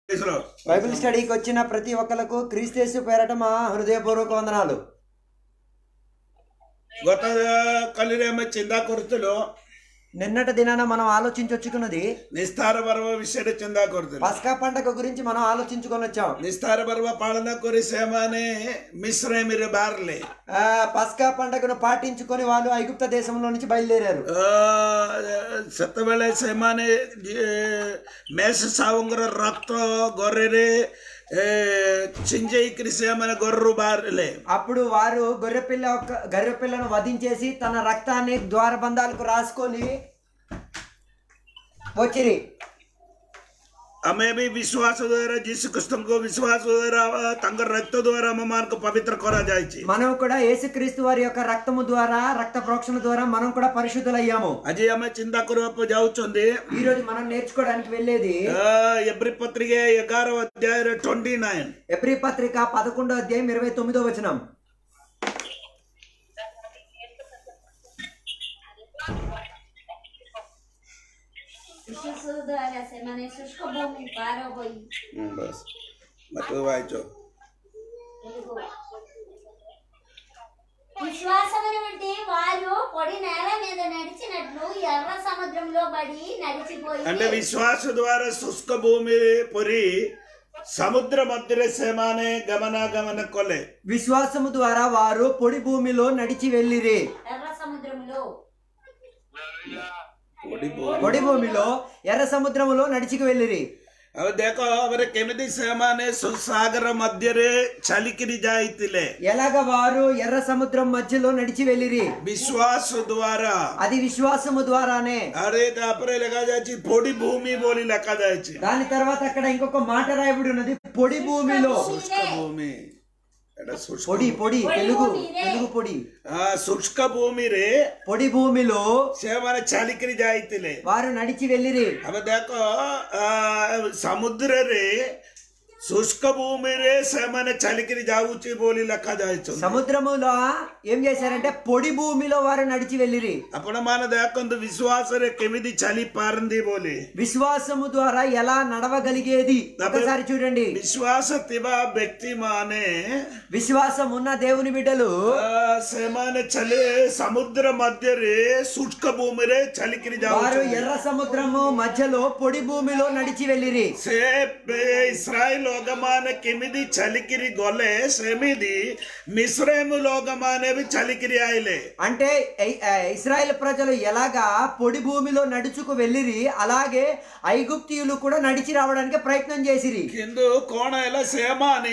ISRO. Bible స్టడీకి వచ్చిన ప్రతి ఒక్కరికి క్రీస్తేసు పేరట మా హృదయపూర్వక వందనాలు గత కలిరే ଆମେ ଚିନ୍ତା କରୁଥିଲୁ నిన్నటి దినాన మనం ఆలోచించొచ్చుకున్నది ନିସ୍ତାର ପର୍ବ ବିଷୟରେ ଚିନ୍ତା କରୁଥିଲୁ పస్కా పండగ గురించి మనం ఆలోచించుకొని వచ్చాం ନିସ୍ତାର ପର୍ବ ପାଳନ କରି ସେମାନେ ମିଶ୍ରମୀରେ ବାହାରିଲେ ఆ, పస్కా పండగను పాటించుకొని వాళ్ళు ఐగుప్త దేశంలో నుంచి బయలుదేరారు ଅ, ସେତେବେଳେ ସେମାନେ ଏ, ମେଷ ସାହୁଙ୍କର ରକ୍ତ ଗରେରେ ଏ, ଛିଞ୍ଜେଇକିରି ସେମାନେ ଗରରୁ ବାହାରିଲେ అప్పుడు వారు గొర్రెపిల్ల ఒక గొర్రెపిల్లను వధించేసి తన రక్తాన్ని ద్వారబంధాలకు రాసుకొని వచ్చిరి ଆମେ ବି ବିଶ୍ୱାସ ଦ୍ୱାରା ଯୀଶୁ ଖ୍ରୀଷ୍ଟଙ୍କ ବିଶ୍ୱାସ ଦ୍ୱାରା ତାଙ୍କର ରକ୍ତ ଦ୍ୱାରା ଆମମାନଙ୍କୁ ପବିତ୍ର କରାଯାଇଛି మనం కూడా యేసుక్రీస్తు వారి యొక్క రక్తము ద్వారా రక్త ప్రోక్షణ ద్వారా మనం కూడా పరిశుద్ధులయ్యాము ଆଜି ଆମେ ଚିନ୍ତା କରିବାକୁ ଯାଉଛନ୍ତି ఈ రోజు మనం నేర్చుకోవడానికి వెళ్ళేది ఎబ్రి పత్రిక ఎగార అధ్యాయ ట్వంటీ నైన్ ఎబ్రి పత్రిక పదకొండో అధ్యాయం ఇరవై తొమ్మిదో వచనం ବିଶେଷ ଦ୍ୱାରା ସେମାନେ ଶୁଷ୍କ ଭୂମି ପାର ହୋଇ బస్ మతు వాయిచో తెలుగు విశ్వాసమును బట్టి వారు పొడి నేల మీద నడిచినట్లు ఎర్ర సముద్రంలో పడి నడిచిపోయి అంటే విశ్వాస ద్వారా శుష్క భూమి పొరి సముద్ర మధ్యలో సేమానే గమనాగమన కొలే విశ్వాసము ద్వారా వారు పొడి భూమిలో నడిచి వెళ్ళిరి ఎర్ర సముద్రంలో పొడి భూమిలో ఎర్ర సముద్రములో నడిచికి వెళ్ళిరి ଆଉ ଦେଖ ଭାବରେ କେମିତି ସେମାନେ ସୁସାଗର ମଧ୍ୟରେ ଚାଲିକିରି ଯାଇଥିଲେ ఎలాగ వారు ఎర్ర సముద్రం మధ్యలో నడిచి వెళ్ళిరి ବିଶ୍ୱାସ ଦ୍ୱାରା అది విశ్వాసము ద్వారానే ଆରେ ତାପରେ ଲେଖାଯାଇଛି ପୋଡି ଭୂମି ବୋଲି ଲେଖାଯାଇଛି దాని తర్వాత అక్కడ ఇంకొక మాట రాయబడి ఉన్నది పొడి భూమిలో ଶୁଷ୍କ ଭୂମି ଏଟା ଶୁଷ୍କ పొడి పొడి తెలుగు భూమిరే. తెలుగు పొడి ఆ, శుష్క భూమిରେ పొడి భూమిలో ସେମାନେ ଚାଲିକିରି ଯାଇଥିଲେ వారు నడిచి వెళ్ళిరి ଆମେ ଦେଖ ଆ, ସମୁଦ୍ରରେ ଶୁଷ୍କ ଭୂମିରେ ସେମାନେ ଚାଲିକିରି ଯାଉଛି ବୋଲି ଲେଖାଯାଇଛି సముద్రములో ఏం చేశారంటే పొడి భూమిలో వారు నడిచి వెళ్ళిరి ଆପଣମାନେ ଦେଖନ୍ତୁ ବିଶ୍ୱାସରେ କେମିତି ଚାଲି ପାରନ୍ତି ବୋଲି విశ్వాసము ద్వారా ఎలా నడవగలిగేది ఒకసారి చూడండి ବିଶ୍ୱାସ ଥିବା ବ୍ୟକ୍ତିମାନେ విశ్వాసం ఉన్న దేవుని బిడ్డలు ଆ, ସେମାନେ ଚାଲି ସମୁଦ୍ର ମଧ୍ୟରେ ଶୁଷ୍କ ଭୂମିରେ ଚାଲିକିରି వారు ଯାଉଛନ୍ତି ఎర్ర సముద్రము మధ్యలో పొడి భూమిలో నడిచి వెళ్ళిరి ସେ ବେ- ଇସ୍ରାଏଲ ଲୋକମାନେ କେମିତି ଚାଲିକିରି ଗଲେ ସେମିତି ମିଶ୍ରମ ଲୋକମାନେ ବି ଚାଲିକିରି ଆଇଲେ అంటే ఐ- ఆ, ఇస్రాయేల్ ప్రజలు ఎలాగా పొడి భూమిలో నడుచుకు వెళ్ళిరి అలాగే ఐగుప్తీయులు కూడా నడిచి రావడానికి ప్రయత్నం చేసిరి କିନ୍ତୁ କଣ ହେଲା ସେମାନେ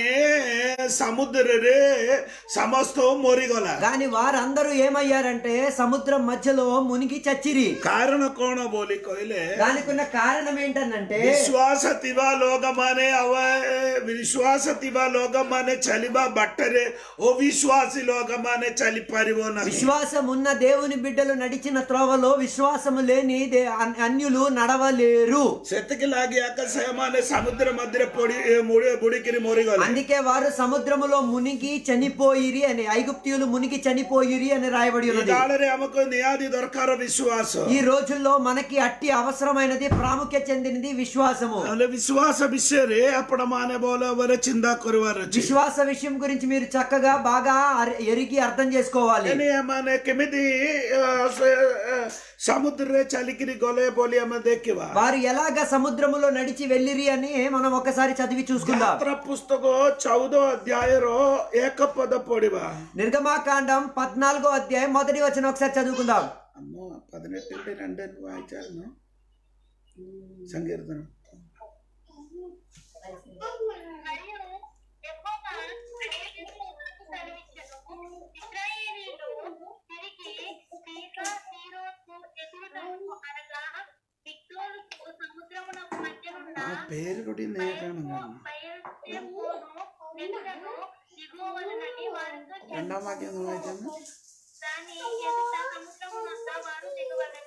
ସମୁଦ୍ରରେ ସମସ୍ତ ମରିଗଲା కానీ వారందరూ ఏమయ్యారంటే సముద్రం మధ్యలో మునిగి చచ్చిరి କାରଣ କଣ ବୋଲି କହିଲେ దానికి ఉన్న కారణం ఏంటనంటే ବିଶ୍ୱାସ ଥିବା ଲୋକମାନେ ଆଉ ବିଶ୍ୱାସ ଥିବା ଲୋକମାନେ ଚାଲିବା ବାଟରେ ଅବିଶ୍ୱାସୀ ଲୋକମାନେ ଚାଲିପାରିବ ନାହିଁ విశ్వాసం ఉన్న దేవుని బిడ్డలు నడిచిన త్రోవలో విశ్వాసము లేని దే- అన్- అన్యులు నడవలేరు ସେତିକି ଲାଗି ଆକା ସେମାନେ ସମୁଦ୍ର ମଧ୍ୟରେ ପଡି ମୁଡି ବୁଡିକିରି ମରିଗଲେ అందుకే వారు సముద్రములో మునిగి చనిపోయిరి అని ఐగుప్తియులు మునిగి చనిపోయిరి అని రాయబడి ఈ ఉన్నది కాଳରେ ଆମକୁ ନିହାତି ଦରକାର ବିଶ୍ୱାସ ఈ రోజుల్లో మనకి అట్టి అవసరమైనది ప్రాముఖ్యత చెందినది విశ్వాసము ହେଲେ ବିଶ୍ୱାସ ବିଷୟରେ ଆପଣ ମାନେ ଭଲ ଭାବରେ ଚିନ୍ତା କରିବାର ଅଛି విశ్వాస విషయం గురించి మీరు చక్కగా బాగా అర- ఎరిగి అర్థం చేసుకోవాలి ଏନେ ଏମାନେ କେମିତି ଅ, ସେ, ଅ, ସମୁଦ୍ରରେ ଚାଲିକିରି ଗଲେ ବୋଲି ଆମେ ଦେଖିବା వారు ఎలాగ సముద్రములో నడిచి వెళ్ళిరి అని మనం ఒకసారి చదివి చూసుకుందాం ଯାତ୍ରା పుస్తକ ଚଉଦ ଅଧ୍ୟାୟର ଏକ ପଦ ପଢିବା నిర్గమాకాండం పద్నాలుగో అధ్యాయం మొదటి వచ్చిన ఒకసారి చదువుకుందాం అమ్మ పదినెట్టు రెండు వాయించాను సంకీర్తనం మరియు యెహోవా ఏబేసుకు సెలవిచ్చెను. ఇశ్రాయేలీయులు తిరిగి పీకా తీరోకు ఎదురుటకు అనగా మిగ్దోలుకు సముద్రమునకు మధ్యనున్న ఆ పేరు కూడా నేర్చాను బయల్జెబూను నెట్టుటకు దిగువలనని వారితో చెప్పెను. రెండవ వాక్యం వాయించాను దాని ఎదుట సముద్రమునంతా వారు దిగవలెను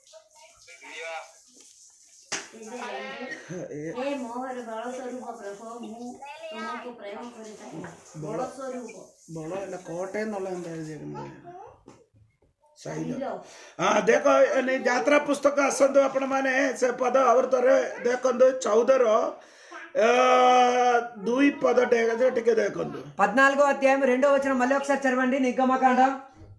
ହେ ମୋହର ବଳ ସ୍ୱରୂପ ପ୍ରଭୁ ମୁଁ ତୁମକୁ ପ୍ରେମ କରିଥାଏ ବଳ ସ୍ୱରୂପ ବଳ ହେଲା କୋଟେ ନହେଲେ ଏନ୍ତା ଏഴുതിയേക്കുന്നത് ଶୈଳ ଶୈଳ ହଁ ଦେଖ ଏନେ ଯାତ୍ରା ପୁସ୍ତକ ଆସନ୍ତୁ ଆପଣମାନେ ସେ ପଦ ଆବର୍ତ୍ତରେ ଦେଖନ୍ତୁ ଚଉଦର ఆ, ଦୁଇ పద డేగ టికే దేకొందు పద్నాలుగో అధ్యాయం రెండో వచ్చిన మళ్ళీ ఒకసారి చదవండి నిగమకాండం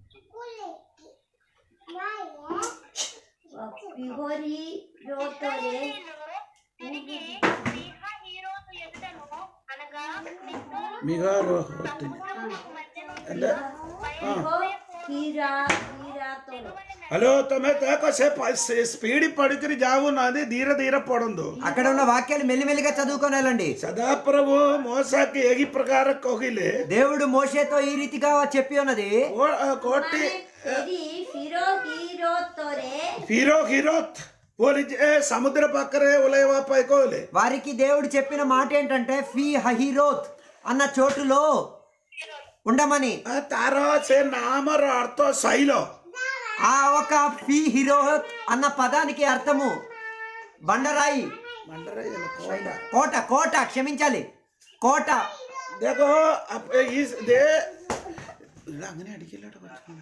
విహోరి రోతోరే తిరిగి మీహ హీరోసు ఎదుటను అనగా నిన్నోను మిగారు సముద్రమునకు మధ్యను అంటే విహో హీరా హీరాతోరే హలో తమే తేక సే స్పీడ్ పడికిరి జావు నాది ధీర ధీర పడందు అక్కడ ఉన్న వాక్యాలు మెల్లిమెల్లిగా చదువుకొని వెళ్ళండి సదా ప్రభు మోసాకి ఏగి ప్రకార కోగిలే దేవుడు మోషేతో ఈ రీతిగా చెప్పి ఉన్నది కో- ఆ, కోటి ఇది ఫిరో హీరోతోరే హీరో హీరోత్ పోలి ఏ సముద్ర పక్కరే ఉలయవా పైకోలే వారికి దేవుడు చెప్పిన మాట ఏంటంటే ఫీ హహీరోత్ అన్న చోటులో ఉండమని ఆ తారో సే నామర అర్థ శైలో ఆ ఒక ఫీ హీరోత్ అన్న పదానికి అర్థము బండరాయి మండరే ఇలా కోట కోట కోట క్షమించాలి కోట देखो अब इस दे അങ്ങനെ അടിക്കില്ലാട്ടോ കൊച്ചുങ്ങളെ.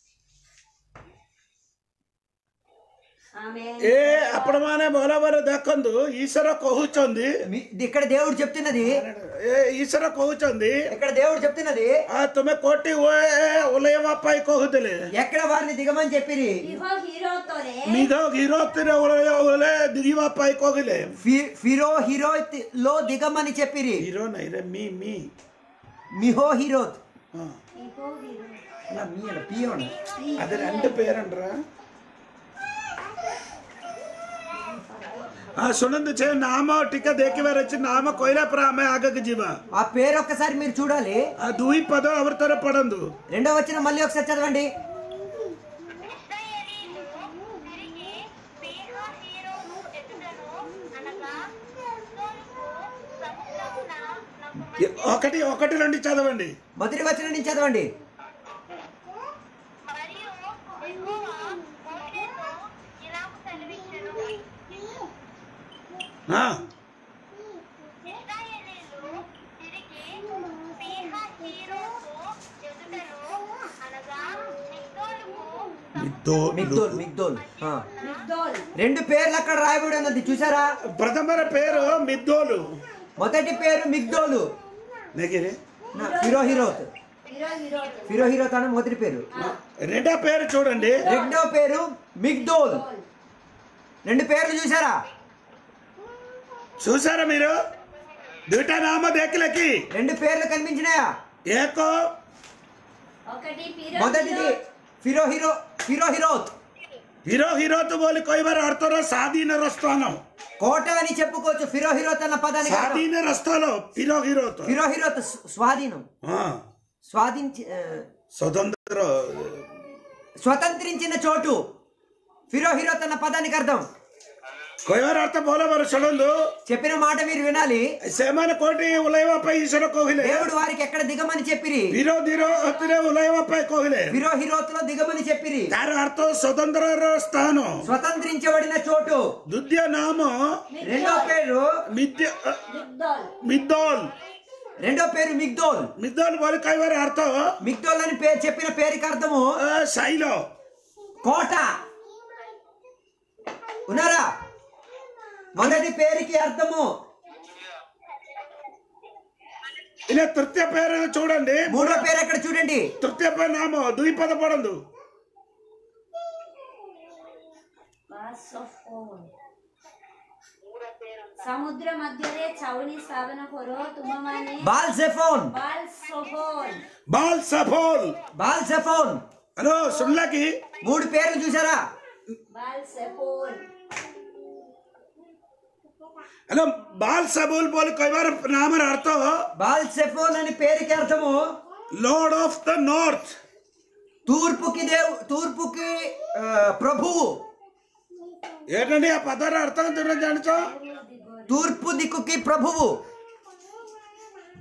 ఆమె ఏ అప్పుడమానే బోలవరు దక్కందు ఈశ్వర కొహుచుంది మీ- ఇక్కడ దేవుడు చెప్తున్నది ఏ ఈశ్వర కొహుచుంది ఇక్కడ దేవుడు చెప్తున్నది ఆ తుమే కోటి ఉలయవాపై కొహుదలే ఎక్కడ వారిని దిగమని చెప్పిరి విహో హీరోతోరే మిగో గిరోతిరే ఉలయ ఉలయ దిగివాపై కొగిలే ఫి- ఫిరో హీరోత్ లో దిగమని చెప్పిరి హీరో నైరే మీ మీ మిహో హీరోత్ ఆ, విహో హీరో అല്ല, మీ అല്ല, పియోన్. అది రెండు పేరంటరా ఆ సునందు చే నామ టిక దేకివారు వచ్చి నామ కొయిలా ప్రామే ఆగక జీవ ఆ పేరు ఒక్కసారి మీరు చూడాలి ఆ దూయి పదో ఎవరితో పడందు రెండో వచ్చిన మళ్ళీ ఒకసారి చదవండి ఇశ్రాయేలీయులు తిరిగి మీహ హీరోసు ఎదుటను అనగా నిన్నోనుకు సముద్రమున నాకు ఒకటి ఒకటి రెండు చదవండి మొదటి వచ్చిన నుంచి చదవండి మరియు యెహోవా మోషేతో ఇలాగు సెలవిచ్చెను. ఆ, ఇశ్రాయేలీయులు తిరిగి మీహ హీరోసు ఎదుటను అనగా నిన్నోనుకు మిద్దో- మిగ్దోల్ మిగ్దోల్ ఆ. మిగ్దోల్ రెండు పేర్లు అక్కడ రాయబడి ఉన్నది చూసారా ప్రథమ పేరు మిద్దోలు మొదటి పేరు మిగ్దోలు నెగిరే నా ఫిరో హీరోత్ ఫిరో హీరోత్ ఫిరో హీరోత్ అని మొదటి పేరు రెండో పేరు చూడండి రెండో పేరు మిగ్దోల్ రెండు పేర్లు చూసారా చూసారా మీరు దుటా నామ దేకిలకి రెండు పేర్లు కనిపించినాయా ఏకో ఒకటి ఫిరో మొదటిది ఫిరో హీరో ఫిరో హీరోత్ హీరో హీరోతో బోలి కొయ్యబారు ఆడుతారో సాధీన రస్తాను కోట అని చెప్పుకోవచ్చు ఫిరో హీరోత్ అన్న పదానికి అర్థం. సాధీన రస్తాలో హీరో హీరోతో ఫిరో హీరోత్ స్వ- స్వాధీనం ఆ, స్వాధీంచి ఆ, స్వతంత్ర స్వతంత్రించిన చోటు ఫిరో హీరోత్ అన్న పదానికి అర్థం కొయ్యబారు ఆడతా బోలబారు చూడండు చెప్పిన మాట మీరు వినాలి సేమన కోటి ఉలయవాపై ఈశ్వర కోగిలే దేవుడు వారికి ఎక్కడ దిగమని చెప్పిరి హీరో ధీరో హత్తిరే ఉలయవాపై కోగిలే ఫిరో హీరోత్ లో దిగమని చెప్పిరి ତାର ଅର୍ଥ ସ୍ୱତନ୍ତ୍ର ସ୍ଥାନ స్వతంత్రించబడిన చోటు ଦ୍ୱିତୀୟ ନାମ రెండో పేరు ମିଦ୍ୟ మిగ్దోల్ ମିଦୋଲ రెండో పేరు మిగ్దోల్ ମିଦୋଲ ବୋଲି କହିବାର ଅର୍ଥ మిగ్దోల్ అని పేరు చెప్పిన పేరుకి అర్థము ଅ, ଶୈଳ కోట ఉన్నారా మొదటి పేరుకి అర్థము ఇలా తృతీయ పేరు చూడండి మూడో పేరు ఎక్కడ చూడండి తృతీయ పేరు నామ ద్విపద పడందు ବାସଫୋନ ସମୁଦ୍ର ମଧ୍ୟରେ ଛାଉଣି ସ୍ଥାପନ କର ତୁମମାନେ Baal Zephon Baal Zephon Baal Zephon Baal Zephon hello సుళ్ళకి మూడు పేర్లు చూసారా ବାଲ ସେଫୋନ హలో బాల్ సబూల్ ବୋଲି କହିବାର ନାମର ଅର୍ଥ బాల్ సెఫోన్ అని పేరుకి అర్థము ଲର୍ଡ ଅଫ୍ ଦ ନର୍ଥ తూర్పుకి దేవు తూర్పుకి ఆ, ప్రభువు ఏంటండి ఆ పదాల అర్థం తిన్న జానిచ తూర్పు దిక్కుకి ప్రభువు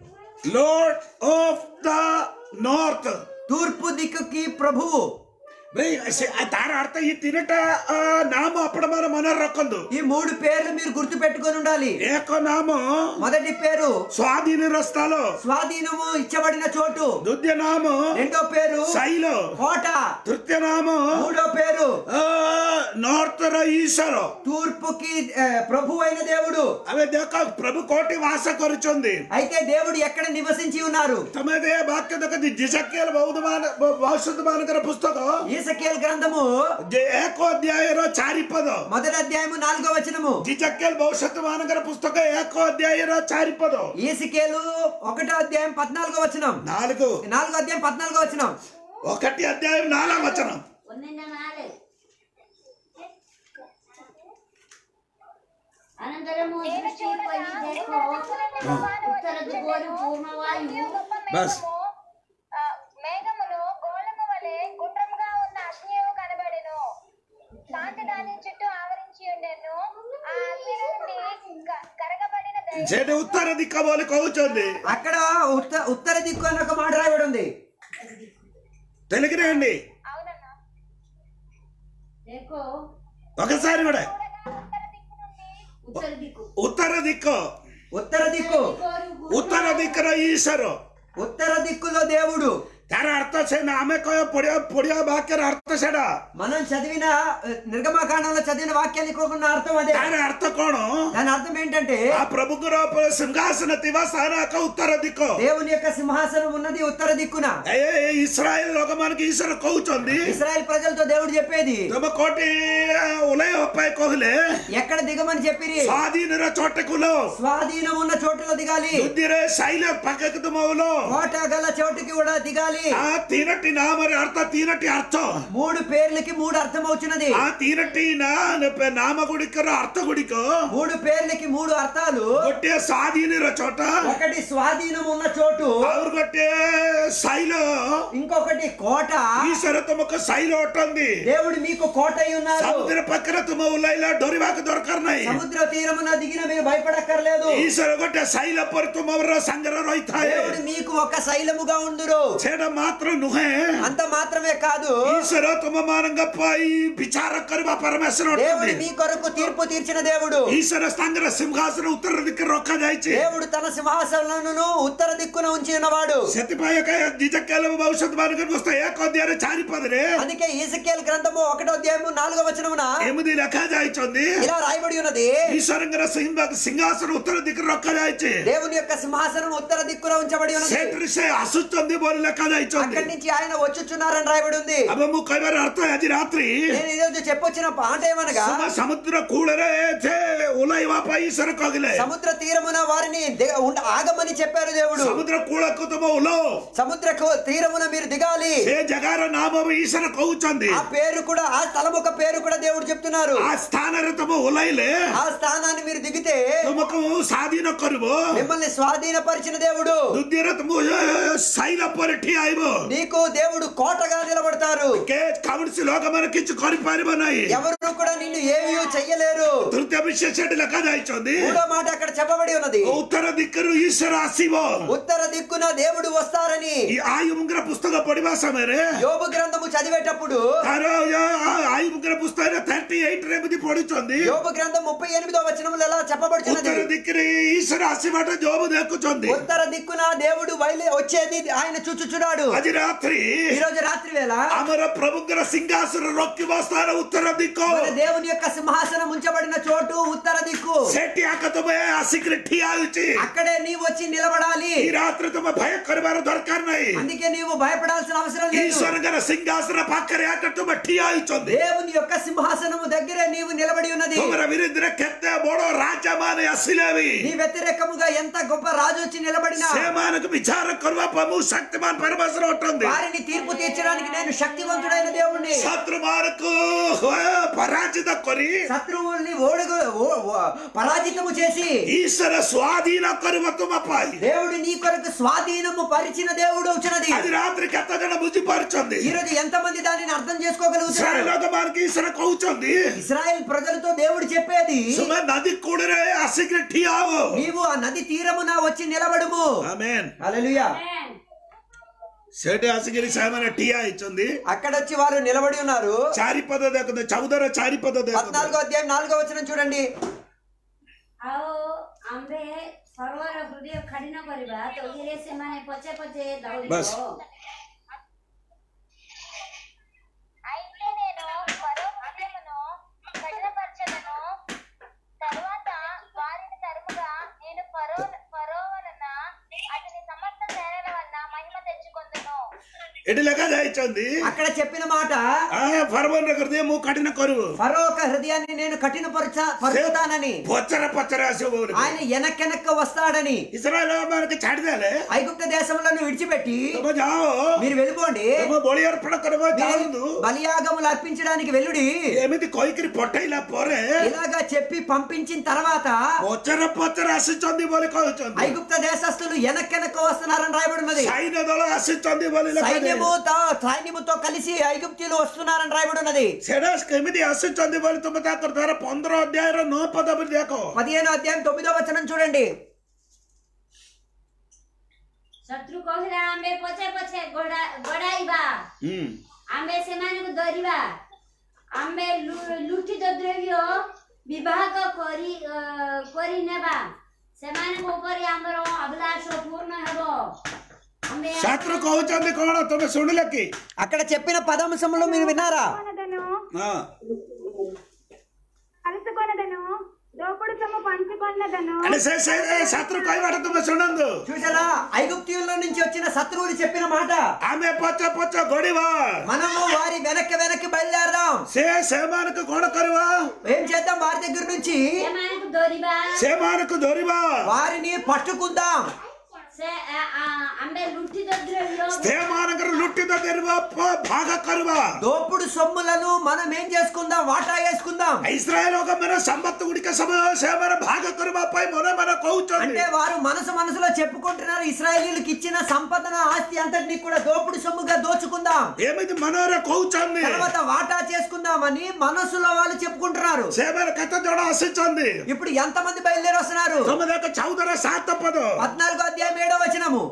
లోర్డ్ ఆఫ్ ద నార్త్ తూర్పు దిక్కుకి ప్రభువు ಬೈ ಸೆ- ತಾರ ಅರ್ಥ ಈ ತಿನ್ನಟ ಆ, ನಾಮ ಅಪ್ಪಡ ಮನ ಮನ ರೊಕ್ಕೊಂದು ఈ మూడు పేర్లు మీరు గుర్తు పెట్టుకొని ఉండాలి ಏಕೋ ನಾಮ మొదటి పేరు ಸ್ವಾಧೀನ ರಸ್ತಾಲು స్వాధీనము ఇచ్చబడిన చోటు ದುದ್ಯ ನಾಮ రెండో పేరు ಸೈಲು కోట ತೃತೀಯ ನಾಮ మూడో పేరు ಆ, ನೋಡ್ತಾರ ಈಶ್ವರ తూర్పుకి ఆ, ప్రభు అయిన దేవుడు అవే దేక ప్రభు కోటి వాಸ కొరుచుంది అయితే దేవుడు ఎక్కడ నివసించి ఉన్నారు ತಮ್ಮದೇ ವಾಕ್ಯದ ಜಿಸಕ್ಕಿಯಲ್ ಬೌದ್ಧಮಾನ ಭವಿಷ್ಯಮಾನಕರ ಪುಸ್ತಕ ఈసకేల్ గ్రంథము ಜೆ- ಏಕೋಧ್ಯಾಯರ ಚಾರಿಪದ మొదటి అధ్యాయము నాలుగో వచనము ಜಿಜಕ್ಕೆಲ್ ಭವಿಷ್ಯಮಾನಕರ ಪುಸ್ತಕ ಏಕೋಧ್ಯಾಯರ ಚಾರಿಪದ ఈసకేలు ఒకటో అధ్యాయం పద్నాలుగో వచనం నాలుగు నాలుగో అధ్యాయం పద్నాలుగో వచనం ఒకటి అధ్యాయం నాలుగు వచనం ಒಂದರಿಂದ ನಾಲ್ಕು అనంతరము దృష్టి పడి దేఖో ఉత్తర దిగోరు పూర్ణవాయు బస్. మేఘములు గోళము వలె గుండ్రముగా ఉన్న అగ్నియు కనబడెను కాంతి దాని చుట్టూ ఆవరించి ఉండెను ఆ అగ్ని నుండి క- కరగబడిన దైవ చెడు ఉత్తర దిక్క బోలి కవుచుంది అక్కడ ఉత్త ఉత్తర దిక్కు అని ఒక మాట రాయబడి ఉంది తెలుగునే అండి అవునన్నా దేఖో ఒకసారి కూడా ఉత్తర దిక్కు నుండి ఉత్తర దిక్కు ఉత్తర దిక్కు ఉత్తర దిక్కు దిగోరు ఉత్తర దిక్కున ఈశ్వరు ఉత్తర దిక్కులో దేవుడు ତାର ଅର୍ଥ ସେ ନା ଆମେ କହିବା ପଢିବା ପଢିବା ବାକ୍ୟର ଅର୍ଥ ସେଟା మనం చదివిన ఆ, నిర్గమకాండంలో చదివిన వాక్యానికి ఉన్న అర్థం అదే ତାର ଅର୍ଥ କଣ దాని అర్థం ఏంటంటే ఆ ప్రభుଙ୍କର ସିଂହାସନ ଥିବା ସ୍ଥାନ ଏକ ଉତ୍ତର ଦିକ దేవుని యొక్క సింహాసనం ఉన్నది ఉత్తర దిక్కున ଏ ଏ ଇସ୍ରାଏଲ ଲୋକମାନଙ୍କୁ ଈଶ୍ୱର କହୁଛନ୍ତି ఇస్రాయల్ ప్రజలతో దేవుడు చెప్పేది ତମେ କୋଉଠି ଓହ୍ଲେଇବା ପାଇଁ କହିଲେ ఎక్కడ దిగమని చెప్పిరి ସ୍ୱାଧୀନର ଚଟକୁଲ స్వాధీనం ఉన్న చోటులో దిగాలి ବୁଦ୍ଧିରେ ସାଇଲ ପାଖକୁ ତୁମ ଓଲ కోట గల చోటుకి కూడా దిగాలి ఆ ତିନୋଟି ନାମରେ ଅର୍ଥ ତିନୋଟି ଅର୍ଥ మూడు పేర్లకి మూడు అర్థం అవుతున్నది ఆ ତିନୋଟି ନା ନାମ ଗୁଡ଼ିକର ଅର୍ଥ ଗୁଡ଼ିକ మూడు పేర్లకి మూడు అర్థాలు ଗୋଟିଏ ସ୍ୱାଧୀନର ଚୋଟ ఒకటి స్వాధీనం ఉన్న చోటు ଆଉ ଗୋଟିଏ ସାଇଲ ఇంకొకటి కోట ଈଶ୍ୱର ତୁମକୁ ସାଇଲ ଅଟନ୍ତି దేవుడు మీకు కోట అయి ఉన్నారు ସମୁଦ୍ର ପାଖରେ ତୁମ ଓହ୍ଲାଇଲା ଡରିବାକୁ ଦରକାର ନାହିଁ సముద్ర తీరమున దిగిన మీరు భయపడక్కర్లేదు ଈଶ୍ୱର ଗୋଟେ ସାଇଲ ପରେ ତୁମର ସାଙ୍ଗରେ ରହିଥାଏ దేవుడు మీకు ఒక శైలముగా ఉండురు ସେଇଟା ମାତ୍ର ନୁହେଁ అంత మాత్రమే కాదు ଈଶ୍ୱର ତୁମ ମାନଙ୍କ ପାଇଁ ବିଚାର କରିବା ପରମେଶ୍ୱର దేవుడు ଅଟନ୍ତି మీ కొరకు తీర్పు తీర్చిన దేవుడు ଈଶ୍ୱର ସାଙ୍ଗରେ ସିଂହାସନ ଉତ୍ତର ଦିଗରେ ରଖାଯାଇଛି దేవుడు తన సింహాసనను ఉత్తర దిక్కున ఉంచి ఉన్నవాడు ସେଥିପାଇଁ ଏକ ଜିଜକେଲ ଭବିଷ୍ୟତ ମାନଙ୍କର ପୁସ୍ତକ ଏକ ଅଧ୍ୟାୟରେ ଚାରି ପଦରେ అందుకే ఈసకేల్ గ్రంథము ఒకటో అధ్యాయము నాలుగో వచనమున ଏମିତି ଲେଖାଯାଇଛନ୍ତି ఇలా రాయబడి ఉన్నది ଈଶ୍ୱରଙ୍କର ସିଂହା- ସିଂହାସନ ଉତ୍ତର ଦିଗରେ ରଖାଯାଇଛି దేవుని యొక్క సింహాసనం ఉత్తర దిక్కున ఉంచబడి ఉన్నది ସେଥିରେ ସେ ଆସୁଛନ୍ତି ବୋଲି ଲେଖାଯାଇଛନ୍ତି అక్కడి నుంచి ఆయన వచ్చుచున్నారని రాయబడి ఉంది ଏବେ ମୁଁ କହିବାର ଅର୍ଥ ଆଜି ରାତ୍ରି నేను ఈరోజు చెప్పొచ్చిన పాట ఏమనగా ସୁమ ସମୁଦ୍ର କୂଳରେ ସେ ଓହ୍ଲାଇବା ପାଇଁ ଈଶ୍ୱର କହିଲେ సముద్ర తీరమున వారిని దిగ- ఉండ- ఆగమని చెప్పారు దేవుడు ସମୁଦ୍ର କୂଳକୁ ତୁମ ଓହ୍ଲ సముద్ర కు- తీరమున మీరు దిగాలి ସେ ଜାଗାର ନାମ ବି ଈଶ୍ୱର କହୁଛନ୍ତି ఆ పేరు కూడా ఆ స్థలం ఒక పేరు కూడా దేవుడు చెప్తున్నారు ఆ ସ୍ଥାନରେ ତୁମ ଓହ୍ଲାଇଲେ ఆ స్థానాన్ని మీరు దిగితే ତୁମକୁ ସ୍ୱାଧୀନ କରିବ మిమ్మల్ని స్వాధీనపరిచిన దేవుడు ଦ୍ୱିତୀୟରେ ତୁମକୁ ସାଇଲ ପରେ ଠିଆ ଆଇବ నీకు దేవుడు కోటగా నిలబడతారు କେ କୌଣସି ଲୋକମାନେ କିଛି କରିପାରିବ ନାହିଁ ఎవరు కూడా నిన్ను ఏమీ చెయ్యలేరు ତୃତୀୟ ବିଷୟ ସେଠି ଲେଖାଯାଇଛନ୍ତି మూడో మాట అక్కడ చెప్పబడి ఉన్నది ଉତ୍ତର ଦିଗରୁ ଈଶ୍ୱର ଆସିବ ఉత్తర దిక్కున దేవుడు వస్తారని ఈ ఆయుముగ్ర పుస్తక పడిବା ସମୟରେ యోబు గ్రంథము చదివేటప్పుడు ତାର ଆୟୁముଗ୍ର ପୁସ୍ତକରେ ଥାର୍ଟି ଏଇଟ ରେ ଏମିତି ପଢୁଛନ୍ତି యోబు గ్రంథం ముప్పై ఎనిమిదో వచనములు ఎలా చెప్పబడుచున్నది ଉତ୍ତର ଦିଗରେ ଈଶ୍ୱର ଆସିବାଟା ଯୋବ ଦେଖୁଛନ୍ତି ఉత్తర దిక్కున దేవుడు బయలు వచ్చేది ఆయన చూచుచున్నాడు ଆଜି ରାତ୍ରି ఈ రోజు రాత్రి వేళ ଆମର ପ୍ରଭୁଙ୍କର ସିଂହାସନ ରଖିବା ସ୍ଥାନ ଉତ୍ତର ଦିଗ మన దేవుని యొక్క సింహాసనం ఉంచబడిన చోటు ఉత్తర దిక్కు ସେଠି ଆଗ ତମେ ଆସିକିରି ଠିଆ ହେଉଛି అక్కడే నీవు వచ్చి నిలబడాలి ఈ ରାତ୍ରି ତମେ ଭୟ କରିବାର ଦରକାର ନାହିଁ అందుకే నీవు భయపడాల్సిన అవసరం లేదు ଈଶ୍ୱରଙ୍କର ସିଂହାସନ ପାଖରେ ଆଗ ତୁମେ ଠିଆ ହେଇଛନ୍ତି దేవుని యొక్క సింహాసనము దగ్గరే నీవు నిలబడి ఉన్నది ତୁମର ବିରୁଦ୍ଧରେ କେତେ ବଡ ରାଜା ମାନେ ଆସିଲେ ବି నీ వ్యతిరేకముగా ఎంత గొప్ప రాజు వచ్చి నిలబడినా ସେମାନଙ୍କୁ ବିଚାର କରିବା ପାଇଁ ମୁଁ ଶକ୍ତିମାନ ପରମେଶ୍ୱର ଅଟନ୍ତି వారిని తీర్పు తీర్చడానికి నేను శక్తివంతుడైన దేవుణ్ణి శత్రుమానకు పరాజిత କରି శత్రువుల్ని ఓడుగు ఓ- ఓ- పరాజితము చేసి ଈଶ୍ୱର ସ୍ୱାଧୀନ କରିବ ତୁମ ପାଇଁ దేవుడు నీ కొరకు స్వాధీనము పరిచిన దేవుడు వచ్చినది ଆଜି ରାତିରେ କେତେ ଜଣ ବୁଝିପାରୁଛନ୍ତି ఈ రోజు ఎంత మంది దానిని అర్థం ଇସ୍ରାଏଲ చేసుకోగలుగుతారు ଲୋକମାନଙ୍କୁ ଈଶ୍ୱର କହୁଛନ୍ତି ఇస్రాయెల్ ప్రజలతో దేవుడు చెప్పేది ତୁମେ ନଦୀ କୂଳରେ ଆସିକି ଠିଆ ହବ నీవు ఆ నది తీరమున వచ్చి నిలబడుము ଆମେନ୍ హల్లెలూయా ସେଠି ଆସିକିରି ସେମାନେ ଠିଆ ହେଇଛନ୍ତି అక్కడ వచ్చి వారు నిలబడి ఉన్నారు ଚାରିପଦ ଦେଖନ୍ତୁ ଚଉଦର ଚାରିପଦ ଦେଖନ୍ତୁ పద్నాలుగో అధ్యాయం నాలుగో వచనం చూడండి ଆଉ ଆମ୍ଭେ ସର୍ବର ହୃଦୟ ଖାଡ଼ିନ କରିବା ତହିଁରେ ସେମାନେ ପଛେ ପଛେ ବାସ୍। ଦୌଡ଼ିବ అయితే నేను ఫరో హృదయమును కఠినపరచదను తరువాత వారిని తరుముగా నేను ఫరో ఫరో వలన అతని సమస్త సేనల వలన మహిమ తెచ్చుకొందును ଏଠି ଲେଖା ଯାଇଛନ୍ତି అక్కడ చెప్పిన మాట ଫରମନ ହୃଦୟ ମୁଁ କଠିନ କରିବୁ ఫరో ఒక హృదయాన్ని నేను కఠినపరచ పరుచుతానని ପଛରେ ପଛରେ ଆସିବ ବୋଲି ఆయన వెనక్కెనక్క వస్తాడని ଇସ୍ରାଏଲ ମାନଙ୍କୁ ଛାଡ଼ିଦେଲେ ఐగుప్త దేశంలో విడిచిపెట్టి ତମେ ଯାଅ మీరు వెళ్ళిపోండి ତମେ ବଳି ଅର୍ପଣ କରିବ మీరు ଯାଆନ୍ତୁ బలియాగములు అర్పించడానికి వెళ్ళుడి ଏମିତି କହିକିରି ପଠେଇଲା ପରେ ఇలాగా చెప్పి పంపించిన తర్వాత ପଛରେ ପଛରେ ଆସିଛନ୍ତି ବୋଲି କହୁଛନ୍ତି ఐగుప్త దేశస్తులు వెనక్కెనక్క వస్తున్నారని రాయబడి ఉన్నది ସୈନ୍ୟ ଦଳ ଆସିଛନ୍ତି ବୋଲି ଲେଖାଯାଇଛି। సైన్యముతో సైన్యముతో కలిసి ఐగుప్తీయులు వస్తున్నారని రాయబడి ఉన్నది ସେଟା କେମିତି ଆସିଛନ୍ତି ବୋଲି ତୁମେ ତାଙ୍କର ଧର ପନ୍ଦର ଅଧ୍ୟାୟର ନଅ ପଦ ବୋଲି ଦେଖ పదిహేను అధ్యాయం తొమ్మిదో వచనం చూడండి ଶତ୍ରୁ କହିଲା ଆମ୍ଭେ ପଛେ ପଛେ ଗୋଡା- ଗୋଡାଇବା ହୁଁ ଆମ୍ଭେ ସେମାନଙ୍କୁ ଧରିବା ଆମ୍ଭେ ଲୁ- ଲୁଠିତ ଦ୍ରବ୍ୟ ବିଭାଗ କରି ଅ, କରିନେବା ସେମାନଙ୍କ ଉପରେ ଆମର ଅଭିଳାଷ ପୂର୍ଣ୍ଣ ହେବ ଆମ୍ଭେ ଶତ୍ରୁ କହୁଛନ୍ତି କଣ ତମେ ଶୁଣିଲ କି అక్కడ చెప్పిన పదాంశంలో మీరు విన్నారా కొనదను ହଁ కలుసుకొనదను దోపుడు సొమ్ము పంచుకొన్నదను ଆରେ ସେ ସେ ଏ ଶତ୍ରୁ କହିବାଟା ତୁମେ ଶୁଣନ୍ତୁ చూసారా ఐగుప్తీయుల నుంచి వచ్చిన శత్రువులు చెప్పిన మాట ଆମେ ପଛ ପଛ ଗଡିବା మనము వారి వెనక్కి వెనక్కి బయలుదేరదాం ସେ ସେମାନଙ୍କୁ କଣ କରିବା ఏం చేద్దాం వారి దగ్గర నుంచి ସେମାନଙ୍କୁ ଧରିବା ସେମାନଙ୍କୁ ଧରିବା వారిని పట్టుకుందాం ସେ ଆ- ଆ- ଆମ୍ଭେ ଲୁଠିତ ଦ୍ରବ୍ୟ ସେମାନଙ୍କର ଲୁଟିତ କରିବା ପ- ଭାଗ କରିବା దోపుడు సొమ్ములను మనం ఏం చేసుకుందాం వాటా వేసుకుందాం ଇସ୍ରାଏଲ ଲୋକମାନେ ସମ୍ପତ୍ତି ଗୁଡ଼ିକ ସବୁ ସେମାନେ ଭାଗ କରିବା ପାଇଁ ମନେ ମନେ କହୁଛନ୍ତି అంటే వారు మనసు మనసులో చెప్పుకుంటున్నారు ఇస్రాయేలీలకు ఇచ్చిన సంపదన ఆస్తి అంతటిని కూడా దోపుడు సొమ్ముగా దోచుకుందాం ଏମିତି ମନରେ କହୁଛନ୍ତି తర్వాత వాటా చేసుకుందామని మనసులో వాళ్ళు చెప్పుకుంటున్నారు ସେମାନେ କେତେ ଜଣ ଆସିଛନ୍ତି ఇప్పుడు ఎంతమంది బయలుదేరి వస్తున్నారు ତମେ ଦେଖ ଚଉଦର ସାତ ପଦ పద్నాలుగో అధ్యాయం ఏడో వచనము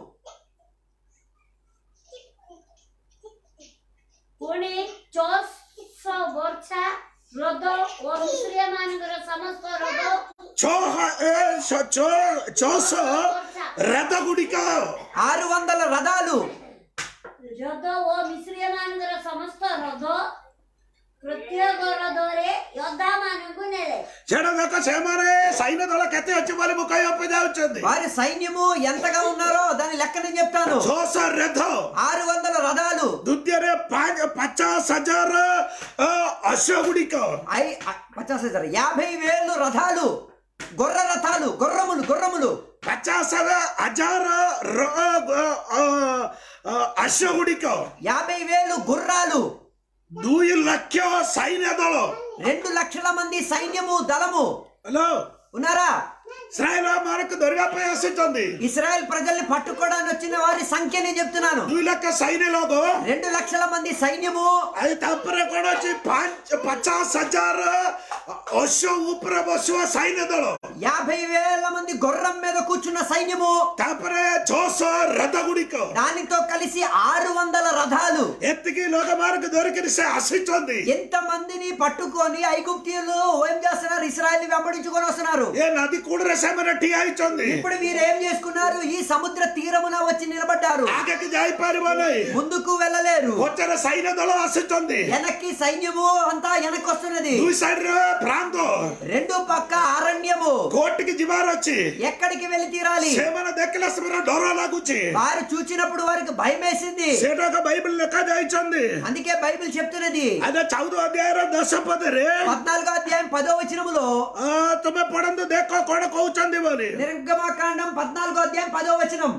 ପୁଣି ଚଉଶ ବର୍ଷା ହ୍ରଦ ଓ ମିଶ୍ରିୟମାନଙ୍କର ସମସ୍ତ ହ୍ରଦ ଛଅ ଏ ଛ- ଛଅ- ଛଅଶହ ରଥ ଗୁଡ଼ିକ ఆరు వందల రథాలు ହ୍ରଦ ଓ ମିଶ୍ରିୟମାନଙ୍କର ସମସ୍ତ ହ୍ରଦ ପ୍ରତ୍ୟେକ ହ୍ରଦରେ ୟୋଦ୍ଧାମାନଙ୍କୁ ନେଲେ ସେଟା ଦେଖ ସେମାନେ ସୈନ୍ୟ ଦଳ କେତେ ଅଛି ବୋଲି ମୁଁ କହିବା ପାଇଁ ଯାଉଛନ୍ତି వారి సైన్యము ఎంతగా ఉన్నారో దాని లెక్క నేను చెప్తాను ଛଅଶହ ରଥ ఆరు వందల రథాలు ଦ୍ୱିତୀୟରେ ପାଞ୍ଚ- ପଚାଶ ହଜାର ଅ, ଅଶ୍ଵ ଗୁଡ଼ିକ ఐ పచాస్ హజార్ యాభై వేలు రథాలు గొర్ర రథాలు గుర్రములు గుర్రములు ପଚାଶ ହଜାର ର- ଅ, ଅ, ଅ, ଅଶ୍ଵ ଗୁଡ଼ିକ యాభై వేలు గుర్రాలు ଦୁଇ ଲକ୍ଷ ସୈନ୍ୟ ଦଳ రెండు లక్షల మంది సైన్యము దళము ହ୍ୟାଲୋ ఉన్నారా ଇସ୍ରାଏଲ ମାନଙ୍କୁ ଧରିବା ପାଇଁ ଆସିଛନ୍ତି ఇస్రాయెల్ ప్రజల్ని పట్టుకోవడానికి వచ్చిన వారి సంఖ్య నేను చెప్తున్నాను ଦୁଇ ଲକ୍ଷ ସୈନ୍ୟ ଲୋକ రెండు లక్షల మంది సైన్యము ଆଉ ତାପରେ କଣ ଅଛି ପାଞ୍ଚ ପଚାଶ ହଜାର ଅଶ୍ଵ ଉପରେ ବସିବା ସୈନ୍ୟ ଦଳ యాభై వేల మంది గుర్రం మీద కూర్చున్న సైన్యము ତାପରେ ଛଅଶହ ରଥ ଗୁଡ଼ିକ దానితో కలిసి ఆరు వందల రథాలు ଏତିକି ଲୋକମାନଙ୍କୁ ଧରିକିରି ସେ ଆସିଛନ୍ତି ఎంత మందిని పట్టుకొని ఐగుప్తీయులు ఏం చేస్తున్నారు ఇస్రాయల్ వెంబడించుకొని వస్తున్నారు ଏ ନଦୀ କୂଳରେ ସେମାନେ ଠିଆ ହେଇଛନ୍ତି ఇప్పుడు వీరు ఏం చేసుకున్నారు ఈ సముద్ర తీరమున వచ్చి నిలబడ్డారు ଆଗକୁ ଯାଇପାରିବ ନାହିଁ ముందుకు వెళ్ళలేరు ପଛରେ ସୈନ୍ୟ ଦଳ ଆସୁଛନ୍ତି వెనక్కి సైన్యము అంతా వెనక్కి వస్తున్నది ଦୁଇ ସାଇଡରେ ପ୍ରାନ୍ତ రెండు పక్క అరణ్యము କୋର୍ଟକି ଯିବାର ଅଛି ఎక్కడికి వెళ్ళి తీరాలి ସେମାନେ ଦେଖିଲେ ସେମାନେ ଡର ଲାଗୁଛି వారు చూచినప్పుడు వారికి భయం వేసింది ସେଟାକ ବାଇବଲ ଲେଖା ଯାଇଛନ୍ତି అందుకే బైబిల్ చెప్తున్నది ଆଜ୍ଞା ଚଉଦ ଅଧ୍ୟାୟର ଦଶ ପଦରେ పద్నాలుగో అధ్యాయం పదో వచనములో ଆ, ତୁମେ ପଢନ୍ତୁ ଦେଖ କଣ କହୁଛନ୍ତି ବୋଲି నిర్గమకాండం పద్నాలుగో అధ్యాయం పదో వచనం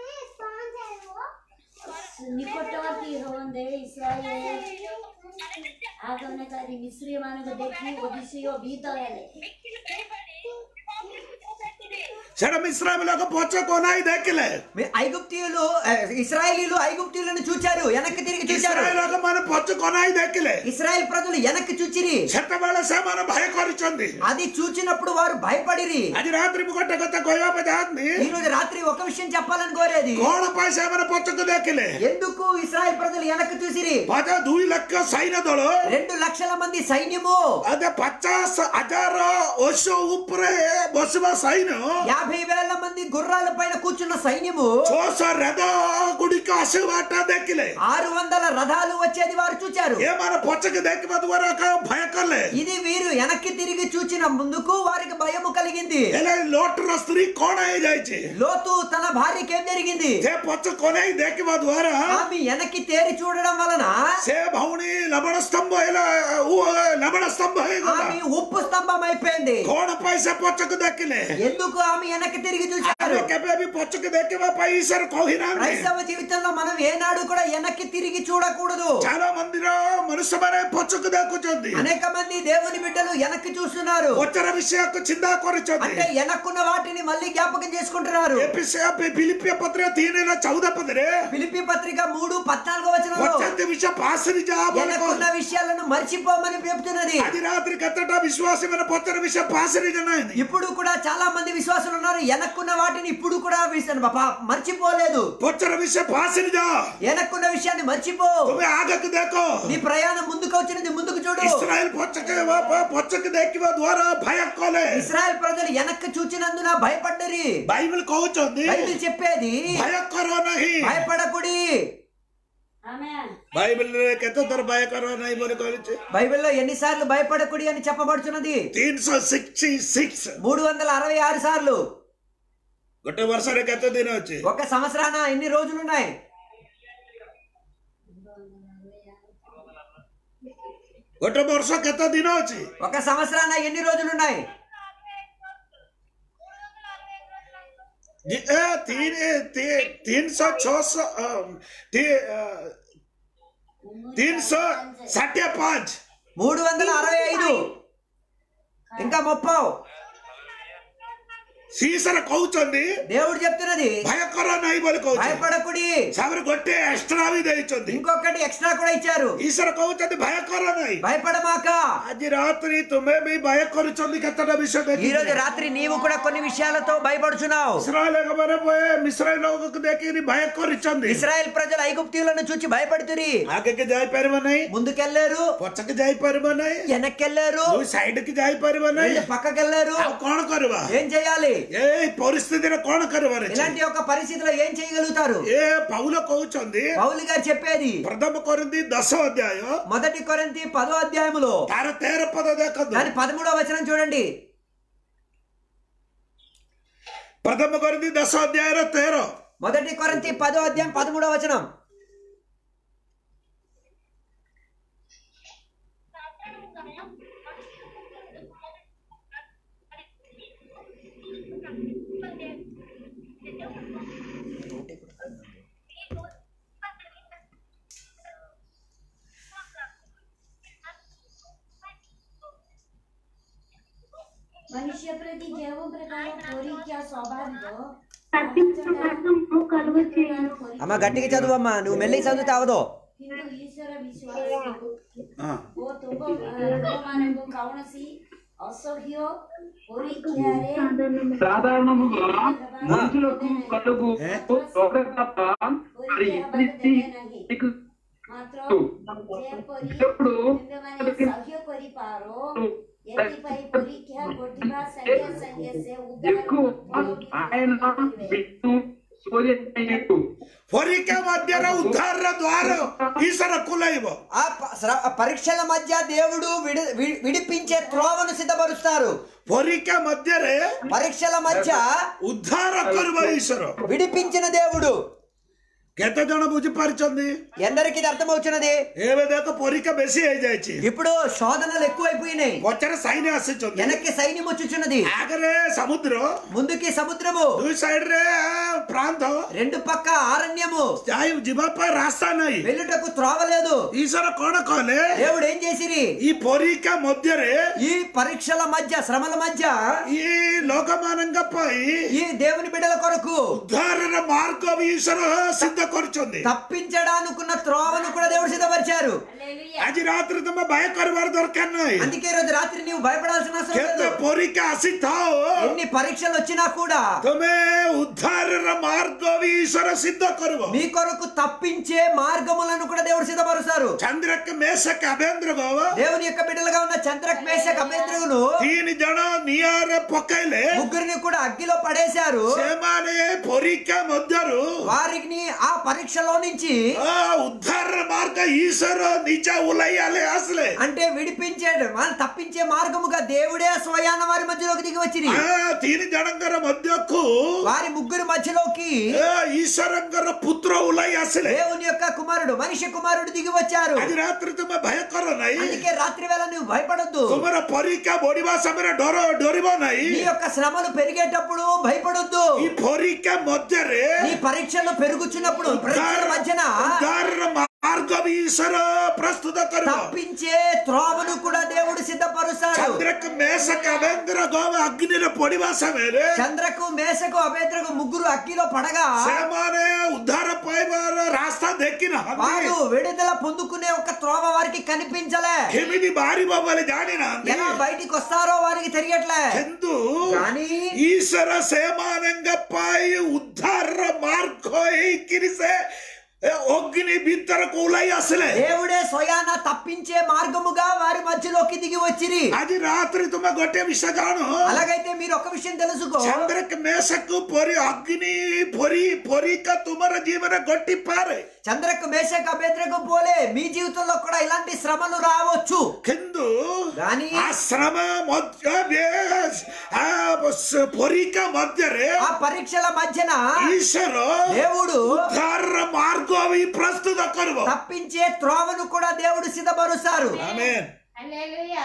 ନିକଟବର୍ତ୍ତୀ ହୁଅନ୍ତେ ଇସ୍ରାଏଲ ଆଗମନକାରୀ ମିଶ୍ରୀମାନଙ୍କୁ ଦେଖି ଓବିସି ଓ ଭୀତ ହେଲେ ସେଟା ମିଶ୍ରାମ ଲୋକ ପଛ କୋନାଇ ଦେଖିଲେ మీ- ఐగుప్తీయులు ఆ, ఇస్రాయేలీలు ఐగుప్తీయులను చూచారు వెనక్కి తిరిగి చూచారు ଇସ୍ରାଏଲ ଲୋକମାନେ ପଛ କୋନାଇ ଦେଖିଲେ ఇస్రాయేల్ ప్రజలు వెనక్కి చూచిరి ସେତେବେଳେ ସେମାନେ ଭୟ କରିଛନ୍ତି అది చూచినప్పుడు వారు భయపడిరి ଆଜି ରାତ୍ରି ମୁଁ ଗୋଟେ କଥା କହିବା ପାଇଁ ଚାହାନ୍ତି ఈ రోజు రాత్రి ఒక విషయం చెప్పాలని కోరేది କଣ ପାଇଁ ସେମାନେ ପଛକୁ ଦେଖିଲେ ఎందుకు ఇస్రాయేల్ ప్రజలు వెనక్కి చూసిరి ପଛ ଦୁଇ ଲକ୍ଷ ସୈନ୍ୟ ଦଳ రెండు లక్షల మంది సైన్యము అదే పଚାଶ ହଜାର ଓଷ ଉପରେ ବସିବା ସୈନ୍ୟ యాభై వేల మంది గుర్రాల పైన కూర్చున్న సైన్యము ଛଅଶହ ରଥ ଗୁଡ଼ିକ ଆସିବାଟା ଦେଖିଲେ ఆరు వందల రథాలు వచ్చేది వారు చూచారు ଏମାନେ ପଛକୁ ଦେଖିବା ଦ୍ୱାରା କାହା ଭୟ କଲେ ఇది వీరు వెనక్కి తిరిగి చూచిన ముందుకు వారికి భయము కలిగింది ହେଲେ ଲୋଟର ସ୍ତ୍ରୀ କଣ ହେଇଯାଇଛି లోతు తన భార్యకి ఏం జరిగింది ସେ ପଛ କନେଇ ଦେଖିବା ଦ୍ୱାରା ఆమె వెనక్కి తేరి చూడడం వలన ସେ ଭଉଣୀ ଲବଣ ସ୍ତମ୍ଭ ହେଲା ଉ- ଲବଣ ସ୍ତମ୍ଭ ହେଇଗଲା ఆమె ఉప్పు స్తంభం అయిపోయింది କଣ ପାଇଁ ସେ ପଛକୁ ଦେଖିଲେ ఎందుకు ఆమె వెనక్కి తిరిగి చూశారు ଆମେ କେବେ ବି ପଛକୁ ଦେଖିବା ପାଇଁ ଈଶ୍ୱର କହିନାହାନ୍ତି క్రైస్తవ జీవితంలో మనం ఏనాడు కూడా వెనక్కి తిరిగి చూడకూడదు చాలా మందిର ମନୁଷ୍ୟମାନେ ପଛକୁ ଦେଖୁଛନ୍ତି అనేక మంది దేవుని బిడ్డలు వెనక్కి చూస్తున్నారు ପଛର ବିଷୟକୁ ଚିନ୍ତା କରୁଛନ୍ତି అంటే వెనక్కున్న వాటిని మళ్ళీ జ్ఞాపకం చేసుకుంటున్నారు ଫିଲିପିଆ ପତ୍ର ତିନି ଚଉଦ ପଦରେ ఫిలిపి పత్రిక మూడు పద్నాలుగో వచనంలో ପଚାରିତ ବିଷୟ ପାସରି ଯାହା వెనక్కున్న విషయాలను మర్చిపోమని చెప్తున్నది ଆଜି ରାତିରେ କେତେଟା ବିଶ୍ୱାସୀ ମାନେ ପଚାର ବିଷୟ ପାସରି ଜଣାଏନି ఇప్పుడు కూడా చాలా మంది విశ్వాసులు ఉన్నారు వెనక్కున్న వాటిని ఇప్పుడు కూడా విస- పా- మర్చిపోలేదు ପଚାର ବିଷୟ ପାସରି ଯା వెనక్కున్న విషయాన్ని మర్చిపో ତୁମେ ଆଗକୁ ଦେଖ నీ ప్రయాణం ముందుకు వచ్చినది ముందుకు చూడు ଇସ୍ରାଏଲ ପଛକେ ପଛକୁ ଦେଖିବା ଦ୍ୱାରା ଭୟ କଲେ ఇస్రాయల్ ప్రజలు వెనక్కి చూచినందున భయపడ్డరి ବାଇବଲ କହୁଛନ୍ତି బైబిల్ చెప్పేది ଭୟ କର ନାହିଁ భయపడకుడి ఆమెన్ ବାଇବଲରେ କେତେ ଥର ଭୟ କର ନାହିଁ ବୋଲି କହିଛି బైబిల్లో ఎన్నిసార్లు భయపడకుడి అని చెప్పబడుచున్నది ତିନିଶହ ସିକ୍ସଟି ସିକ୍ସ మూడు వందల అరవై ఆరు సార్లు ଗୋଟେ ବର୍ଷରେ କେତେ ଦିନ ଅଛି ఒక సంవత్సరాన ఎన్ని రోజులు ఉన్నాయి ଗୋଟେ ବର୍ଷ କେତେ ଦିନ ଅଛି ఒక సంవత్సరాన ఎన్ని రోజులు ఉన్నాయి ଜି- ଏ ତିନି ତି- ତିନିଶହ ଛଅଶହ ଅ, ତି- ଅ, ତିନିଶହ ଷାଠିଏ ପାଞ୍ଚ మూడు వందల అరవై ఐదు ఇంకా ముప్పై ଶୀଷରେ କହୁଛନ୍ତି దేవుడు చెప్తున్నది ଭୟ କର ନାହିଁ ବୋଲି କହୁଛନ୍ତି భయపడకుడి ତାପରେ ଗୋଟେ ଏକ୍ସଟ୍ରା ବି ଦେଇଛନ୍ତି ఇంకొకటి ఎక్స్ట్రా కూడా ఇచ్చారు ଈଶ୍ୱର କହୁଛନ୍ତି ଭୟ କର ନାହିଁ భయపడమాక ଆଜି ରାତ୍ରି ତୁମେ ବି ଭୟ କରୁଛନ୍ତି କେତେଟା ବିଷୟ ఈ రోజు ଦେଖି రాత్రి నీవు కూడా కొన్ని విషయాలతో భయపడుచున్నావు ଇସ୍ରାଏଲ ଲୋକମାନେ ମିଶ୍ରାଏଲ ଲୋକକୁ ଦେଖିକି ଭୟ କରିଛନ୍ତି ఇస్రాయెల్ ప్రజలు ఐగుప్తీయులను చూచి భయపడుతురి ଆଗକୁ ଯାଇପାରିବ ନାହିଁ ముందుకెళ్లారు ପଛକୁ ଯାଇପାରିବ ନାହିଁ వెనక్కెళ్లారు ଦୁଇ ସାଇଡକୁ ଯାଇପାରିବ ନାହିଁ రెండు పక్కకెళ్లారు ଆଉ କଣ କରିବା ఏం చేయాలి ଏଇ ପରିସ୍ଥିତିରେ କଣ କରିବାର ଅଛି ఇలాంటి ఒక పరిస్థితిలో ఏం చేయగలుగుతారు ଏ ପାଉଲ କହୁଛନ୍ତି పౌలు గారు చెప్పేది ପ୍ରଥମ କରନ୍ତି ଦଶ ଅଧ୍ୟାୟ మొదటి కొరింథీ పదో అధ్యాయములో ତାର ତେର ପଦ ଦେଖନ୍ତୁ దాని పదమూడవ వచనం చూడండి ପ୍ରଥମ କରନ୍ତି ଦଶ ଅଧ୍ୟାୟର ତେର మొదటి కొరింథీ పదో అధ్యాయం పదమూడవ వచనం మనుష్య ప్రతి జీవం ప్రకారం కోరిక స్వాభావిక అమ్మ గట్టిగా చదువమ్మా నువ్వు మెల్లి చదివితే అవదో କିନ୍ତୁ ଈଶ୍ୱର ବିଶ୍ୱାସ ହଁ ଓ ତୁମ ତୁମମାନଙ୍କୁ କୌଣସି ଅସହ୍ୟ ପରୀକ୍ଷାରେ సాధారణముగా మనుషులకు కలుగు రోగ తప్ప మరి ఏది నీకు ମାତ୍ର ଯେପରି ఎప్పుడు ତୁମେମାନେ ସହ୍ୟ କରିପାର ଏଥିପାଇଁ ପରୀକ୍ଷା ଘଟିବା ସାଙ୍ଗେ ସାଙ୍ଗେ ସେ ఎక్కువ ఆయన విష్ణు సూర్యు ପରୀକ୍ଷା ମଧ୍ୟରେ ଉଦ୍ଧାରର ଦ୍ୱାର ଈଶ୍ୱର ଖୋଲାଇବ ఆ ప- శ్ర- ఆ పరీక్షల మధ్య దేవుడు విడి వి- విడిపించే త్రోవను సిద్ధపరుస్తారు ପରୀକ୍ଷା ମଧ୍ୟରେ పరీక్షల మధ్య ଉଦ୍ଧାର କରିବ ଈଶ୍ୱର విడిపించిన దేవుడు କେତେ ଜଣ ବୁଝିପାରୁଛନ୍ତି ఎందరికి ఇది అర్థమవుతున్నది ଏବେ ଦେଖ ପରୀକ୍ଷା ବେଶୀ ହେଇଯାଇଛି ఇప్పుడు శోధనలు ఎక్కువైపోయినాయి ପଛରେ ସାଇନ୍ ଆସିଛନ୍ତି వెనక్కి సైన్యం వచ్చుచున్నది ଆଗରେ ସମୁଦ୍ର ముందుకి సముద్రము ଦୁଇ ସାଇଡରେ ବାନ୍ଧ రెండు పక్క అరణ్యము ଯାଇ ଯିବା ପାଇଁ ରାସ୍ତା ନାହିଁ వెళ్ళుటకు త్రోవలేదు ଈଶ୍ୱର କଣ କଲେ దేవుడు ఏం చేసిరి ఈ ପରୀକ୍ଷା ମଧ୍ୟରେ ఈ పరీక్షల మధ్య శ్రమల మధ్య ఈ ଲୋକମାନଙ୍କ ପାଇଁ ఈ దేవుని బిడ్డల కొరకు ଉଦ୍ଧାରର ମାର୍ଗ ବି ଈଶ୍ୱର ସିଦ୍ଧ କରୁଛନ୍ତି తప్పించడానుకున్న త్రోవను కూడా దేవుడు సిద్ధపరిచారు హల్లెలూయా. ଆଜି ରାତିରେ ତମେ ଭୟ କରିବାର ଦରକାର ନାହିଁ అందుకే ఈ రోజు రాత్రి నీవు భయపడాల్సిన అవసరం କେତେ లేదు ପରୀକ୍ଷା ଆସିଥାଉ ఎన్ని పరీక్షలు వచ్చినా కూడా ତମେ ଉଦ୍ଧାରର ମାର୍ଗ ବି ଈଶ୍ୱର ସିଦ୍ଧ କରିବ మీ కొరకు తప్పించే మార్గములను కూడా దేవుడు సిద్ధపరుస్తారు ଚନ୍ଦ୍ରକ ମେଷକ ଆବେନ୍ଦ୍ର ଗବ దేవుని యొక్క బిడ్డలుగా ఉన్న చంద్రక్ మేషక్ అభ్యర్థులను ତିନି ଜଣ ନିଆଁରେ ପକେଇଲେ ముగ్గురిని కూడా అగ్గిలో పడేశారు ସେମାନେ ପରୀକ୍ଷା ମଧ୍ୟରୁ వారిని ఆ పరీక్షలో నుంచి ଆ, ଉଦ୍ଧାରର ମାର୍ଗ ଈଶ୍ୱର ନିଜ ଓହ୍ଲାଇ ଆଲେ ଆସିଲେ అంటే విడిపించాడు మన తప్పించే మార్గముగా దేవుడే స్వయాన వారి మధ్యలోకి దిగి వచ్చింది ଆ, ତିନି ଜଣଙ୍କର ମଧ୍ୟକୁ వారి ముగ్గురు మధ్యలోకి ଆ, ଈଶ୍ୱରଙ୍କର ପୁତ୍ର ଓହ୍ଲାଇ ଆସିଲେ దేవుని యొక్క కుమారుడు మనిషి కుమారుడు దిగి వచ్చారు ଆଜି ରାତିରେ ତୁମେ ଭୟ କର ନାହିଁ అందుకే రాత్రి వేళ నువ్వు భయపడొద్దు ତୁମର ପରୀକ୍ଷା ବଢିବା ସମୟରେ ଡର ଡରିବ ନାହିଁ నీ యొక్క శ్రమలు పెరిగేటప్పుడు భయపడొద్దు ఈ ପରୀକ୍ଷା ମଧ୍ୟରେ నీ పరీక్షలు పెరుగుచున్నప్పుడు పరీక్షల మధ్యన ଉଦ୍ଧାରର ମାର୍ଗ ବି ଈଶ୍ୱର ପ୍ରସ୍ତୁତ କରିବ తప్పించే త్రోవను కూడా దేవుడు సిద్ధపరుస్తాడు ଚନ୍ଦ୍ରକ ମେଷକ ଆବେନ୍ଦ୍ର ଗବ ଅଗ୍ନିରେ ପଡିବା ସମୟରେ చంద్రకు మేషకు అభేద్రకు ముగ్గురు అగ్గిలో పడగా ସେମାନେ ଉଦ୍ଧାର ପାଇବାର ରାସ୍ତା ଦେଖି వారు ନାହାନ୍ତି విడుదల పొందుకునే ఒక త్రోవ వారికి కనిపించలే କେମିତି ବାହାରିବ ବୋଲି ଜାଣିନାହାନ୍ତି ఎలా బయటికి వస్తారో వారికి తెలియట్లే କିନ୍ତୁ కానీ ଈଶ୍ୱର ସେମାନଙ୍କ ପାଇଁ ଉଦ୍ଧାରର ମାର୍ଗ ହେଇକିରି ସେ ଏ ଅଗ୍ନି ଭିତରକୁ ଓହ୍ଲାଇ ଆସିଲେ దేవుడే స్వయాన తప్పించే మార్గముగా వారి మధ్యలోకి దిగి వచ్చిరి ଆଜି ରାତିରେ ତୁମେ ଗୋଟେ ବିଷୟ ଜାଣ అలాగైతే మీరు ఒక విషయం తెలుసుకో ଚନ୍ଦ୍ରକ ମେଷକୁ ପରି ଅଗ୍ନି ପରି ପରୀକ୍ଷା ତୁମର ଜୀବନ ଘଟି ପାରେ చంద్రకు మేషకు అభేద్రకు పోలే మీ జీవితంలో కూడా ఇలాంటి శ్రమలు రావచ్చు କିନ୍ତୁ కానీ ଆଶ୍ରମ ମଧ୍ୟ ଆ, ସ- ପରୀକ୍ଷା ମଧ୍ୟରେ ఆ పరీక్షల మధ్యన ଈଶ୍ୱର దేవుడు ଉଦ୍ଧାରର ମାର୍ଗ ବି ପ୍ରସ୍ତୁତ କରିବ తప్పించే త్రోవను కూడా దేవుడు సిద్ధపరుస్తారు ଆମେନ୍ హల్లెలూయా.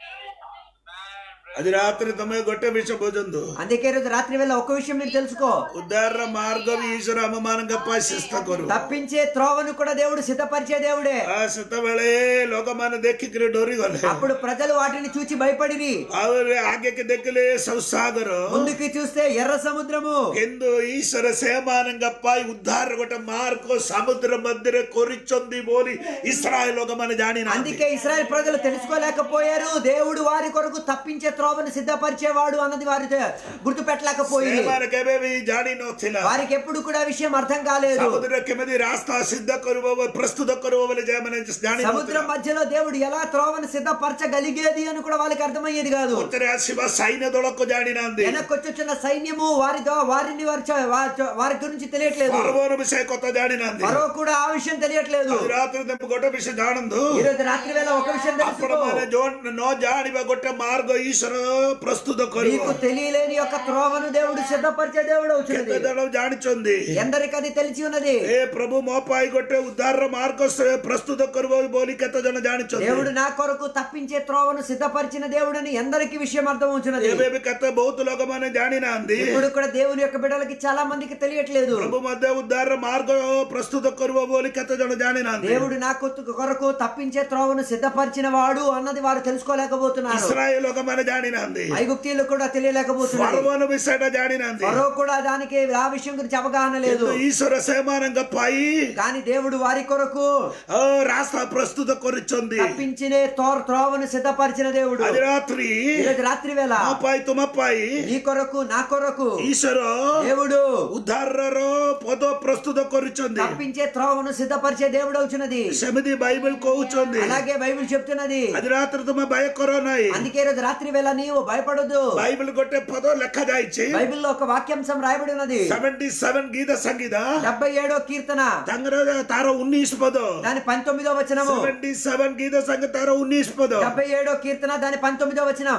ଆଜି ରାତିରେ ତମେ ଗୋଟେ ବିଷୟ ବୁଝନ୍ତୁ అందుకే ఈరోజు రాత్రి వేళ ఒక విషయం మీరు తెలుసుకో ଉଦ୍ଧାରର ମାର୍ଗ ବି ଈଶ୍ୱର ଆମମାନଙ୍କ ପାଇଁ ଚେଷ୍ଟା କରୁ తప్పించే త్రోవను కూడా దేవుడు సిద్ధపరిచే దేవుడే ଆ, ସେତେବେଳେ ଲୋକମାନେ ଦେଖିକିରି ଡରିଗଲେ అప్పుడు ప్రజలు వాటిని చూచి భయపడిరి ଆଉ ଆଗେକି ଦେଖିଲେ ସବୁ ସାଗର ముందుకి చూస్తే ఎర్ర సముద్రము କିନ୍ତୁ ଈଶ୍ୱର ସେମାନଙ୍କ ପାଇଁ ଉଦ୍ଧାର ଗୋଟେ ମାର୍ଗ ସମୁଦ୍ର ମଧ୍ୟରେ କରିଛନ୍ତି ବୋଲି ଇସ୍ରାଏଲ ଲୋକମାନେ ଜାଣିନାହାନ୍ତି అందుకే ఇస్రాయల్ ప్రజలు తెలుసుకోలేకపోయారు దేవుడు వారి కొరకు తప్పించే త్రోవను సిద్ధపరిచేవాడు అన్నది వారి గుర్తు పెట్టలేకపోయింది ସେମାନେ କେବେ ବି ଜାଣିନଥିଲା వారికి ఎప్పుడు కూడా ఆ విషయం అర్థం కాలేదు ସମୁଦ୍ର କେମିତି ରାସ୍ତା ସିଦ୍ଧ କରିବ ବୋଲି ପ୍ରସ୍ତୁତ କରିବ ବୋଲି ସେମାନେ సముద్రం ଜାଣିନଥିଲା మధ్యలో దేవుడు ఎలా త్రోవను సిద్ధపరచగలిగేది అని కూడా వాళ్ళకి అర్థమయ్యేది కాదు ଉତ୍ତରେ ଆସିବା సైన్య దళକୁ ଜାଣିନାହାନ୍ତି వెనకొచ్చుచున్న సైన్యము వారి ద్వా- వారిని వారి చ- వారి చ- వారి గురించి తెలియట్లేదు పర్వత విషయ కొత్త ଜାଣିନାହାନ୍ତି మరో కూడా ఆ విషయం తెలియట్లేదు ଆଜି ରାତିରେ ତମେ ଗୋଟେ ବିଷୟ ଜାଣନ୍ତୁ ఈ రోజు రాత్రి వేళ ఒక విషయం తెలుసుకో ଆପଣମାନେ ଯୋଉ ନ ଜାଣିବା ଗୋଟେ ମାର୍ଗ ଈଶ୍ୱର ପ୍ରସ୍ତୁତ କରିବ నీకు తెలియలేని యొక్క త్రోవను దేవుడు సిద్ధపరిచే దేవుడు అవుతున్నది କେତେ ଜଣ ଜାଣିଛନ୍ତି ఎందరికి అది తెలిసి ఉన్నది ଏ ପ୍ରଭୁ ମୋ ପାଇଁ ଗୋଟେ ଉଦ୍ଧାରର ମାର୍ଗ ସେ ପ୍ରସ୍ତୁତ କରିବ ବୋଲି କେତେ ଜଣ ଜାଣିଛନ୍ତି దేవుడు నా కొరకు తప్పించే త్రోవను సిద్ధపరిచిన దేవుడని ఎందరికి విషయం అర్థమవుతున్నది ଏବେ ବି କେତେ ବହୁତ ଲୋକମାନେ ଜାଣିନାହାନ୍ତି ఇప్పుడు కూడా దేవుని యొక్క బిడ్డలకి చాలా మందికి తెలియట్లేదు ପ୍ରଭୁ ମଧ୍ୟ ଉଦ୍ଧାରର ମାର୍ଗ ପ୍ରସ୍ତୁତ କରିବ ବୋଲି କେତେ ଜଣ ଜାଣିନାହାନ୍ତି దేవుడు నా కొత్త- కొరకు తప్పించే త్రోవను సిద్ధపరిచిన వాడు అన్నది వారు తెలుసుకోలేకపోతున్నారు ଇସ୍ରାଏଲ ଲୋକମାନେ ଜାଣିନାହାନ୍ତି ఐగుప్తీయులు కూడా తెలియలేకపోతున్నారు ଫରମୋନ ବିଷୟଟା ଜାଣିନାହାନ୍ତି మరో కూడా దానికి ఆ విషయం గురించి అవగాహన లేదు କିନ୍ତୁ ଈଶ୍ୱର ସେମାନଙ୍କ ପାଇଁ కానీ దేవుడు వారి కొరకు ଅ, ରାସ୍ତା ପ୍ରସ୍ତୁତ କରିଛନ୍ତି తప్పించిన త్రోవ త్రోవను సిద్ధపరిచిన దేవుడు ଆଜି ରାତ୍ରି ఈరోజు రాత్రి వేళ ମୋ ପାଇଁ ତୁମ ପାଇଁ నీ కొరకు నా కొరకు ଈଶ୍ୱର దేవుడు ଉଦ୍ଧାରର ପଦ ପ୍ରସ୍ତୁତ କରିଛନ୍ତି తప్పించే త్రోవను సిద్ధపరిచే దేవుడు అవుతున్నది ସେମିତି ବାଇబଲ କହୁଛନ୍ତି అలాగే బైబిల్ చెప్తున్నది ଆଜି ରାତିରେ ତୁମେ ଭୟ କର ନାହିଁ అందుకే ఈరోజు రాత్రి వేళ నీవు భయపడొద్దు ବାଇବଲ ଗୋଟେ ପଦ ଲେଖା ଯାଇଛି బైబిల్లో ఒక వాక్యాంశం రాయబడి ఉన్నది సెవెంటీ సెవెన్ గీత సంగీత డెబ్బై ఏడో కీర్తన ତାଙ୍କର ତାର ଉଣେଇଶ ପଦ దాని పంతొమ్మిదో వచనము ସେଭେଣ୍ଟି ସେଭେନ ଗୀତ సంగీత ତାର ଉଣେଇଶ ପଦ డెబ్బై ఏడో కీర్తన దాని పంతొమ్మిదో వచనం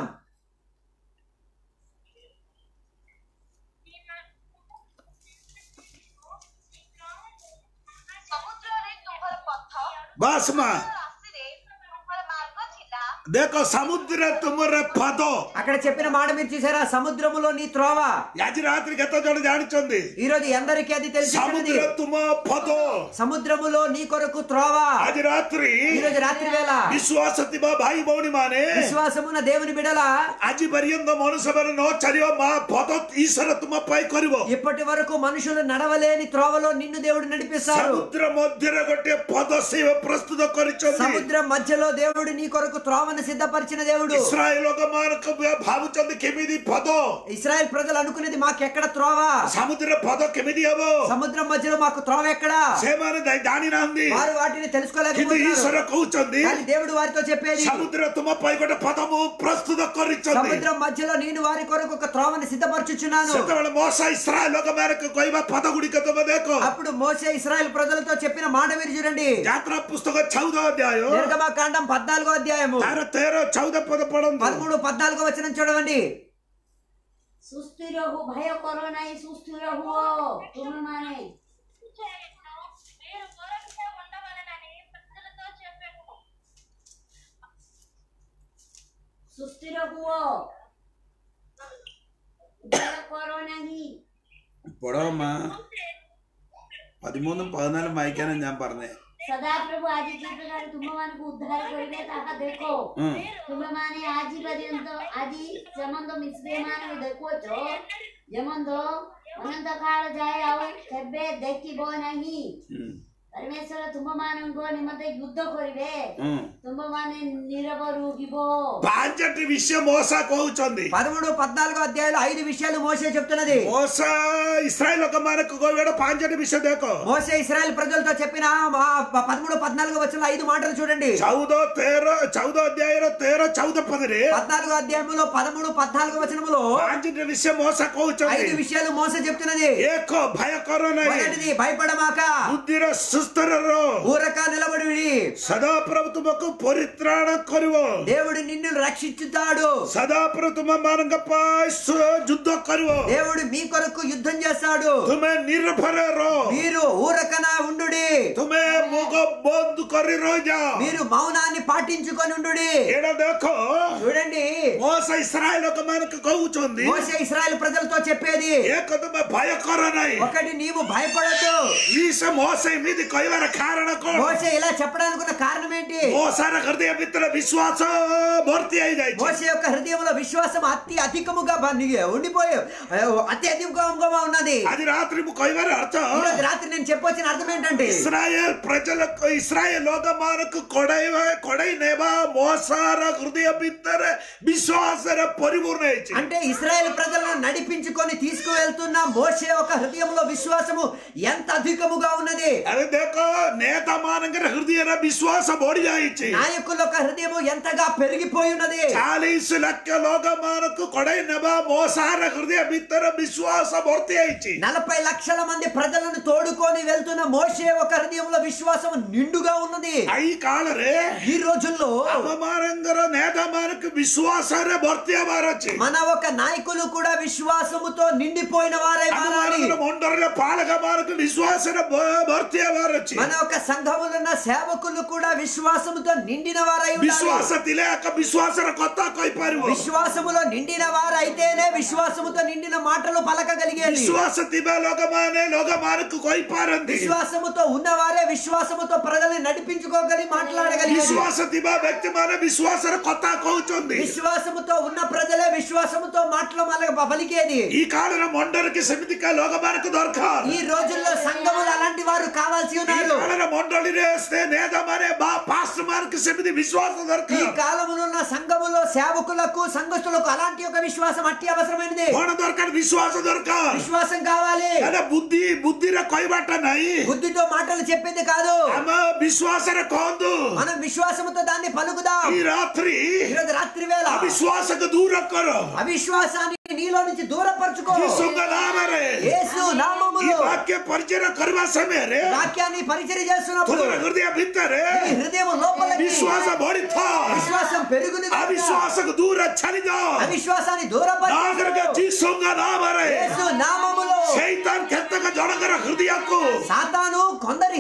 ସମୁଦ୍ରରେ ତୁମର ପଥ ବାସ୍ ମା ରାଶିରେ ତୁମର ମାର୍ଗ ଥିଲା ଦେଖ ସମୁଦ୍ର ତୁମର ପଦ అక్కడ చెప్పిన మాట మీరు చూసారా సముద్రములో నీ త్రోవ ଆଜି ରାତିରେ କେତେ ଜଣ ଜାଣିଛନ୍ତି ఈ రోజు ఎందరికీ అది తెలిసి ସମୁଦ୍ର ତୁମ ପଦ సముద్రములో నీ కొరకు త్రోవ ଆଜି ରାତ୍ରି ఈ రోజు రాత్రి వేళ ବିଶ୍ୱାସ ଥିବା ଭାଇ ଭଉଣୀ ମାନେ విశ్వాసమున్న దేవుని బిడల ଆଜି ପର୍ଯ୍ୟନ୍ତ ମନୁଷ୍ୟ ମାନେ ନ ଚାଲିବ ମା ପଦ ଈଶ୍ୱର ତୁମ ପାଇଁ କରିବ ఇప్పటి వరకు మనుషులు నడవలేని త్రోవలో నిన్ను దేవుడు నడిపిస్తారు ସମୁଦ୍ର ମଧ୍ୟରେ ଗୋଟେ ପଦ ସେ ପ୍ରସ୍ତୁତ କରିଛନ୍ତି సముద్రం మధ్యలో దేవుడు నీ కొరకు త్రోవను సిద్ధపరిచిన దేవుడు ଇସ୍ରାଏଲ ଲୋକମାନଙ୍କ ଭାବୁଛନ୍ତି କେମିତି ପଦ ఇస్రాయెల్ ప్రజలు అనుకునేది మాకెక్కడ త్రోవ ସମୁଦ୍ର ପଦ କେମିତି ହବ సముద్రం మధ్యలో మాకు త్రోవ ఎక్కడా ସେମାନେ ଜା- ଜାଣିନାହାନ୍ତି వారు వాటిని କିନ୍ତୁ తెలుసుకోలేకపోతున్నారు ଈଶ୍ୱର କହୁଛନ୍ତି కానీ దేవుడు వారితో చెప్పేది ସମୁଦ୍ର ତୁମ ପାଇଁ ଗୋଟେ ପଦ ମୁଁ ପ୍ରସ୍ତୁତ କରିଛନ୍ତି సముద్రం మధ్యలో నేను వారి కొరకు ఒక త్రోవని సిద్ధపరచుచున్నాను ସେତେବେଳେ ମଶା ଇସ୍ରାଏଲ ଲୋକମାନଙ୍କୁ କହିବା ପଦ ଗୁଡ଼ିକ ତମେ ଦେଖ అప్పుడు మోసే ఇస్రాయెల్ ప్రజలతో చెప్పిన మాట మీరు చూడండి ଯାତ୍ରା పుస్తକ చౌଦ ଅଧ୍ୟାୟ నిర్గమకాండం పద్నాలుగో అధ్యాయము ତାର ତେର ଚଉଦ ପଦ ପଢନ୍ତୁ పదమూడు పద్నాలుగో వచనం చూడవండి ସୁସ୍ଥିର ହୁ ଭୟ କର ନାହିଁ ସୁସ୍ଥିର ହୁଅ ତୁମେମାନେ మీరు దూరంగా ఉండవలనని ప్రజలతో చెప్పాను ସୁସ୍ଥିର ହୁଅ ଭୟ କର ନାହିଁ ପଢ ପଦିମୂന്ന് ପതിനാല് വായിക്കാനാണ് ഞാൻ പറഞ്ഞേ ସଦାପ୍ରଭୁ ଆଜି ଯେ ପ୍ରକାର ତୁମମାନଙ୍କୁ ଉଦ୍ଧାର କରିବେ ତାହା ଦେଖ ହୁଁ। ତୁମେମାନେ ଆଜି ପର୍ଯ୍ୟନ୍ତ ଆଜି ଯେମନ୍ତ ମିଶ୍ରୀମାନଙ୍କୁ ଦେଖୁଅଛ ଯେମନ୍ତ ଅନନ୍ତ କାଳ ଯାଏ ଆଉ କେବେ ଦେଖିବ ନାହିଁ ହୁଁ, ପରମେଶ୍ୱର ତୁମମାନଙ୍କ ନିମନ୍ତେ ଯୁଦ୍ଧ କରିବେ ହୁଁ। ତୁମମାନେ ନିରବ ରୁହିବ ପାଞ୍ଚଟି ବିଷୟ ମଶା କହୁଛନ୍ତି పదమూడు పద్నాలుగో అధ్యాయులు ఐదు విషయాలు మోసే చెప్తున్నది ମଶା ଇସ୍ରାଏଲ ଲୋକମାନଙ୍କୁ କହିବେ ପାଞ୍ଚଟି ବିଷୟ ଦେଖ మోసే ఇస్రాయెల్ ప్రజలతో చెప్పిన మా ప- పదమూడు పద్నాలుగు వచ్చిన ఐదు మాటలు చూడండి ଚଉଦ ତେର ଚଉଦ ଅଧ୍ୟାୟର ତେର ଚଉଦ ପଦରେ పద్నాలుగో అధ్యాయములో పదమూడు పద్నాలుగు వచనములో ପାଞ୍ଚଟି ବିଷୟ ମଶା କହୁଛନ୍ତି ఐదు విషయాలు మోస చెప్తున్నది ଏକ ଭୟ କର ନାହିଁ మొదటిది భయపడమాక ବୁଦ୍ଧିର ସୁସ୍ଥର ରହ ఊరక నిలబడి ସଦାପ୍ରଭୁ ତୁମକୁ ପରିତ୍ରାଣ କରିବ దేవుడు నిన్ను రక్షించుతాడు ସଦାପ୍ରଭୁ ତୁମମାନଙ୍କ ପାଇଁ ସୁ- ଯୁଦ୍ଧ କରିବ దేవుడు మీ కొరకు యుద్ధం చేస్తాడు ତୁମେ ନିର୍ଭର ରହ మీరు ఊరకన ఉండు ତୁମେ ମୁଗ ବନ୍ଦ କରି ରହିଯାଅ మీరు మౌనాన్ని పాటించుకొని ఉండు ଏଇଟା ଦେଖ చూడండి ମୋସ ଇସ୍ରାଏଲ ଲୋକମାନଙ୍କୁ କହୁଛନ୍ତି మోసే ఇస్రాయెల్ ప్రజలతో చెప్పేది ଏକ ତୁମେ ଭୟ କର ନାହିଁ ఒకటి నీవు భయపడద్దు ఈ ସେ ମୋସ ଏମିତି କହିବାର କାରଣ କଣ మోసే ఇలా చెప్పడానికి ఉన్న కారణం ఏంటి ମୋସାର ହୃଦୟ ଭିତରେ ବିଶ୍ୱାସ ଭର୍ତ୍ତି ହେଇଯାଇଛି మోసే యొక్క హృదయంలో విశ్వాసం అతి అధికముగా బ- ఉండిపోయి అతి అధికంగా ఉన్నది ଆଜି ରାତ୍ରି ମୁଁ କହିବାର ଅର୍ଥ ఈరోజు రాత్రి నేను చెప్పొచ్చిన అర్థం ఏంటంటే ଇସ୍ରାଏଲ ପ୍ରଜలకు ଇସ୍ରାଏଲ ଲୋକମାନଙ୍କୁ କଡେଇବା କଡେଇ ନେବା ମୋସାର ହୃଦୟ ଭିତରେ ବିଶ୍ୱାସରେ ପରିପୂର୍ଣ୍ଣ ହେଇଛି అంటే ఇస్రాయేల్ ప్రజలను నడిపించుకొని తీసుకువెళ్తున్న మోసే ఒక హృదయంలో విశ్వాసము ఎంత అధికముగా ఉన్నది ଆରେ ଦେଖ ନେତା ମାନଙ୍କର ହୃଦୟରେ ବିଶ୍ୱାସ ବଢି ଯାଇଛି నాయకుల యొక్క హృదయము ఎంతగా పెరిగిపోయి ఉన్నది ଚାଳିଶ ଲକ୍ଷ ଲୋକମାନଙ୍କୁ କଡେଇ ନେବା ମୋସାର ହୃଦୟ ଭିତରେ ବିଶ୍ୱାସ ଭର୍ତ୍ତି ହେଇଛି నలభై లక్షల మంది ప్రజలను తోడుకొని వెళ్తున్న మోసే ఒక హృదయంలో విశ్వాసం నిండుగా ఉన్నది ଏଇ କାଳରେ ఈ రోజుల్లో ଆମମାନଙ୍କର ନେତା ମାନଙ୍କୁ ବିଶ୍ୱାସରେ ଭର୍ତ୍ତି ହେବାର ଅଛି మన ఒక నాయకులు కూడా విశ్వాసముతో నిండిపోయిన వారై మారాలి ଆମମାନଙ୍କର ମଣ୍ଡଳରେ ପାଳକ ମାନଙ୍କୁ ବିଶ୍ୱାସରେ ଭ- ଭର୍ତ୍ତି ହେବାର ଅଛି మన యొక్క సంఘములో ఉన్న సేవకులు కూడా విశ్వాసముతో నిండిన వారై ఉండాలి ବିଶ୍ୱାସ ଥିଲେ ଏକ ବିଶ୍ୱାସର କଥା କହିପାରିବ విశ్వాసములో నిండిన వారైతేనే విశ్వాసముతో నిండిన మాటలు పలకగలిగేది ବିଶ୍ୱାସ ଥିବା ଲୋକମାନେ ଲୋକମାନଙ୍କୁ କହିପାରନ୍ତି విశ్వాసముతో ఉన్నవారే విశ్వాసముతో ప్రజల్ని నడిపించుకోగలిగి మాట్లాడగలిగేది ବିଶ୍ୱାସ ଥିବା ବ୍ୟକ୍ତି ମାନେ ବିଶ୍ୱାସର କଥା କହୁଛନ୍ତି విశ్వాసముతో ఉన్న ప్రజలే విశ్వాసముతో మాటలు మల పలికేది ఈ కాలంలో ମଣ୍ଡଳୀକି ସେମିତିକା ଲୋକମାନଙ୍କୁ ଦରକାର ఈ రోజుల్లో సంఘములు అలాంటి వారు కావాల్సి ఈ ఉన్నారు କାଳରେ ମଣ୍ଡଳୀରେ ସେ ନେତାମାନେ ବା ପାଷ୍ଟ ମାନଙ୍କୁ ସେମିତି ବିଶ୍ୱାସ ఈ ଦରକାର కాలములో ఉన్న సంఘములో సేవకులకు సంఘస్థులకు అలాంటి ఒక విశ్వాసం అట్టి అవసరమైనది କଣ ଦରକାର ବିଶ୍ୱାସ ଦରକାର విశ్వాసం కావాలి ହେଲେ ବୁଦ୍ଧି ବୁଦ୍ଧିରେ କହିବାଟା ନାହିଁ బుద్ధితో మాటలు చెప్పేది కాదు ଆମ ବିଶ୍ୱାସରେ କହନ୍ତୁ మనం విశ్వాసముతో దాన్ని పలుకుదాం ఈ రాత్రి ఈరోజు రాత్రి వేళ అవిశ్వాసకు దూర కర అవిశ్వాసాన్ని నీలో నుంచి దూరపరచుకో ଯୀଶୁଙ୍କ ନାମରେ యేసు ఈ నామములో వాక్య పరిచୟ କରିବା ସମୟରେ వాక్యాన్ని పరిచయం చేస్తున్నప్పుడు ତୁମର ହୃଦୟ ଭିତରେ నీ హృదయం లోపల ବିଶ୍ୱାସ ବଢିଥାଏ విశ్వాసం పెరుగుని గాక. అవిశ్వాసకు దూర ଛାଡ଼ିଯାଅ అవిశ్వాసాన్ని ନାଗରିକ దూరపరచు ଯୀଶୁଙ୍କ ନାମରେ యేసు నామములో ସେଇତାନ କେତେକ ଜଣଙ୍କର ହୃଦୟକୁ సాతాను కొందరి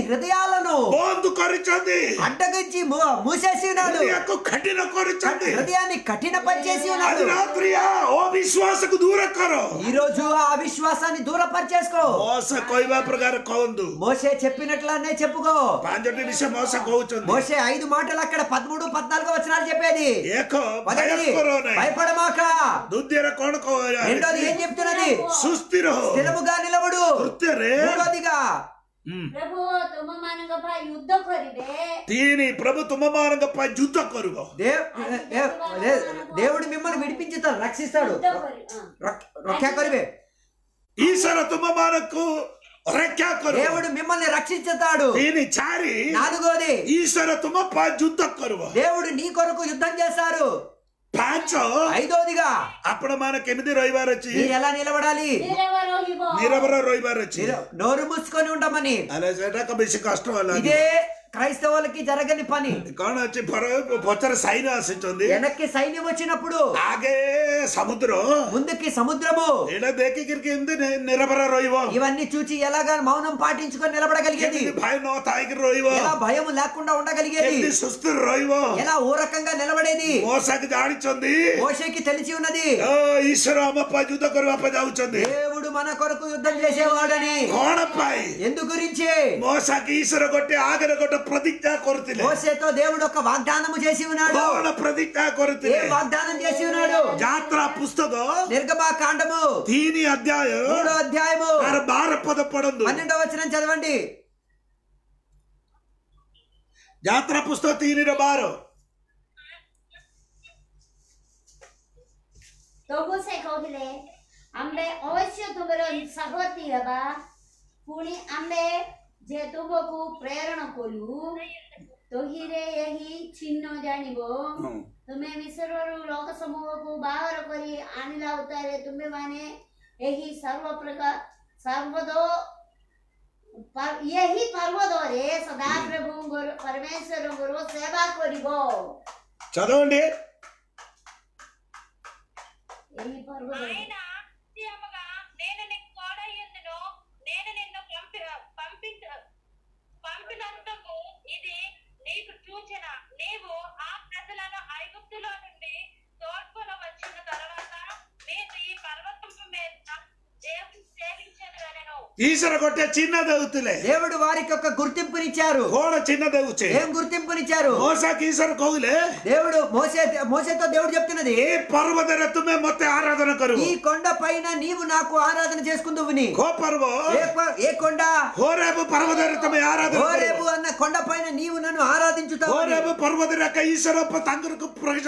హృదయాలను ବନ୍ଦ କରିଛନ୍ତି అడ్డగించి ము- మూసేసి ఉన్నాడు ହୃଦୟକୁ କଠିନ କରିଛନ୍ତି హృదయాన్ని కఠిన పనిచేసి ఉన్నాడు ଆଜି ରାତ୍ରି ଆ ଅବିଶ୍ୱାସକୁ ଦୂର କର ఈ రోజు ఆ విశ్వాసాన్ని దూరపరిచేసుకో ମోସ କହିବା ପ୍ରକାର କହନ୍ତୁ మోసే చెప్పినట్లానే చెప్పుకో ପାଞ୍ଚଟି ବିଷୟ ମోସ କହୁଛନ୍ତି మోసే ఐదు మాటలు అక్కడ పదమూడు పద్నాలుగు వచనాలు చెప్పేది ଏକ మొదటిది ଭୟ କର ନାହିଁ భయపడమాక ଦ୍ୱିତୀୟରେ କଣ రెండోది ఏం చెప్తున్నది ସୁସ୍ଥିର ହୋ స్థిరముగా నిలబడు ତୃତୀୟରେ మూడోదిగా ହୁଁ, ପ୍ରଭୁ ତୁମମାନଙ୍କ ପାଇଁ ଯୁଦ୍ଧ କରିବେ ତିନି ପ୍ରଭୁ ତୁମମାନଙ୍କ ପାଇଁ ଯୁଦ୍ଧ କରିବ దేవ్ దే- దే- దేవుడు మిమ్మల్ని విడిపించుతాడు రక్షిస్తాడు ଯୁଦ୍ଧ କରି ହଁ। రక్- రక్షా కరివే ଈଶ୍ୱର ତୁମମାନଙ୍କୁ ରକ୍ଷା କରିବ దేవుడు మిమ్మల్ని రక్షించుతాడు ତିନି ଚାରି నాలుగోది ଈଶ୍ୱର ତୁମ ପାଇଁ ଯୁଦ୍ଧ କରିବ దేవుడు నీ కొరకు యుద్ధం చేస్తారు ପାଞ୍ଚ ఐదోదిగా ଆପଣ ମାନେ କେମିତି ରହିବାର ଅଛି మీరు ఎలా నిలబడాలి ନିରବ ରହିବ ନିରବର ରହିବାର ଅଛି మీరు నోరు మూసుకొని ఉండమని ହେଲେ ସେଇଟା ଏକ ବେଶୀ କଷ୍ଟ ହେଲା ఇదే క్రైస్తవులకి జరగని పని କଣ ଅଛି ଫର- ପଛରେ ସାଇନ ଆସିଛନ୍ତି వెనక్కి సైన్యం వచ్చినప్పుడు ଆଗେ ସମୁଦ୍ର ముందుకి సముద్రము ଏଇଟା ଦେଖିକିରି କେମିତି ନି- ନିରବର ରହିବ ఇవన్నీ చూచి ఎలాగా మౌనం పాటించుకొని నిలబడగలిగేది କେମିତି ଭୟ ନ ଥାଇକି ରହିବ ఎలా భయం లేకుండా ఉండగలిగేది କେମିତି ସୁସ୍ଥ ରହିବ ఎలా ఊరకంగా నిలబడేది ମଶାକୁ ଜାଣିଛନ୍ତି మోషేకి తెలిసి ఉన్నది ଓ, ଈଶ୍ୱର ଆମ ପାଇଁ ଯୁଦ୍ଧ କରିବା ପାଇଁ ଯାଉଛନ୍ତି దేవుడు మన కొరకు యుద్ధం చేసేవాడని କଣ ପାଇଁ ఎందు గురించి ମଶାକୁ ଈଶ୍ୱର ଗୋଟେ ଆଗରେ ଗୋଟେ ପ୍ରତିଜ୍ଞା କରୁଥିଲେ మోసేతో దేవుడు ఒక వాగ్దానము చేసి ఉన్నాడు କଣ ପ୍ରତିଜ୍ଞା ఏ କରୁଥିଲେ వాగ్దానం చేసి ఉన్నాడు ଯାତ୍ରା పుస్తକ నిర్గమా కాండము ତିନି ଅଧ୍ୟାୟ మూడో అధ్యాయము ତାର ବାର ପଦ ପଢନ୍ତୁ పన్నెండవ వచనం చదవండి ଯାତ୍ରା ପୁସ୍ତକ ତିନିର ବାର ତବୁ ସେ କହୁଥିଲେ ଆମ୍ଭେ ଅବଶ୍ୟ ତୁମର ସାହତି ହେବା ପୁଣି ଆମ୍ଭେ ଯେ ତୁମକୁ ପ୍ରେରଣ କଲୁ ତହିରେ ଏହି ଚିହ୍ନ ଜାଣିବ ତୁମେ ମିଶ୍ରରୁ ଲୋକ ସମୂହକୁ ବାହାର କରି ଆଣିଲା ଉତ୍ତାରେ ତୁମେମାନେ ଏହି ସର୍ବ ପ୍ରକାର ସର୍ବଦ ପ- ଏହି ପର୍ବତରେ ସଦାପ୍ରଭୁଙ୍କର ପରମେଶ୍ୱରଙ୍କର ସେବା କରିବ చదవండి ଏହି ପର୍ବତରେ ఆయన నిశ్చయముగా నేను నీకు తోడయ్యుందును నేను నిన్ను పంపి పంపించ పంపినందుకు ఇది నీకు సూచన నీవు ఆ ప్రజలను ఐగుప్తులో నుండి తోడ్కొని వచ్చిన తర్వాత మీరు ఈ పర్వతం మీద దేవుని సేవించగలను ఈశ్వర కొట్టే చిన్న దవుతులే దేవుడు వారికి ఒక గుర్తింపునిచ్చారు కోణ చిన్న దవుచే ఏం గుర్తింపునిచ్చారు మోసాకి ఈశ్వర కହୁలే దేవుడు మోసే మోసేతో దేవుడు చెప్తున్నది ఏ పర్వతర తుమే మొత్తం ఆరాధన కరు ఈ కొండ పైన నీవు నాకు ఆరాధన చేసుకుందువుని కో పర్వ ఏ కొ- ఏ కొండ హోరేబు పర్వతర తుమే ఆరాధన కరు. ఓరేబు అన్న కొండ పైన నీవు నన్ను ఆరాధించుతావు హోరేబు పర్వతర క ఈశ్వర తంగరకు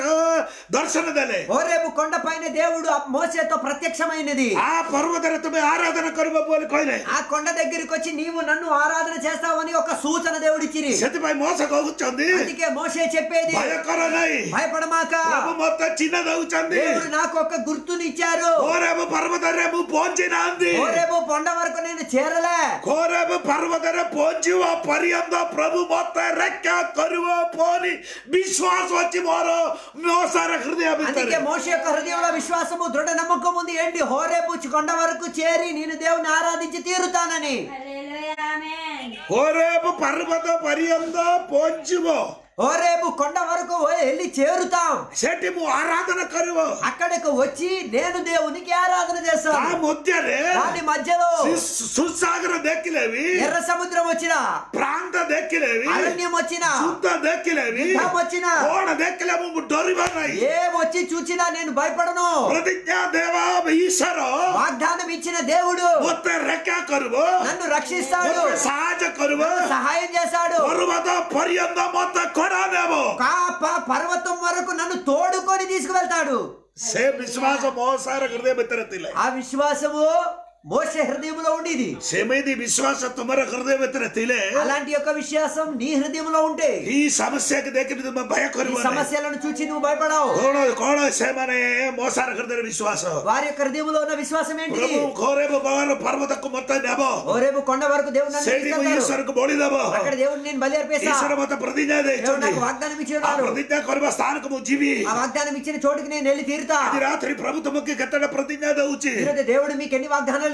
దర్శన దలే ఓరేబు కొండ పైన దేవుడు ఆ మోసేతో ప్రత్యక్షమైనది ఆ పర్వతర తుమే ఆరాధన కరువ బోలి କହିଲେ ఆ కొండ దగ్గరికి వచ్చి నీవు నన్ను ఆరాధన చేస్తావని ఒక సూచన దేవుడిచ్చిరి ସେଥିପାଇଁ ମోస କହୁଛନ୍ତି అందుకే మోసే చెప్పేది ଭୟ କର ନାହିଁ భయపడమాక ପ୍ରଭୁ ମତେ ଚିହ୍ନ ଦଉଛନ୍ତି దేవుడు నాకు ఒక గుర్తునిచ్చారు హోరేబు పర్వତରେ ମୁଁ ପହଞ୍ଚି ନାହାନ୍ତି ఓరేబు కొండ వరకు నేను చేరలే ଖୋରେବ ପର୍ବତରେ ପହଞ୍ଚିବା ପର୍ଯ୍ୟନ୍ତ ପ୍ରଭୁ ମତେ ରକ୍ଷା କରିବ ବୋଲି ବିଶ୍ୱାସ ଅଛି ମୋର ମୋ ସାରା ହୃଦୟ అందుకే ଭିତରେ మోషే యొక్క హృదయంలో విశ్వాసము దృఢ నమ్మకం ఉంది ఏంటి హోరేపు కొండ వరకు చేరి నేను దేవుని ఆరాధించి తీరుతానని Hallelujah, amen. ଖୋରେବ ପର୍ବତ ପର୍ଯ୍ୟନ୍ତ ପହଞ୍ଚିବ హోరేపు కొండ వరకు వెళ్ళి చేరుతాం ସେଠି ମୁଁ ଆରାଧନା କରିବ అక్కడికి వచ్చి నేను దేవునికి ఆరాధన ତା చేస్తాను ମଧ୍ୟରେ దాని మధ్యలో ସୁ- ସୁସାଗର ଦେଖିଲେ ବି ఎర్ర సముద్రం వచ్చిన ପ୍ରାନ୍ତ ଦେଖିଲେ ବି అరణ్యం వచ్చిన ଯୁଦ୍ଧ ଦେଖିଲେ ବି యుద్ధం వచ్చిన କଣ ଦେଖିଲେ ମୁଁ ଡରିବ ନାହିଁ ఏం వచ్చి చూచినా నేను భయపడను ପ୍ରତିଜ୍ଞା ଦେବା ଈଶ୍ୱର వాగ్దానం ఇచ్చిన దేవుడు ମତେ ରକ୍ଷା କରିବ నన్ను రక్షిస్తాడు ମତେ ସାହାଯ୍ୟ କରିବ సహాయం చేశాడు ପର୍ବତ ପର୍ଯ୍ୟନ୍ତ ମତେ ଖରା ନେବ కాప పర్వతం వరకు నన్ను తోడుకొని తీసుకువెళ్తాడు ସେ ବିଶ୍ୱାସ ମୋ ସାର ହୃଦୟ ଭିତରେ ଥିଲେ ఆ విశ్వాసము మోసే హృదయంలో ఉండేది ସେମିତି ବିଶ୍ୱାସ ତୁମର ହୃଦୟ ଭିତରେ ଥିଲେ అలాంటి యొక్క విశ్వాసం నీ హృదయంలో ఉంటే ఈ సమస్యకు ଦେଖିକି ତୁମେ ଭୟ ఈ କରିବ ନାହିଁ। సమస్యలను చూచి నువ్వు భయపడవు କଣ କଣ ସେମାନେ ମୋ ସାର ହୃଦୟରେ ବିଶ୍ୱାସ వారి యొక్క హృదయంలో ఉన్న విశ్వాసం ఏంటి ପ୍ରଭୁ ଘରେ ଭଗବାନ పର୍ବତକୁ ମତେ ନେବ ఓ రేపు కొండ వరకు దేవుడు నన్ను ସେଇଠି ମୁଁ తీసుకెళ్తాడు. ଈଶ୍ୱରକୁ ବଳି ଦେବ అక్కడ దేవుడు నేను బలి అర్పేస్తా ଈଶ୍ୱର ମତେ ପ୍ରତିଜ୍ଞା దేవుడు ଦେଇଛନ୍ତି నాకు వాగ్దానం ఇచ్చి ఆ ఉన్నాడు ପ୍ରତିଜ୍ଞା କରିବା ସ୍ଥାନକୁ ମୁଁ ଯିବି ఆ వాగ్దానం ఇచ్చిన చోటుకి నేను వెళ్ళి తీరుతా ଆଜି ରାତ୍ରି ପ୍ରଭୁ ତୁମକୁ କେତେଟା ପ୍ରତିଜ୍ଞା ଦଉଛି ఈరోజు దేవుడు మీకు ఎన్ని వాగ్దానాలు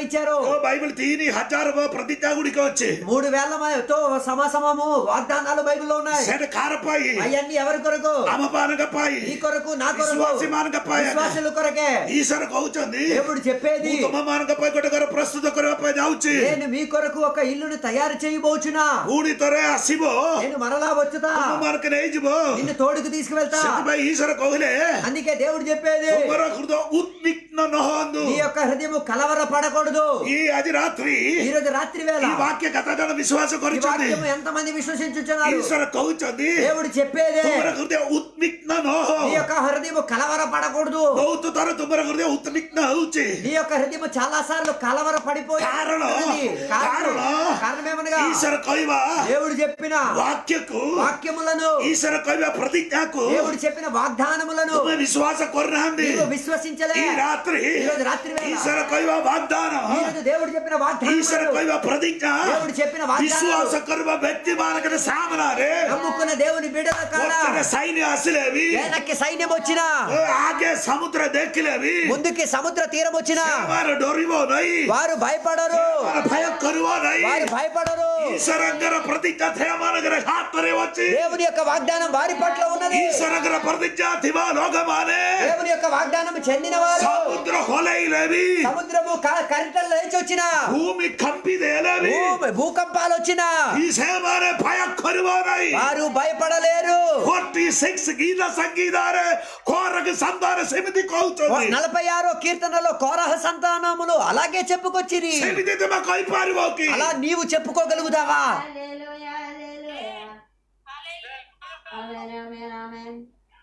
వాగ్దానాలు ఇచ్చారు ఓ బైబిల్ తీని హజారు ప్రతిజ్ఞ గుడికి వచ్చి మూడు వేల మందితో సమాసమము వాగ్దానాలు బైబిల్లో ఉన్నాయి సెట కారపాయి అవన్నీ ఎవరి కొరకు అమపానగపాయి నీ కొరకు నా కొరకు విశ్వాసిమానగపాయి విశ్వాసుల కొరకే ఈశ్వర కହୁచంది దేవుడు చెప్పేది ఉత్తమమానగపాయి కొట్టగారు ప్రస్తుత కొరపాయి ଯାଉଛି నేను మీ కొరకు ఒక ఇల్లును తయారు చేయబోచున్నా ପୁଣି ଥରେ ଆସିବ నేను మరలా వచ్చుతా ତୁମମାନଙ୍କୁ ନେଇଯିବ నిన్ను తోడుకు తీసుకువెళ్తా ସେଥିପାଇଁ ఈశ్వର କହିଲେ అందుకే దేవుడు చెప్పేది ତୁମର ହୃଦୟ ଉଦ୍ବିଗ୍ନ ନ ହୁଅନ୍ତୁ నీ యొక్క హృదయం కలవర పడకూడదు ఈ ଆଜି ରାତ୍ରି ఈ రోజు రాత్రి వేళ ఈ వాక్య କେତେ ଜଣ ବିଶ୍ୱାସ ఈ କରିଛନ୍ତି వాక్యము ఎంత మంది విశ్వసించుచున్నారు ఈశ్వర କହୁଛନ୍ତି దేవుడు చెప్పేదే ତୁମର ହୃଦୟ ଉଦ୍ବିଗ୍ନ ନ నీ ହଉ యొక్క హృదయం కలవర పడకూడదు ବହୁତ ଥର ତୁମର ହୃଦୟ ଉଦ୍ବିଗ୍ନ ହଉଛି నీ యొక్క హృదయం చాలా సార్లు కలవర పడిపోయి కారణం కారణం కారణం కారణమేమనగా ఈశ్వర କହିବା దేవుడు చెప్పిన వాక్యକୁ వాక్యములను ఈశ్వర କହିବା ପ୍ରତିଜ୍ଞାକୁ దేవుడు చెప్పిన వాగ్దానములను ତୁମେ ବିଶ୍ୱାସ କରୁନାହାନ୍ତି నీవు విశ్వసించలే ఈ రాత్రి ఈ రోజు రాత్రి వేళ ఈశ్వర କହିବା వాగ్దాନ ఈ రోజు దేవుడు చెప్పిన ఈశ్వర వాగ్దానం କହିବା ପ୍ରତିଜ୍ଞା దేవుడు చెప్పిన ବିଶ୍ୱାସ వాగ్దానం କରିବା ବ୍ୟକ୍ତି ମାନଙ୍କର ସାମ୍ନାରେ నమ్ముకున్న దేవుని బిడ్డల కాడ ଗୋଟେ సైన్ୟ ଆସିଲେ ବି వెనక్కి సైన్యం వచ్చినా ଓ ଆଗେ ସମୁଦ୍ର ଦେଖିଲେ ବି ముందుకి సముద్ర తీరం వచ్చినా ସେମାନେ ଡରିବ ନାହିଁ వారు భయపడరు ସେମାନେ ଭୟ କରିବ ନାହିଁ వారు భయపడరు ଈଶ୍ୱରଙ୍କର ପ୍ରତିଜ୍ଞା ସେମାନଙ୍କର ହାତରେ ଅଛି దేవుని యొక్క వాగ్దానం వారి పట్ల ఉన్నది ଈଶ୍ୱରଙ୍କର ପ୍ରତିଜ୍ଞା ଥିବା ଲୋକମାନେ దేవుని యొక్క వాగ్దానం చెందిన వారు ସମୁଦ୍ର ହଲେଇଲେ ବି సముద్రము క- కరిటలు లేచి వచ్చిన ଭୂମି କମ୍ପି ଦେଲେ ବି భూకంపాలు వచ్చిన ఈ ସେମାନେ ଭୟ କରିବ ନାହିଁ వారు భయపడలేరు ଫୋର୍ଟି ସିକ୍ସ ଗୀତ ସଂଗୀତରେ କୋରକ ସନ୍ତାନ ସେମିତି କହୁଛନ୍ତି నలభై ఆరో కీర్తనలో కోరహ సంతానములు అలాగే చెప్పుకొచ్చిరి ସେମିତି ତୁମେ କହିପାରିବ କି అలా నీవు చెప్పుకోగలుగుతావా Hallelujah, hallelujah. Amen, amen, amen.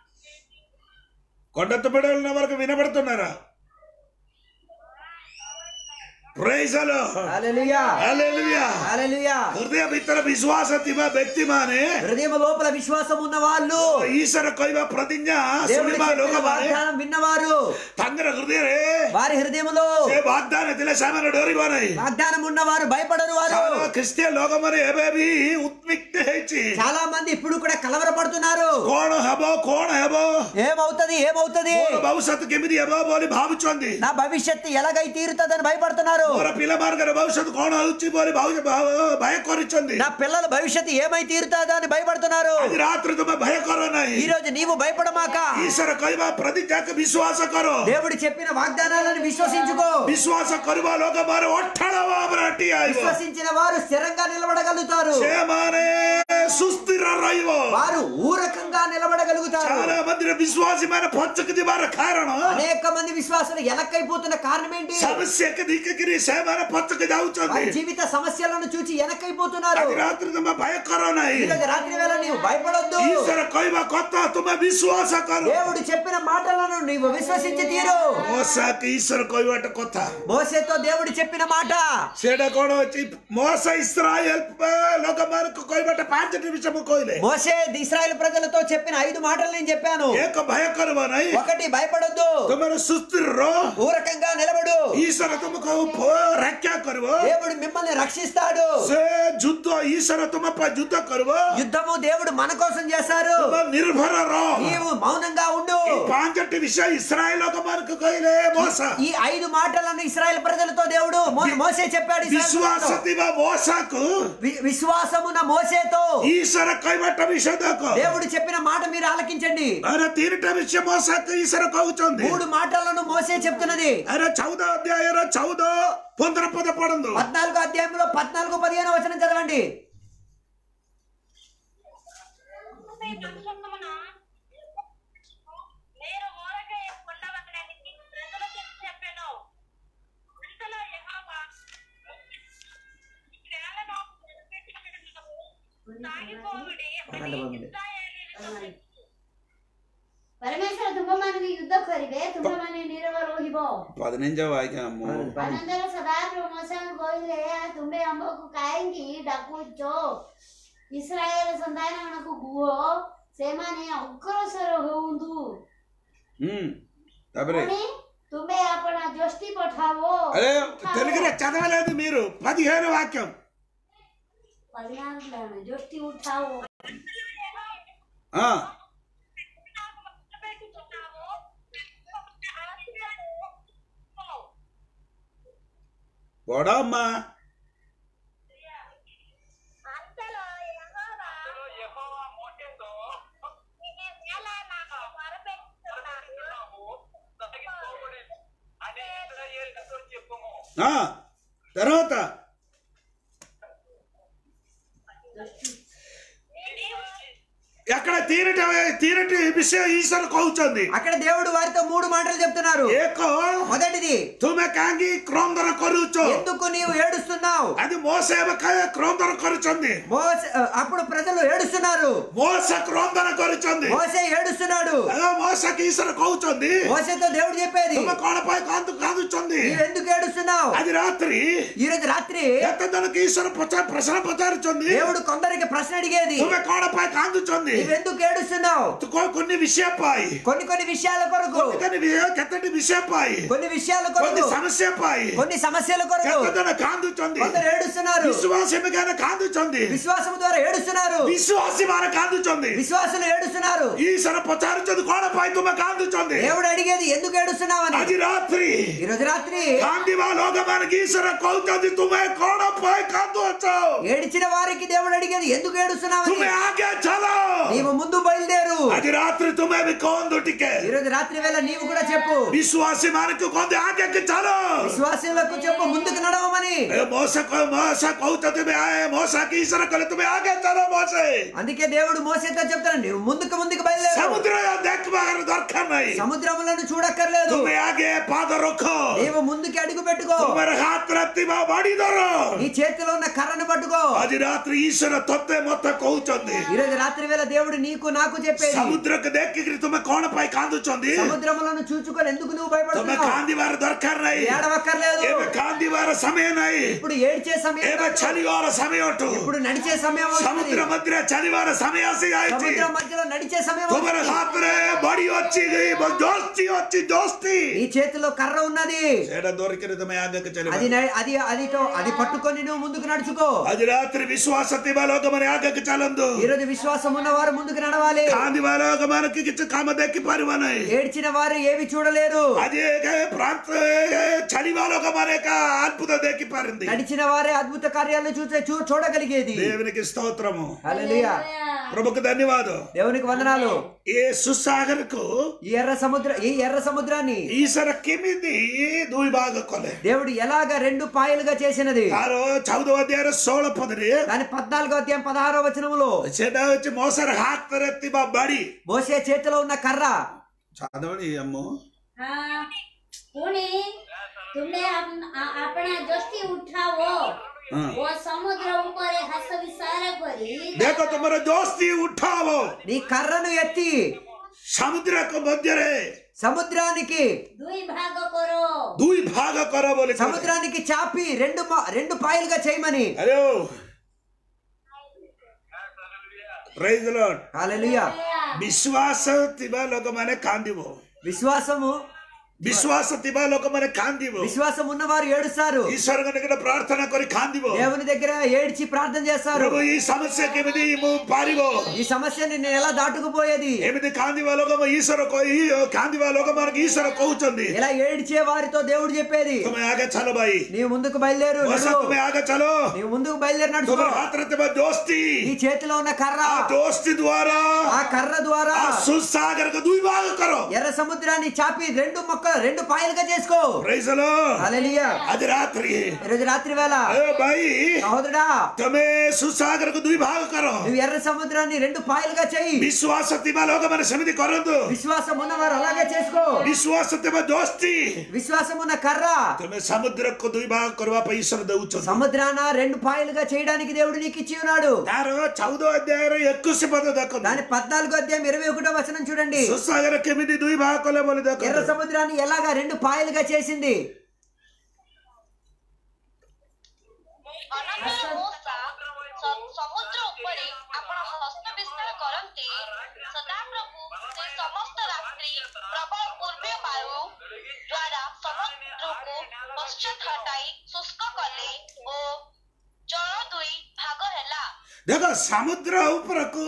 కొండత బిడ్డలు వరకు వినబడుతున్నారా Praise the Lord. Hallelujah Hallelujah. హల్లెలూయా ହୃଦୟ ଭିତରେ ବିଶ୍ୱାସ ଥିବା ବ୍ୟକ୍ତିମାନେ హృదయం లోపల విశ్వాసం ఉన్న వాళ్ళు ଈଶ୍ୱର କହିବା ପ୍ରତିଜ୍ଞା దేవుడు ଶୁଣିବା చెప్పిన ଲୋକମାନେ వాగ్దానం విన్నవారు ତାଙ୍କର ହୃଦୟରେ వారి హృదయములో ସେ ବାଗ୍ଦାନ ଥିଲେ ସେମାନେ ଡରିବ ନାହିଁ వాగ్దానం ఉన్నవారు భయపడరు వారు କାରଣ ଖ୍ରୀଷ୍ଟିଆନ ଲୋକମାନେ ଏବେ ବି ଉତ୍ମିକ୍ତ ହେଇଛି చాలా మంది ఇప్పుడు కూడా కలవరపడుతున్నారు କଣ ହେବ କଣ ହେବ ఏమవుతది ఏమవుతది ମୋର ଭବିଷ୍ୟତ କେମିତି ହେବ ବୋଲି ଭାବୁଛନ୍ତି నా భవిష్యత్తు ఎలాగై తీరుతుందని భయపడుతున్నారు ମୋର ପିଲାମାନଙ୍କର ଭବିଷ୍ୟତ କଣ ହଉଛି ବୋଲି ଭାବୁ- ଭାବ- ଭୟ କରିଛନ୍ତି నా పిల్లల భవిష్యత్తు ఏమై తీరుతుందని భయపడుతున్నారు ଆଜି ରାତିରେ ତୁମେ ଭୟ କର ନାହିଁ ఈ రోజు నీవు భయపడమాక ଈଶ୍ୱର କହିବା ପ୍ରତିଜ୍ଞାକୁ ବିଶ୍ୱାସ କର దేవుడు చెప్పిన వాగ్దానాలను విశ్వసించుకో ବିଶ୍ୱାସ କରିବା ଲୋକମାନେ ଅଠାଳ ଭାବରେ ଠିଆ ହେବ విశ్వసించిన వారు స్థిరంగా నిలబడగలుగుతారు ସେମାନେ ସୁସ୍ଥିର ରହିବ వారు ఊరకంగా నిలబడగలుగుతారు చాలా మందిର ବିଶ୍ୱାସୀ ମାନେ ପଛକୁ ଯିବାର କାରଣ అనేక మంది విశ్వాసులు ఎనక్కైపోతున్న కారణం ఏంటి ସମସ୍ୟାକୁ ଦେଖିକିରି ସେମାନେ ପଛକୁ ଯାଉଛନ୍ତି వారి జీవిత సమస్యలను చూచి వెనక్కైపోతున్నారు ଆଜି ରାତିରେ ତୁମେ ଭୟ କର ନାହିଁ ఈ రోజు రాత్రి వేళ నీవు భయపడొద్దు ଈଶ୍ୱର କହିବା କଥା ତୁମେ ବିଶ୍ୱାସ କର దేవుడు చెప్పిన మాటలను నీవు విశ్వసించి తీరు ମଶାକୁ ଈଶ୍ୱର କହିବାଟା କଥା మోసేతో దేవుడు చెప్పిన మాట ସେଇଟା କଣ ଅଛି ମଶା ଇସ୍ରାଏଲ ଲୋକମାନଙ୍କୁ କହିବାଟା ପାଞ୍ଚଟି ବିଷୟ ମୁଁ କହିଲେ మోసే ఇస్రాయేల్ ప్రజలతో చెప్పిన ఐదు మాటలు నేను చెప్పాను ଏକ ଭୟ କରିବ ନାହିଁ ఒకటి భయపడొద్దు ତୁମର ସୁସ୍ଥିର ରହ ఊరకంగా నిలబడు ଈଶ୍ୱର ତୁମକୁ ରକ୍ଷା କରିବ దేవుడు మిమ్మల్ని రక్షిస్తాడు ସେ ଯୁଦ୍ଧ ଈଶ୍ୱର ତୁମ ପାଇଁ ଯୁଦ୍ଧ କରିବ యుద్ధము దేవుడు మన కోసం చేశారు ତୁମ ନିର୍ଭର ରହ నీవు మౌనంగా ఉండు ఈ ପାଞ୍ଚଟି విଷୟ ଇସ୍ରାଏଲ ଲୋକମାନଙ୍କୁ କହିଲେ ମଶା ఈ ఐదు మాటలను ఇస్రాయేల్ ప్రజలతో దేవుడు మో- మోసే చెప్పాడు ఇస్రాయేల్ ବିଶ୍ୱାସ ప్రజలతో. ଥିବା ମଶାକୁ వి- విశ్వాసమున మోసేతో ଈଶ୍ୱର କହିବାଟା ବିଷୟ ଦେଖ దేవుడు చెప్పిన మాట మీరు ఆలకించండి ଆରେ ତିନିଟା ବିଷୟ ମଶାକୁ ଈଶ୍ୱର କହୁଛନ୍ତି మూడు మాటలను మోసే చెప్తున్నది ଆରେ ଚଉଦ ଅଧ୍ୟାୟର ଚଉଦ ପନ୍ଦର ପଦ ପଢନ୍ତୁ పద్నాలుగో అధ్యాయంలో పద్నాలుగు పదిహేను వచనం చదవండి మీ పక్షమున మీరు ఊరకే ఉండవలనని ప్రజలతో చెప్పెను. అంతలో యెహోవా నేలను నిలబెట్టుకొనుటకు సాగిపోవుడి అని ఇశ్రాయేలీయులకు ପରମେଶ୍ୱର ତୁମମାନଙ୍କୁ ଯୁଦ୍ଧ କରିବେ ତୁମେମାନେ ନିରବ ରହିବ ପଦିନഞ്ച వాక్యము ଆନନ୍ଦର ସଦାପ୍ରଭୁ ମଶାଙ୍କୁ କହିଲେ ତୁମେ ଆମ୍ଭକୁ କାହିଁକି ଡାକୁଛ ଇସ୍ରାଏଲ ସନ୍ତାନମାନଙ୍କୁ କୁହ ସେମାନେ ଅଗ୍ରସର ହୁଅନ୍ତୁ ତାପରେ ପୁଣି ତୁମେ ଆପଣ ଜ୍ୟୋଷ୍ଠୀ ପଠାଅ అరే తెలుగులో చదవలేదు మీరు పదిహేను వాక్యం పదినాలుగు జ్యోష్ఠి ఉఠావు ఆ, నాకు మొదలుపెట్టుచున్నావు. ఆశీర్వాదము. బోడమ్మా అంతలో యెహోవా ఇది వేళ నాకు మొరపెట్టుచున్నాను. ఆ, తర్వాత ఎక్కడ తీరటి తీరటి విషయం ఈశ్వర కହୁଛନ୍ତି అక్కడ దేవుడు వారితో మూడు మాటలు చెప్తున్నారు ଏକ మొదటిది ତୁମେ କାହିଁକି କ୍ରନ୍ଦନ କରୁଛ ఎందుకు నీవు ఏడుస్తున్నావు ଆଜି ମୋସେ ଏବେ କାହିଁ କ୍ରନ୍ଦନ କରୁଛନ୍ତି మోస అప్పుడు ప్రజలు ఏడుస్తున్నారు ମୋସେ କ୍ରନ୍ଦନ କରୁଛନ୍ତି మోసే ఏడుస్తున్నాడు ଏବେ ମୋସେకి ఈశ్వର କହୁଛନ୍ତି మోసేతో దేవుడు చెప్పేది ତୁମେ କଣ ପାଇଁ କାନ୍ଦୁ କାନ୍ଦୁଛନ୍ତି నీవు ఎందుకు ఏడుస్తున్నావు ଆଜି ରାତ୍ରି ఈ రోజు రాత్రి କେତେ ଜଣకి ఈశ్వର ପଚା ପ୍ରଶ୍ନ ପଚାରୁଛନ୍ତି దేవుడు కొందరికి ప్రశ్న అడిగేది ତୁମେ କଣ ପାଇଁ କାନ୍ଦୁଛନ୍ତି నీవెందుకు ఏడుస్తున్నావు ତୁ କୋ- కొన్ని విషయ ପାଇଁ కొన్ని కొన్ని విషయాల కొరకు కొన్ని విషయ- କେତୋଟି విషయ ପାଇଁ కొన్ని విషయాల కొన్ని కొరకు ସମସ୍ୟା ପାଇଁ కొన్ని సమస్యల కొరకు କେତେ ଜଣ କାନ୍ଦୁଛନ୍ତି కొందరు ఏడుస్తున్నారు ବିଶ୍ୱାସ ଏମାନେ କାନ୍ଦୁଛନ୍ତି విశ్వాసం ద్వారా ఏడుస్తున్నారు ବିଶ୍ୱାସୀ ମାନେ କାନ୍ଦୁଛନ୍ତି విశ్వాసులు ఏడుస్తున్నారు ఈశ్వర ପଚାରୁଛନ୍ତି କଣ ପାଇଁ ତୁମେ କାନ୍ଦୁଛନ୍ତି దేవుడు అడిగేది ఎందుకు ఏడుస్తున్నావని ଆଜି ରାତ୍ରି ఈ రోజు రాత్రి କାନ୍ଦିବା ଲୋକମାନଙ୍କୁ ఈశ్వର କହୁଛନ୍ତି ତୁମେ କଣ ପାଇଁ କାନ୍ଦୁଅଛ ఏడిచిన వారికి దేవుడు అడిగేది ఎందుకు ఏడుస్తున్నావని ତୁମେ ଆଗେ ଚାଲ నీవు ముందు బయలుదేరు ଆଜି ରାତ୍ରି ତୁମେ ବି କହନ୍ତୁ ଟିକେ ఈ రోజు రాత్రి వేళ నీవు కూడా చెప్పు ବିଶ୍ୱାସୀ ମାନଙ୍କୁ କହନ୍ତି ଆଗେ ଚାଲ విశ్వాసులకు చెప్పు ముందుకు నడవమని ଏ ମଉସା କହ- ମଉସା କହୁଛନ୍ତି "ବେ, ଆଏ, ମଉସା କି ఈశ్వర କହିଲେ ତୁମେ ଆଗେ ଚାଲ ମଉସେ అందుకే దేవుడు మోసేతో చెప్తాడు నీవు ముందుకు ముందుకు బయలుదేరు ସମୁଦ୍ର ଦେଖିବାର ଦରକାର ନାହିଁ సముద్రములను చూడక్కర్లేదు ତୁମେ ଆଗେ ପାଦ ରଖ నీవు ముందుకి అడుగు పెట్టుకో ତୁମର ହାତରେ ଥିବା ବାଡି ଧର నీ చేతిలో ఉన్న కర్రను పట్టుకో ଆଜି ରାତ୍ରି ଈଶ୍ୱର ତତେ ମତେ କହୁଛନ୍ତି ఈ రోజు రాత్రి వేళ దేవుడు నీకు నాకు చెప్పేది ସମୁଦ୍ରକୁ ଦେଖିକିରି ତୁମେ କଣ ପାଇଁ କାନ୍ଦୁଛନ୍ତି సముద్రములను చూచుకొని ఎందుకు నువ్వు ତୁମେ భయపడుతున్నావు କାନ୍ଦିବାର ଦରକାର ନାହିଁ ఏడవక్కర్లేదు ଏବେ କାନ୍ଦିବାର ସମୟ ନାହିଁ ఇప్పుడు ఏడ్చే సమయం ଏବେ కాదు. ଚାଲିବାର ସମୟ ଅଟୁ ఇప్పుడు నడిచే సమయం వస్తుంది. ସମୁଦ୍ର ମଧ୍ୟରେ ଚାଲିବାର ସମୟ ଆସି ଯାଇଛି సముద్రం మధ్యలో నడిచే సమయం ତୁମର వస్తుంది. ହାତରେ ବଡି ଅଛି ଦୋସ୍ତି ଅଛି ଦୋସ୍ତି నీ చేతిలో కర్ర ఉన్నది ସେଇଟା ଧରିକିରି ତୁମେ ଆଗକୁ ଚାଲିବ అది న- అది అది తో- అది పట్టుకొని నువ్వు ముందుకు నడుచుకో ଆଜି ରାତିରେ ବିଶ୍ୱାସ ଥିବା ଲୋକମାନେ ଆଗକୁ ଚାଲନ୍ତୁ ఈ రోజు విశ్వాసం ఉన్నవారు ముందుకు నడవాలి କାନ୍ଦିବା ଲୋକମାନଙ୍କୁ କିଛି କାମ ଦେଖିପାରିବ ନାହିଁ ఏడ్చిన వారు ఏవి చూడలేరు ଆଜି ଏ ପ୍ରାନ୍ତ ଏ ଚାଲିବା ଲୋକମାନେ ଏକ అద్భుత ଦେଖିପାରନ୍ତି నడిచిన వారే అద్భుత కార్యాలను చూసే చూ చూడగలిగేది దేవునికి స్తోత్రము హల్లెలూయా ప్రభుకు ధన్యవాద దేవునికి వందనాలు ఏ సుసాగరకు ఈ ఎర్ర సముద్ర ఈ ఎర్ర సముద్రాన్ని ఈశ్వర କେମିତି ଦୁଇ ଭାଗ କଲେ దేవుడు ఎలాగ రెండు పాయలుగా చేసినది ତାର ଚଉଦ ଅଧ୍ୟାୟର ଷୋହଳ ପଦରେ దాని పద్నాలుగో అధ్యాయం పదహారో వచనములో ସେଟା ହଉଛି ମଶାର ହାତରେ ଥିବା ବାଡି మోసే చేతిలో ఉన్న కర్ర ଛାଦବଣି ଆମ हाँ पुणी तुमने अप- आ- अपना दृष्टि उठाओ ହଁ। वो समुद्र ऊपर हस्त विचार करी ଦେଖ ତମର ଦୋସ୍ତି ଉଠାବ నీ కర్రను ఎత్తి ସମୁଦ୍ରକ ମଧ୍ୟରେ సముద్రానికి दुई भाग करो ଦୁଇ ଭାଗ କର ବୋଲି କହିଲେ। సముద్రానికి చాపి రెండు మ- రెండు పాయలుగా చేయమని ଆରେ ଓ ପ୍రైଜ୍ ଦ ଲର୍ଡ హల్లెలూయా ବିଶ୍ୱାସ ଥିବା ଲୋକମାନେ କାନ୍ଦିବ విశ్వాసము ବିଶ୍ୱାସ ଥିବା ଲୋକମାନେ କାନ୍ଦିବ విశ్వాసం ఉన్నవారు ఏడుస్తారు ଈଶ୍ୱରଙ୍କ ନିକଟ ପ୍ରାର୍ଥନା କରି କାନ୍ଦିବ దేవుని దగ్గర ఏడ్చి ప్రార్థన చేస్తారు ପ୍ରଭୁ ଏଇ ସମସ୍ୟା କେମିତି ମୁଁ ପାରିବ ఈ సమస్యని నేను ఎలా దాటుకుపోయేది ଏମିତି କାନ୍ଦିବା ଲୋକ ଈଶ୍ୱର କହି କାନ୍ଦିବା ଲୋକମାନଙ୍କୁ ଈଶ୍ୱର କହୁଛନ୍ତି ఇలా ఏడ్చే వారితో దేవుడు చెప్పేది ତୁମେ ଆଗେ ଚାଲ ଭାଇ నీవు ముందుకు బయలుదేరు ବର୍ଷା నడువు. ତୁମେ ଆଗେ ଚାଲ నీవు ముందుకు బయలుదేరి నడుచుకో ତୁମର ହାତରେ ଥିବା ଦୋସ୍ତି నీ చేతిలో ఉన్న కర్ర ఆ దోస్తి ద్వారా ఆ కర్ర ద్వారా ఆ సుసాగరకు ଦୁଇ ଭାଗ କର ఎర్ర సముద్రాన్ని చాపి రెండు మొక్క రెండు పాయలుగా చేసుకో ପ୍రైଜ୍ ଦ ଲର୍ଡ హల్లెలూయా ଆଜି ରାତ୍ରି ఈరోజు రాత్రి వేళ ଏ ଭାଇ సహోదరుడా ତମେ ସୁସାଗରକୁ ଦୁଇ ଭାଗ କର నువ్వు ఎర్ర సముద్రాన్ని రెండు పాయలుగా చెయ్యి ବିଶ୍ୱାସ ଥିବା ଲୋକମାନେ ସେମିତି କରନ୍ତୁ విశ్వాసం ఉన్నవారు అలాగే చేసుకో ବିଶ୍ୱାସ ଥିବା ଦୋସ୍ତି విశ్వాసం ఉన్న కర్ర ତମେ ସମୁଦ୍ରକୁ ଦୁଇ ଭାଗ କରିବା ପାଇଁ ଈଶ୍ୱର ଦଉଛନ୍ତି సముద్రాన రెండు పాయలుగా చేయడానికి దేవుడు నీకు ఇచ్చి ఉన్నాడు ତାର ଚଉଦ ଅଧ୍ୟାୟର ଏକୋଇଶ ପଦ ଦେଖନ୍ତୁ దాని పద్నాలుగో అధ్యాయం ఇరవై ఒకటో వచనం చూడండి ସୁସାଗର କେମିତି ଦୁଇ ଭାଗ କଲେ ବୋଲି ఎర్ర ଦେଖନ୍ତୁ సముద్రాన్ని ఎలాగా రెండు పాయలుగా చేసింది ଅନନ୍ତର ମୂଷା ସ- ସମୁଦ୍ର ଉପରେ ଆପଣ ହସ୍ତ ବିସ୍ତାର କରନ୍ତି ସଦାପ୍ରଭୁ ସେ ସମସ୍ତ ରାତ୍ରି ପ୍ରବଳ ପୂର୍ବ ବାୟୁ ଦ୍ୱାରା ସମୁଦ୍ରକୁ ପଶ୍ଚାତ ହଟାଇ ଶୁଷ୍କ କଲେ ଓ ଜଳ ଦୁଇ ଭାଗ ହେଲା ଦେଖ ସମୁଦ୍ର ଉପରକୁ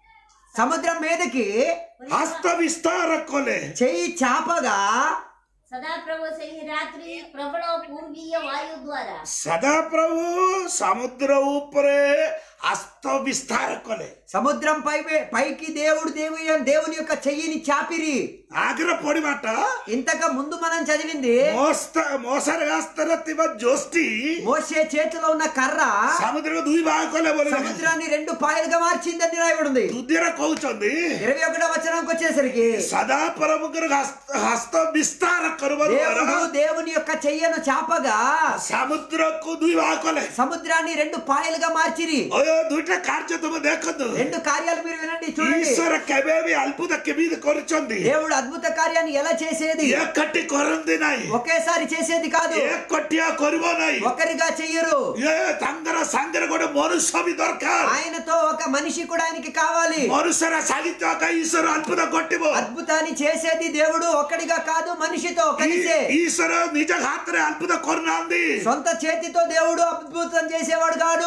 సముద్రం మీదకి ହସ୍ତ ବିସ୍ତାର କଲେ చెయ్యి చాపగా ସଦାପ୍ରଭୁ ସେହି ରାତ୍ରି ପ୍ରବଳ ପୂର୍ବୀୟ ବାୟୁ ଦ୍ୱାରା సదాప్రభు సముద్ర ఊపరే హస్త విస్తార కలే సముద్రం పై పైకి దేవుడు దేవుని దేవుని యొక్క చెయ్యిని చాపిరి ఆగ్ర పొడిమాట ఇంతక ముందు మనం చదివింది మోస్త మోసరగాస్తర తివ జోస్తి మోసే చేతిలో ఉన్న కర్ర సముద్ర దుయి బాగా కొలే బోలే సముద్రాన్ని రెండు పాయలుగా మార్చిందని రాయబడింది దుద్దిర కౌచంది ఇరవై ఒకటో వచనంకి వచ్చేసరికి సదాప్రభుకరు హస్త హస్త విస్తార కరువ ద్వారా దేవుడు దేవుని యొక్క చెయ్యను చాపగా సముద్రకు దుయి బాగా కొలే సముద్రాన్ని రెండు పాయలుగా మార్చిరి అయ్యో దుట కార్య తుమ దేఖదు రెండు కార్యాలు మీరు వినండి చూడండి ఈశ్వర కెబేబి అల్పుద కెమీద కొరుచుంది దేవుడు అద్భుత కార్యాన్ని ఎలా చేసేది ఏ కట్టి కొరంది నాయి ఒకేసారి చేసేది కాదు ఏ కొట్టియా కొరివో నాయి ఒకరిగా చెయ్యరు ఏ తంగర సంగర కూడా మనుష్యమి దొరకారు ఆయనతో ఒక మనిషి కూడా ఆయనకి కావాలి మనుషర సాగిత్యాక ఈశ్వర అద్భుత కొట్టివో అద్భుతాన్ని చేసేది దేవుడు ఒక్కడిగా కాదు మనిషితో కలిసే ఈశ్వర నిజ హాత్రే అద్భుత కొరనాంది సొంత చేతితో దేవుడు అద్భుతం చేసేవాడు కాదు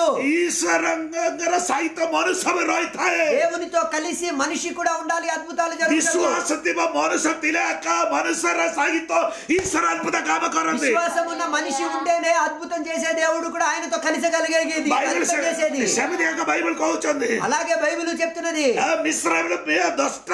ఈశ్వరంగర సహిత మనుష్యమి రోయితాయే దేవునితో కలిసి మనిషి కూడా ఉండాలి అద్భుతాలు జరుగుతాయి విశ్వాస తివ మనుష తిలేక మనుషర సహిత ఈశ్వర అద్భుత కామ కొరంది విశ్వాసం ఉన్న మనిషి ఉంటేనే అద్భుతం చేసే దేవుడు కూడా ఆయనతో కలిసగలిగేది బైబిల్ అద్భుతం చేసేది సెమిది యొక్క బైబిల్ కହୁచుంది అలాగే బైబిల్ చెప్తున్నది మిశ్రములు మీ దొష్ట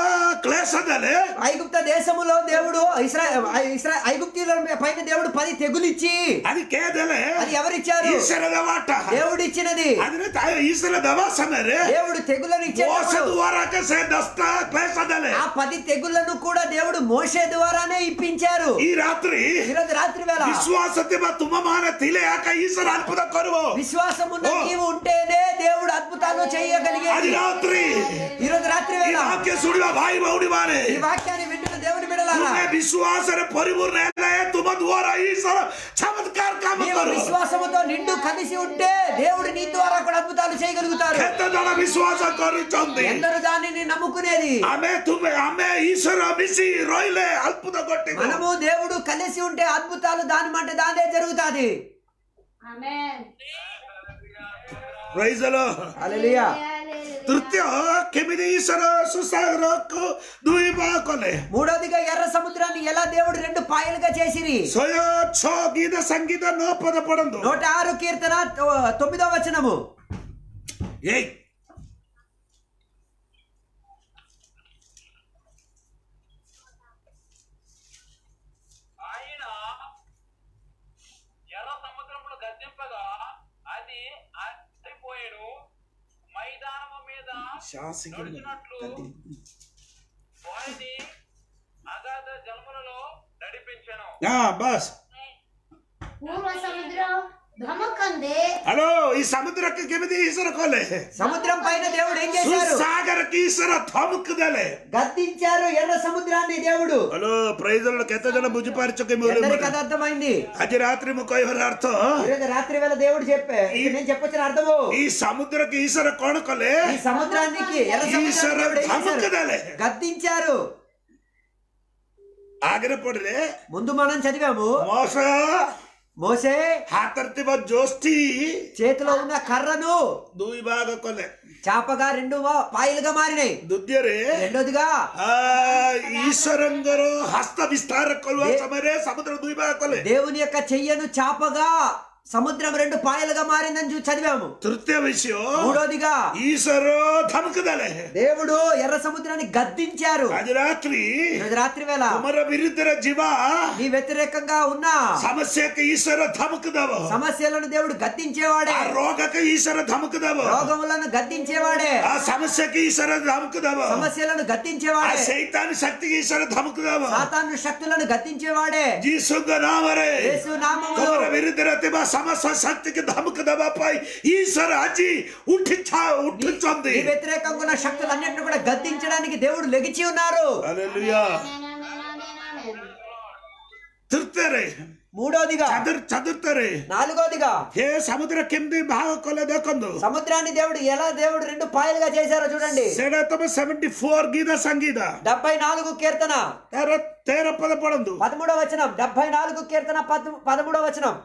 క్లేశదలే ఐగుప్త దేశములో దేవుడు ఇస్రా ఇస్రా ఐగుప్తీల పైన దేవుడు పది తెగులిచ్చి అది కేదలే అది ఎవరిచ్చారు ఈశ్వర మాట దేవుడు ఇచ్చినది അതിന് ത- ഈശ്വര ദവാസമേര് దేవుడు తెగులను మోస ఇచ్చేటప్పుడు ద్వారా సే దస్త క్లేశదలే ఆ పది తెగుళ్లను కూడా దేవుడు మోసే ద్వారానే ఇప్పించారు ఈ రాత్రి ఈరోజు రాత్రి వేళ విశ్వాసతిమ తుమమాన తిలేక ఈశ్వర అద్భుత కరువు విశ్వాసం ఉన్న ఓ. నీవు ఉంటేనే దేవుడు అద్భుతాలు అది చేయగలిగేది రాత్రి ఈరోజు రాత్రి ఈ వేళ వాక్య సుడివ భాయి బౌడి మానే ఈ వాక్యాన్ని వింటున్న దేవుని బిడలారా ତୁମେ ବିଶ୍ୱାସରେ ପରିପୂର୍ଣ୍ଣ ହେଲେ ତୁମ ଦ୍ୱାରା ଈଶ୍ୱର ଚମତ୍କାର କାମ నీవు କରୁ విశ్వాసముతో నిండు కలిసి ఉంటే దేవుడు నీ ద్వారా కూడా అద్భుతాలు చేయగలుగుతారు କେତେ ଜଣ ବିଶ୍ୱାସ କରୁଛନ୍ତି ఎందరు దానిని నమ్ముకునేది ଆମେ ତୁମେ ଆମେ ଈଶ୍ୱର ମିଶି ରହିଲେ ଅଦ୍ଭୁତ ଘଟିବ మనము దేవుడు కలిసి ఉంటే అద్భుతాలు దాని మాట దానే జరుగుతాది ଆମେନ୍ Praise the Lord. హల్లెలూయా ତୃତୀୟ କେମିତି ଈଶ୍ୱର ସୁସାଗରକୁ ଦୁଇ ଭାଗ କଲେ మూడోదిగా ఎర్ర సముద్రాన్ని ఎలా దేవుడు రెండు పాయలుగా చేసిరి ଶହେ ଛଅ ଗୀତ ସଙ୍ଗୀତ ନଅ ପଦ ପଢନ୍ତୁ నూట ఆరు కీర్తన తొ- తొమ్మిదో వచనము ଏଇ ఆయన ఎర్ర సముద్రమును గర్జింపగా అది ఆరిపోయేను మైదానము మీద నడుచున్నట్లు వారిని అగాధ జలములలో నడిపించెను ହଁ ବସ୍ ପୂର୍ବ ସମୁଦ୍ର ଧମକନ୍ଦେ ହ୍ୟାଲୋ ଏଇ ସମୁଦ୍ରକୁ କେମିତି ଈଶ୍ୱର କଲେ సముద్రం పైన దేవుడు ఏం చేశారు ସୁସାଗରକୁ ଈଶ୍ୱର ଥମକ ଦେଲେ గద్దించారు ఎర్ర సముద్రాన్ని దేవుడు ହ୍ୟାଲୋ ପ୍రైజ్ କେତେ ଜଣ ବୁଝିପାରୁଛ କି ମୁଁ ఎందరికి అది అర్థమైంది ଆଜି ରାତ୍ରି ମୁଁ କହିବାର ଅର୍ଥ ఈరోజు రాత్రి వేళ దేవుడు చెప్పే ఇది నేను చెప్పొచ్చిన అర్థము ఈ సముద్రକୁ ଈଶ୍ୱର କଣ కలే ఈ సముద్రానికి ఎర్ర ఈశ్వర సముద్రాన్ని దేవుడు ఏం ధమకు చేశారు? దేలే. గద్దించారు ଆଗରେ ପଢିଲେ ముందు మనం చదివాము ମଶ మోసే ହାତରେ ଥିବା ଜୋଷ୍ଠୀ చేతిలో ఉన్న కర్రను ଦୁଇ ଭାଗ କଲେ చాపగా రెండు వా- పాయలుగా మారినాయి ଦ୍ୱିତୀୟରେ రెండోదిగా ଆ, ଈଶ୍ୱରଙ୍କର ହସ୍ତ ବିସ୍ତାର କରିବା ସମୟରେ ସମୁଦ୍ର ଦୁଇ ଭାଗ କଲେ దేవుని యొక్క చెయ్యను చాపగా సముద్రం రెండు పాయలుగా మారిందని చూ చదివాము ତୃତୀୟ ବିଷୟ మూడోదిగా ଈଶ୍ୱର ଧମକ ଦେଲେ దేవుడు ఎర్ర సముద్రాన్ని గద్దించారు ଆଜି ରାତ୍ରି ఈరోజు రాత్రి వేళ ତୁମର ବିରୁଦ୍ଧରେ ଯିବା నీ వ్యతిరేకంగా ఉన్న ସମସ୍ୟାକୁ ଈଶ୍ୱର ଧମକ ଦେବ సమస్యలను దేవుడు గద్దించేవాడే ఆ రోగకు ఈశ్వర ధమకు దేవ రోగములను గద్దించేవాడే ఆ సమస్యకి ఈశ్వర ధమకు దేవ సమస్యలను ఆ గద్దించేవాడే సైతాన్ శక్తికి ఈశ్వర ధమకు దేవ సాతాను శక్తులను గద్దించేవాడే ଯୀଶୁଙ୍କ ନାମରେ యేసు నామములో ତମର ବିରୁଦ୍ଧରେ ଥିବା ସମସ୍ତ ଶକ୍ତିకి ଧମକ ଦେବା ପାଇଁ ଈଶ୍ୱର ଆଜି ଉଠି ଉଠୁଛନ୍ତି నీ వ్యతిరేకంగా ఉన్న శక్తులన్నింటిని కూడా గద్దించడానికి దేవుడు లెగిచి ఉన్నారు ହାଲେଲୁୟା ତୃତୀୟରେ మూడోదిగా ଚତୁର୍ ଚତୁର୍ଥରେ నాలుగోదిగా ହେ ସମୁଦ୍ର କେମିତି ଭାଗ କଲେ ଦେଖନ୍ତୁ సముద్రాన్ని దేవుడు ఎలా దేవుడు రెండు పాయలుగా చేశారో చూడండి ସେଇଟା ତମେ ସେଭେଣ୍ଟି ଫୋର ଗୀତ ସଙ୍ଗୀତ డెబ్బై నాలుగు కీర్తన ତାର ତେର ପଦ ପଢନ୍ତୁ పదమూడవ వచనం డెబ్బై నాలుగు కీర్తన పద- పదమూడవ వచనం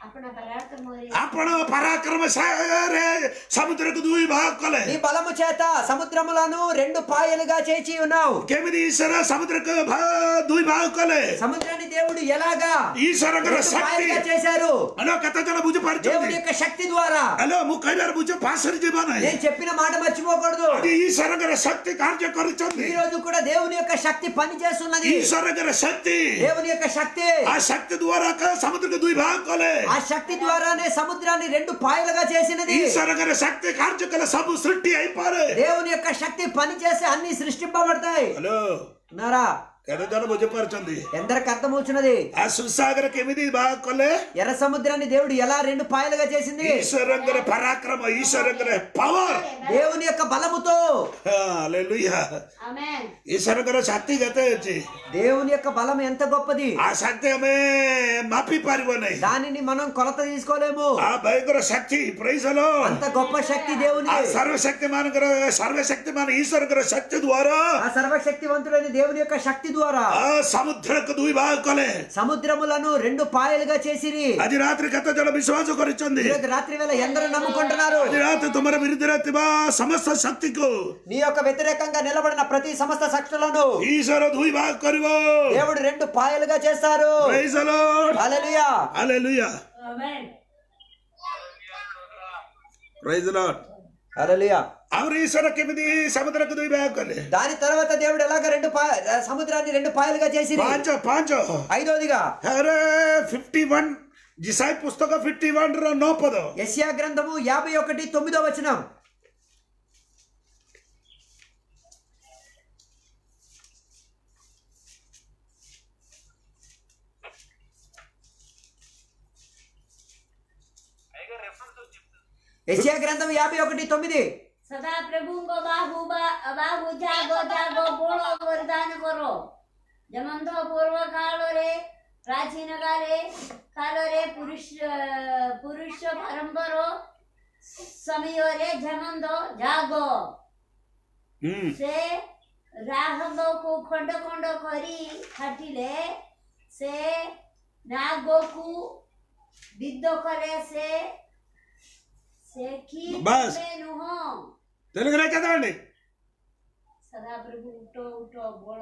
આપણા પરાક્રમો રે ଆପଣ పరాక్రమ సారే సముద్రకు దూయి భాగ కలే నీ బలము చేత సముద్రములను రెండు పాయలుగా చేసి ఉన్నావు କେମିତି ଈଶ୍ୱର సముద్రకు ଭା- ଦୁଇ ଭାଗ କଲେ సముద్రాన్ని దేవుడు ఎలాగా ଈଶ୍ୱରଙ୍କର రెండు ଶକ୍ତି పాయలుగా చేశారు హలో କେତେ ଜଣ దేవుడి ବୁଝିପାରୁଛନ୍ତି యొక్క శక్తి ద్వారా ହ୍ୟାଲୋ ମୁଁ କହିବାର ବୁଝ ପାଶରେ ଯିବ ନାହିଁ నేను చెప్పిన మాట మర్చిపోకూడదు ଆଜି ଈଶ୍ୱରଙ୍କର ଶକ୍ତି କାର୍ଯ୍ୟ କରୁଛନ୍ତି ఈ రోజు కూడా దేవుని యొక్క శక్తి పని చేస్తున్నది ଈଶ୍ୱରଙ୍କର శక్తి దేవుని యొక్క శక్తి ఆ శక్తి ద్వారా క- సముద్రకు ଦୁଇ భాଗ కଲେ ఆ శక్తి ద్వారానే సముద్రాన్ని రెండు పాయలుగా చేసినది ଈଶ୍ୱରଙ୍କର శక్తి କାର୍ଯ୍ୟ କଲେ ସବୁ ସୃଷ୍ଟି ହେଇପାରେ దేవుని యొక్క శక్తి పని చేసి అన్ని సృష్టింపబడతాయి ହ୍ୟାଲୋ ఉన్నారా କେତେ ଜଣ ବୁଝିପାରୁଛନ୍ତି ఎందరికి అర్థమవుతున్నది ఆ సుసాగర କେମିତି ଭାଗ କଲେ ఎర్ర సముద్రాన్ని దేవుడు ఎలా రెండు పాయలుగా చేసింది ଈଶ୍ୱରଙ୍କର ପରାକ୍ରମ ଈଶ୍ୱରଙ୍କର ପାୱାର దేవుని యొక్క బలముతో ହାଲେଲୁୟା Amen. ଈଶ୍ୱରଙ୍କର ଶକ୍ତି କେତେ ଅଛି దేవుని యొక్క బలం ఎంత గొప్పది ఆ శక్తి ଆମେ ମାପି ପାରିବ ନାହିଁ దానిని మనం కొలత తీసుకోలేము ఆ భయంకర శక్తి ప్రైజలో అంత గొప్ప శక్తి దేవుని ఆ సర్వశక్తి ମାନଙ୍କର సర్వశక్తి ମାନ ଈଶ୍ୱରଙ୍କର శక్తి ద్వారా ఆ సర్వశక్తివంతుడైన దేవుని యొక్క శక్తి ద్వారా ఆ సముద్రకు ଦୁଇ ଭାଗ କଲେ సముద్రములను రెండు పాయలుగా చేసిరి ଆଜି ରାତିରେ କେତେ ଜଣ ବିଶ୍ୱାସ କରିଛନ୍ତି ఈరోజు రాత్రి వేళ ఎందరూ నమ్ముకుంటున్నారు ଆଜି ରାତି ତୁମର ବିରୁଦ୍ଧରେ ଥିବା ସମସ୍ତ ଶକ୍ତିକୁ నీ యొక్క వ్యతిరేకంగా నిలబడిన ప్రతి సమస్త శక్తులను ଈଶ୍ୱର ଦୁଇ ଭାଗ କରିବ దేవుడు రెండు పాయలుగా చేస్తారు Praise the Lord. Hallelujah Hallelujah. Amen. Praise the Lord. హల్లెలూయా ଆମର ଈଶ୍ୱର କେମିତି ସମୁଦ୍ରକୁ ଦୁଇ ଭାଗ କଲେ దాని తర్వాత దేవుడు ఎలాగ రెండు పా- సముద్రాన్ని రెండు పాయలుగా చేసి ପାଞ୍ଚ ପାଞ୍ଚ ఐదోదిగా ଆରେ ଫିଫ୍ଟି ୱାନ୍ ଜିସାଇ ପୁସ୍ତକ ଫିଫ୍ଟି ୱାନ୍ ର ନଅ ପଦ యెషయా గ్రంథము యాభై ఒకటి తొమ్మిదో వచనం పైగా రెఫరెన్స్ వచ్చి చెప్తుంది యెషయా గ్రంథం యాభై ఒకటి తొమ్మిది સદા પ્રભુଙ୍କ બાહુ બા- બાહુ જાગો જાગો બોળો વરદાન કરો જમંતો પૂર્વ કાળોરે પ્રાચીન કાળે કાળોરે પુરુષ પુરુષ પરંપરો સમયોરે જમંતો જાગો ସେ ରାହବକୁ ଖଣ୍ଡ ଖଣ୍ଡ କରି କାଟିଲେ ସେ ନାଗକୁ ବିଦ୍ଧ କଲେ ସେ ସେ କି ବାସ୍। କଲେ ନୁହଁ తెలుగులో చదవండి సదాప్రభు ఉట్టో ఉట్టో బోళ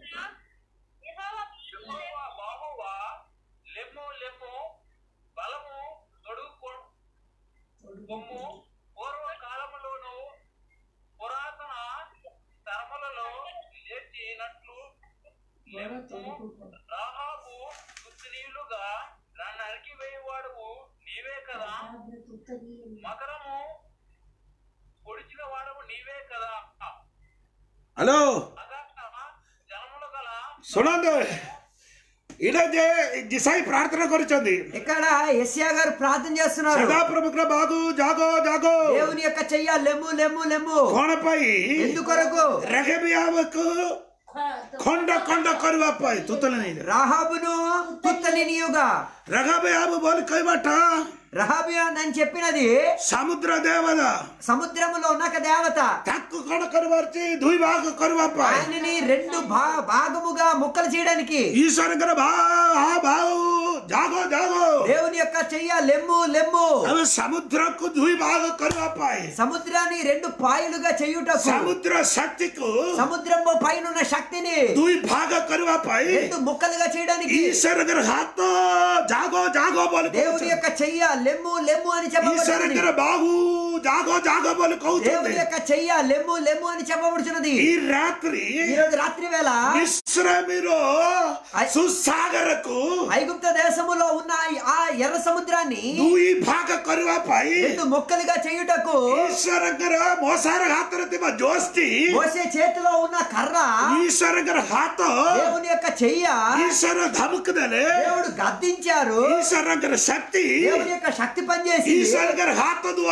యెహోవా బాహువా లెమ్ము లెమ్ము బలము తొడుగు కొమ్ము పూర్వ కాలములోను పురాతన తరములలో లేచినట్లు లెమ్ము రాహాబు దుస్తునీయులుగా నన్ను నరికివేయవాడువు నీవే కదా మకరము పొడిచిన వాడవు నీవే కదా హలో అగాధ జనములు గల ଶୁଣନ୍ତୁ ଏଇଟା ଯେ ଜିସାଇ ପ୍ରାର୍ଥନା କରିଛନ୍ତି ఇక్కడ యెషయా గారు ప్రార్థన చేస్తున్నారు ସଦାପ୍ରଭୁଙ୍କର ବାଗୁ ଜାଗ ଜାଗ దేవుని యొక్క చెయ్య లెమ్ము లెమ్ము లెమ్ము କଣ ପାଇଁ ఎందుకొరకు ରେଖେବିଆକୁ ଖଣ୍ଡ ଖଣ୍ଡ କରିବା ପାଇଁ ତୁତଲେ ନେଇ రాహాబును తుత్తని నీయుగా ରଘାବିଆବୁ ବୋଲି କହିବାଟା రహాబియాన్ అని చెప్పినది ସମୁଦ୍ର ଦେବତା సముద్రములో ఉన్న ఒక దేవత ତାକୁ କଣ କରିବାର ଅଛି ଦୁଇ ଭାଗ କରିବା ପାଇଁ ఆయనని రెండు భా భాగముగా ముక్కలు చేయడానికి ଈଶ୍ୱରଙ୍କର ଭା ଭାଉ ଜାଗ ଜାଗ దేవుని యొక్క చెయ్య లెమ్ము లెమ్ము ଆମେ ସମୁଦ୍ରକୁ ଦୁଇ ଭାଗ କରିବା ପାଇଁ సముద్రాన్ని రెండు పాయలుగా చేయుటకు ସମୁଦ୍ର ଶକ୍ତିକୁ సముద్రము పైన ఉన్న శక్తిని ଦୁଇ ଭାଗ କରିବା ପାଇଁ రెండు ముక్కలుగా చేయడానికి ଈଶ୍ୱରଙ୍କର ହାତ ଜାଗ ଜାଗ ବୋଲି దేవుని କହୁଛନ୍ତି యొక్క చెయ్య లెమ్ము లెమ్ము అని చెప్పబడుతున్నది ଈଶ୍ୱରଙ୍କର ବାହୁ ଜାଗ ଜାଗ ବୋଲି దేవుని କହୁଛନ୍ତି యొక్క చెయ్య లెమ్ము లెమ్ము అని చెప్పబడుతున్నది ఈ రాత్రి ఈ రోజు రాత్రి వేళ విశ్రమిର ସୁସାଗରକୁ ఐగుప్త దేశములో ఉన్న ఆ ఎర్ర సముద్రాన్ని ଦୁଇ ଭାଗ କରିବା ପାଇଁ రెండు ముక్కలుగా చేయుటకు ଈଶ୍ୱରଙ୍କର ମଶାର ହାତରେ ଥିବା ଜୋସ୍ତି మోసే చేతిలో ఉన్న కర్ర ଈଶ୍ୱରଙ୍କର ହାତ దేవుని యొక్క చెయ్య ଈଶ୍ୱର ଧମକ ଦେଲେ దేవుడు గద్దించారు ଈଶ୍ୱରଙ୍କର ଶକ୍ତି దేవుని యొక్క శక్తి పనిచేసి ଈଶ୍ୱରଙ୍କର ହାତ ଦ୍ୱାରା ଖଣ୍ଡ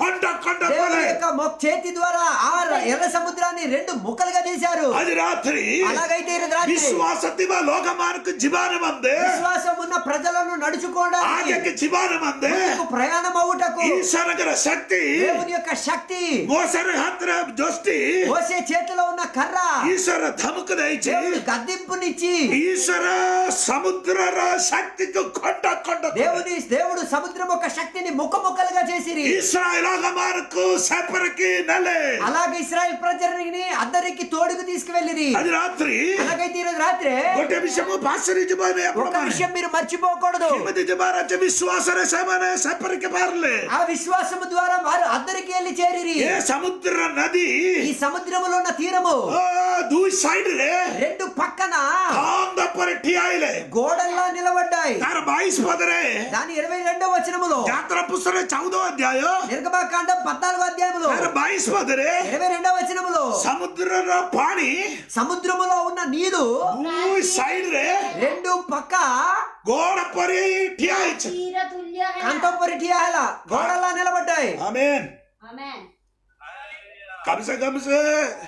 కొండ కొండ దేవుని కొలే యొక్క మొ- చేతి ద్వారా ఆ ర- ఎర్ర సముద్రాన్ని రెండు ముక్కలుగా చేశారు అది రాత్రి అలాగైతే ఈ రాత్రి విశ్వాసతివ లోకమానకు జిబానం అందే విశ్వాసం ఉన్న ప్రజలను నడుచుకోవడానికి ఆగకి జిబానం అందే ముందుకు ప్రయాణం అవుటకు ఈశ్వరగర శక్తి దేవుని యొక్క శక్తి మోసర హత్ర దోస్తి మోసే చేతిలో ఉన్న కర్ర ఈశ్వర ధముకు దయచి దేవుని గద్దింపునిచ్చి ఈశ్వర సముద్రర శక్తికి కొండ కొండ దేవుని దేవుడు సముద్రం యొక్క శక్తిని ముక్క ముక్కలుగా చేసిరి ఇస్రాయల్ లోకమానకు సెపరికి నలే అలాగే ఇస్రాయల్ ప్రజలని అందరికి తోడుకు తీసుకువెళ్ళిరి అది రాత్రి అలాగైతే ఈరోజు రాత్రి ଗୋଟେ విషయము పాశ్చర్యజమైన ఒక విషయం మీరు మర్చిపోకూడదు କେମିତି ଯିବାର ବିଶ୍ୱାସରେ ସେମାନେ ସେପରିକି ବାହାରିଲେ ఆ విశ్వాసము ద్వారా వారు అందరికి వెళ్ళి చేరిరి ଏ ସମୁଦ୍ର ନଦୀ ఈ సముద్రములో ఉన్న తీరము ଅ, ଦୁଇ ସାଇଡ୍ ରେ రెండు పక్కన ବନ୍ଦ ପରେ ଠିଆ ହେଲେ గోడల్లా నిలబడ్డాయి ତାର ବାଇଶ ପଦରେ దాని ఇరవై రెండవ వచనములో ଯାତ୍ରା ପୁସ୍ତକରେ ଚଉଦ ଅଧ୍ୟାୟ నిర్గమాకాండం పద్నాలుగో అధ్యాయములో ତାର ବାଇଶ ପଦରେ ఇరవై రెండవ వచనములో ସମୁଦ୍ରର ପାଣି సముద్రములో ఉన్న నీరు ଦୁଇ ସାଇଡ୍ ରେ రెండు పక్క ଗୋଡ ପରି ଠିଆ ହେଇଛି କ୍ଷୀର ତୁଲ୍ୟ ହେଲା కంఠం పొరిటియాల గోడల్లా నిలబడ్డాయి ଆମେନ୍ ଆମେନ୍ कम से कम से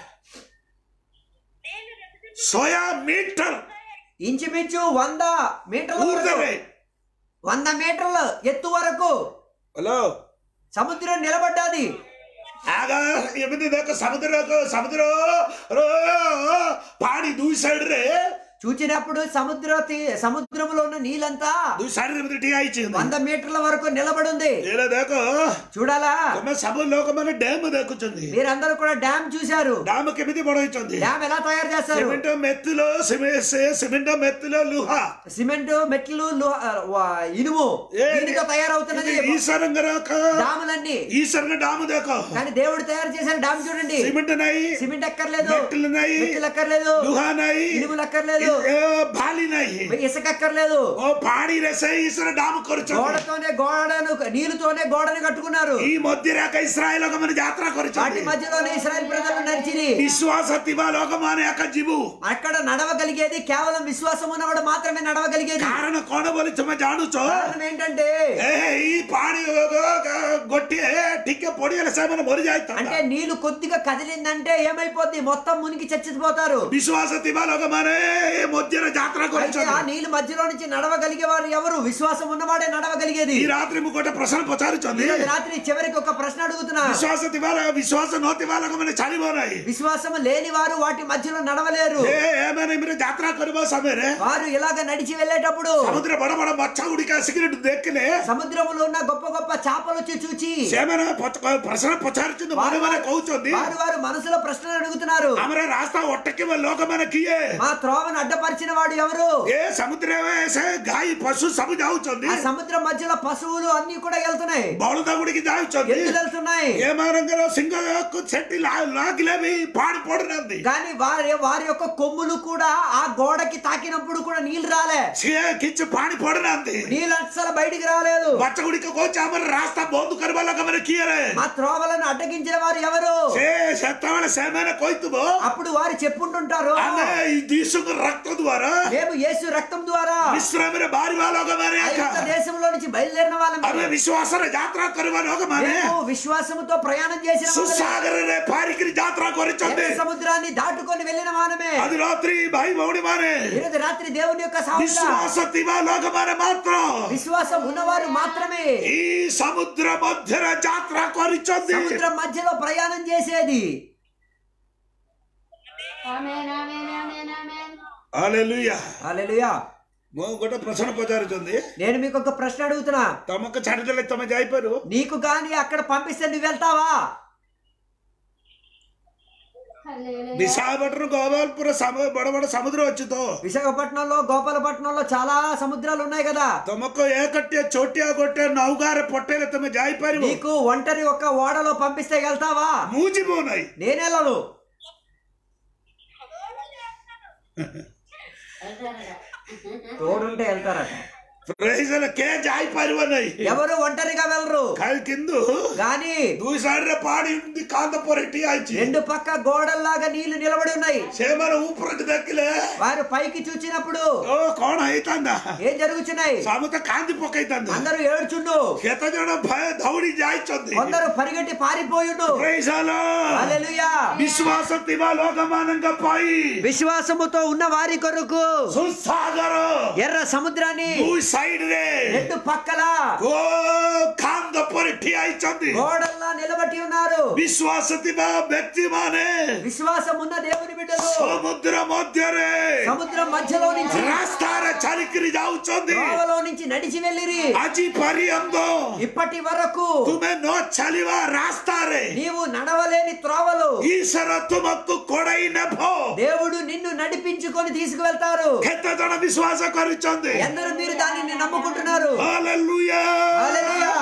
सोया मीटर ఇంచుమించు వంద మీటర్ల వరకు, ఊర్ధరే వంద మీటర్ల ఎత్తు వరకు హలో సముద్రం నిలబడ్డాది ఆగా ఎనిమిది దాకా సముద్ర సముద్ర పాడి దూయి సైడ్ రే చూచినప్పుడు సముద్ర తీ- సముద్రములో ఉన్న నీళ్ళంతా ଦୁଇ ସାଇଡ୍ ରେ ଏମିତି ଠିଆ ହେଇଛି వంద మీటర్ల వరకు నిలబడి ఉంది ଏଇଟା ଦେଖ చూడాలా ତମେ ସବୁ ଲୋକମାନେ ଡ୍ୟାମ ଦେଖୁଛନ୍ତି మీరందరూ కూడా డ్యామ్ చూశారు ଡ୍ୟାମ କେମିତି ବଡ ହେଇଛନ୍ତି డ్యామ్ ఎలా తయారు చేస్తారు ସିମେଣ୍ଟ ମେଥିଲ ସିମେ- ସେ ସିମେଣ୍ଟ ମେଥିଲ ଲୁହା సిమెంట్ మెట్లు లు- ఆ, వా- ఇనుము ఏ- దీనితో తయారవుతున్నది ఈశ్వరంగర డాములన్నీ ఈశ్వరంగ డామ దేఖ కానీ దేవుడు తయారు చేసిన డామ్ చూడండి సిమెంట్ నాయి సిమెంట్ ఎక్కర్లేదు మెట్లు నాయి మెట్లు ఎక్కర్లేదు ଲୁହା ନାହିଁ ఇనుములు ఎక్కర్లేదు ଏ, ଭାଲି ନାହିଁ ఇసుక ఎక్కర్లేదు ଓ ପାଣିରେ ସେ ଈଶ୍ୱର ଡାମ କରୁଛନ୍ତି గోడతోనే గోడను నీళ్లతోనే గోడని కట్టుకున్నారు ఈ ମଧ୍ୟରେ ଆକା ଇସ୍ରାଏଲ ଲୋକମାନେ ଯାତ୍ରା వాటి କରିଛନ୍ତି మధ్యలోనే ఇస్రాయల్ ప్రజలు నడిచిరి ବିଶ୍ୱାସ ଥିବା ଲୋକମାନେ ଆକା ଯିବୁ అక్కడ నడవగలిగేది కేవలం విశ్వాసం ఉన్నవాడు మాత్రమే నడవగలిగేది କାରଣ କଣ ବୋଲି ତମେ ଜାଣୁଛ కారణం ఏంటంటే ଏ ଏଇ ପାଣି ଗୋଟିଏ ଟିକେ ପଡିଗଲେ ସେମାନେ ମରି అంటే ଯାଇଥାନ୍ତା నీళ్లు కొద్దిగా కదిలిందంటే ఏమైపోద్ది మొత్తం మునిగి చచ్చిపోతారు ବିଶ୍ୱାସ ଥିବା ଲୋକମାନେ ଏ ମଧ୍ୟରେ ଯାତ୍ରା అయితే ఆ କରିଛନ୍ତି నీళ్లు మధ్యలో నుంచి నడవగలిగే వారు ఎవరు విశ్వాసం ఉన్నవాడే నడవగలిగేది ఈ రాత్రి ମୁଁ ଗୋଟେ ପ୍ରଶ୍ନ ପଚାରୁଛନ୍ତି ఈరోజు రాత్రి చివరికి ఒక ప్రశ్న అడుగుతున్నా ବିଶ୍ୱାସ ଥିବା ଲୋକ- ବିଶ୍ୱାସ ନଥିବା ଲୋକମାନେ ଚାଲିବ ନାହିଁ విశ్వాసం లేని వారు వాటి మధ్యలో నడవలేరు ଏ ଏମାନେ ଏମିତି ଯାତ୍ରା କରିବା ସମୟରେ వారు ఇలాగ నడిచి వెళ్ళేటప్పుడు ସମୁଦ୍ର ବଡ ବଡ ମାଛ ଗୁଡିକ ଆସିକି ଦେଖିଲେ సముద్రములో ఉన్న గొప్ప గొప్ప చేపలు వచ్చి చూచి ସେମାନେ ପଚ- ପ୍ରଶ୍ନ ପଚାରୁଛନ୍ତି ମନେ ମନେ କହୁଛନ୍ତି వారు వారు మనసులో ప్రశ్నలు అడుగుతున్నారు ଆମର ରାସ୍ତା ଅଟକିବ ଲୋକମାନେ କିଏ మా త్రోవను అడ్డపరిచిన వాడు ఎవరు ଏ ସମୁଦ୍ରରେ ସେ ଗାଈ ପଶୁ ସବୁ ଯାଉଛନ୍ତି ఆ సముద్రం మధ్యలో పశువులు అన్ని కూడా వెళ్తున్నాయి ବଳଦ ଗୁଡିକି ଯାଉଛନ୍ତି ఎద్దులు వెళ్తున్నాయి ଏମାନଙ୍କର ସିଂହକୁ ସେଠି ଲା- ଲାଗିଲେ ବି ପାଣି ପଡୁନାହାନ୍ତି కానీ వారి వారి యొక్క కొమ్ములు కూడా ఆ గోడకి తాకినప్పుడు కూడా నీళ్లు రాలే ସିଏ କିଛି ପାଣି ପଡୁନାହାନ୍ତି నీళ్ళు అసలు బయటికి రాలేదు ମାଛ ଗୁଡିକ କହୁଛି ଆମର ରାସ୍ତା ବନ୍ଦ କରିବା ଲୋକମାନେ କିଏ ରେ మా త్రోవలను అడ్డగించిన వారు ఎవరు ସେ ସେତେବେଳେ ସେମାନେ କହିଥିବ అప్పుడు వారు చెప్పుంటుంటారు ଆମେ ଏଇ ଯୀଶୁଙ୍କ ରକ୍ତ ଦ୍ଵାରା మేము యేసు రక్తం ద్వారా ବିଶ୍ରାମରେ ବାହାରିବା ଲୋକମାନେ ଏକା ఐగుప్త దేశంలో నుంచి బయలుదేరిన వాళ్ళం ଆମେ ବିଶ୍ୱାସରେ ଯାତ୍ରା କରିବା ଲୋକମାନେ మేము విశ్వాసముతో ప్రయాణం చేసిన వాళ్ళమే. ସୁସାଗରରେ ପାରିକିରି ଯାତ୍ରା କରିଛନ୍ତି ఎర్ర సముద్రాన్ని దాటుకొని వెళ్ళిన వానమే ଆଜି ରାତ୍ରି ଭାଇ ଭଉଣୀ ମାନେ ఈరోజు రాత్రి దేవుని యొక్క సాక్షి ବିଶ୍ୱାସ ଥିବା ଲୋକମାନେ ମାତ୍ର విశ్వాసం ఉన్నవారు మాత్రమే ଏଇ ସମୁଦ୍ର ମଧ୍ୟରେ ଯାତ୍ରା କରିଛନ୍ତି సముద్రం మధ్యలో ప్రయాణం చేసేది ଆମେନ୍ ଆମେନ୍ ଆମେନ୍ ଆମେନ୍ ହାଲେଲୁୟା హల్లెలూయా ମୁଁ ଗୋଟେ ପ୍ରଶ୍ନ ପଚାରୁଛନ୍ତି నేను మీకు ఒక ప్రశ్న అడుగుతున్నా ତମକୁ ଛାଡ଼ିଦେଲେ ତମେ ଯାଇପାରିବ నీకు గాని అక్కడ పంపిస్తే నువ్వు వెళ్తావా ହାଲେଲୁୟା ବିଶାଖାପଟନମ ଗୋପାଳପୁର ସାମ- ବଡ ବଡ ସମୁଦ୍ର ଅଛି ତ విశాఖపట్నంలో గోపాలపట్నంలో చాలా సముద్రాలు ఉన్నాయి కదా ତମକୁ ଏକଟିଏ ଛୋଟିଆ ଗୋଟେ ନୌକାରେ ପଠେଇଲେ ତମେ ଯାଇପାରିବ నీకు ఒంటరి ఒక ఓడలో పంపిస్తే వెళ్తావా ମୁଁ ଯିବ ନାହିଁ నేనెళ్ళను తోడుంటే వెళ్తారట ପ୍ରେଜର କେ ଯାଇପାରିବ ନାହିଁ ఎవరు ఒంటరిగా వెళ్ళరు କାଲି କିନ୍ତୁ గాని ଦୁଇ ସାଇଡରେ ପାଣି ଏମିତି କାନ୍ଦ ପରେ ଠିଆ ହେଇଛି రెండు పక్క గోడల్లాగా నీళ్లు నిలబడి ఉన్నాయి ସେମାନେ ଉପରକୁ ଦେଖିଲେ వారు పైకి చూచినప్పుడు ଓ କଣ ହେଇଥାନ୍ତା ఏం జరుగుతున్నాయి ସମସ୍ତେ କାନ୍ଦି ପକେଇଥାନ୍ତା అందరూ ఏడ్చుండు କେତେ ଜଣ ଭୟ ଦୌଡ଼ି ଯାଇଛନ୍ତି కొందరు పరిగెట్టి పారిపోయుండు Praise the Lord. హల్లెలూయా ବିଶ୍ୱାସ ଥିବା ଲୋକମାନଙ୍କ ପାଇଁ విశ్వాసముతో ఉన్న వారి కొరకు ସୁସାଗର ఎర్ర సముద్రాన్ని ଦୁଇ ସାଇଡରେ రెండు పక్కల ଓ କାନ୍ଦ ପରେ ଠିଆ ହେଇଛନ୍ତି గోడల్లా నిలబట్టి ఉన్నారు ବିଶ୍ୱାସ ଥିବା ବ୍ୟକ୍ତି ମାନେ విశ్వాసం ఉన్న దేవుని బిడ్డలు ସମୁଦ୍ର ମଧ୍ୟରେ సముద్రం మధ్యలో నుంచి ରାସ୍ତାରେ ଚାଲିକିରି ଯାଉଛନ୍ତି త్రోవలో నుంచి నడిచి వెళ్ళిరి ଆଜି ପର୍ଯ୍ୟନ୍ତ ఇప్పటి వరకు ତୁମେ ନ ଚାଲିବା ରାସ୍ତାରେ నీవు నడవలేని త్రోవలు ଈଶ୍ୱର ତୁମକୁ କୋଡେଇ ନେବ దేవుడు నిన్ను నడిపించుకొని తీసుకువెళ్తారు କେତେ ଜଣ ବିଶ୍ୱାସ କରୁଛନ୍ତି ఎందరు మీరు దానిని నమ్ముకుంటున్నారు Hallelujah. హల్లెలూయా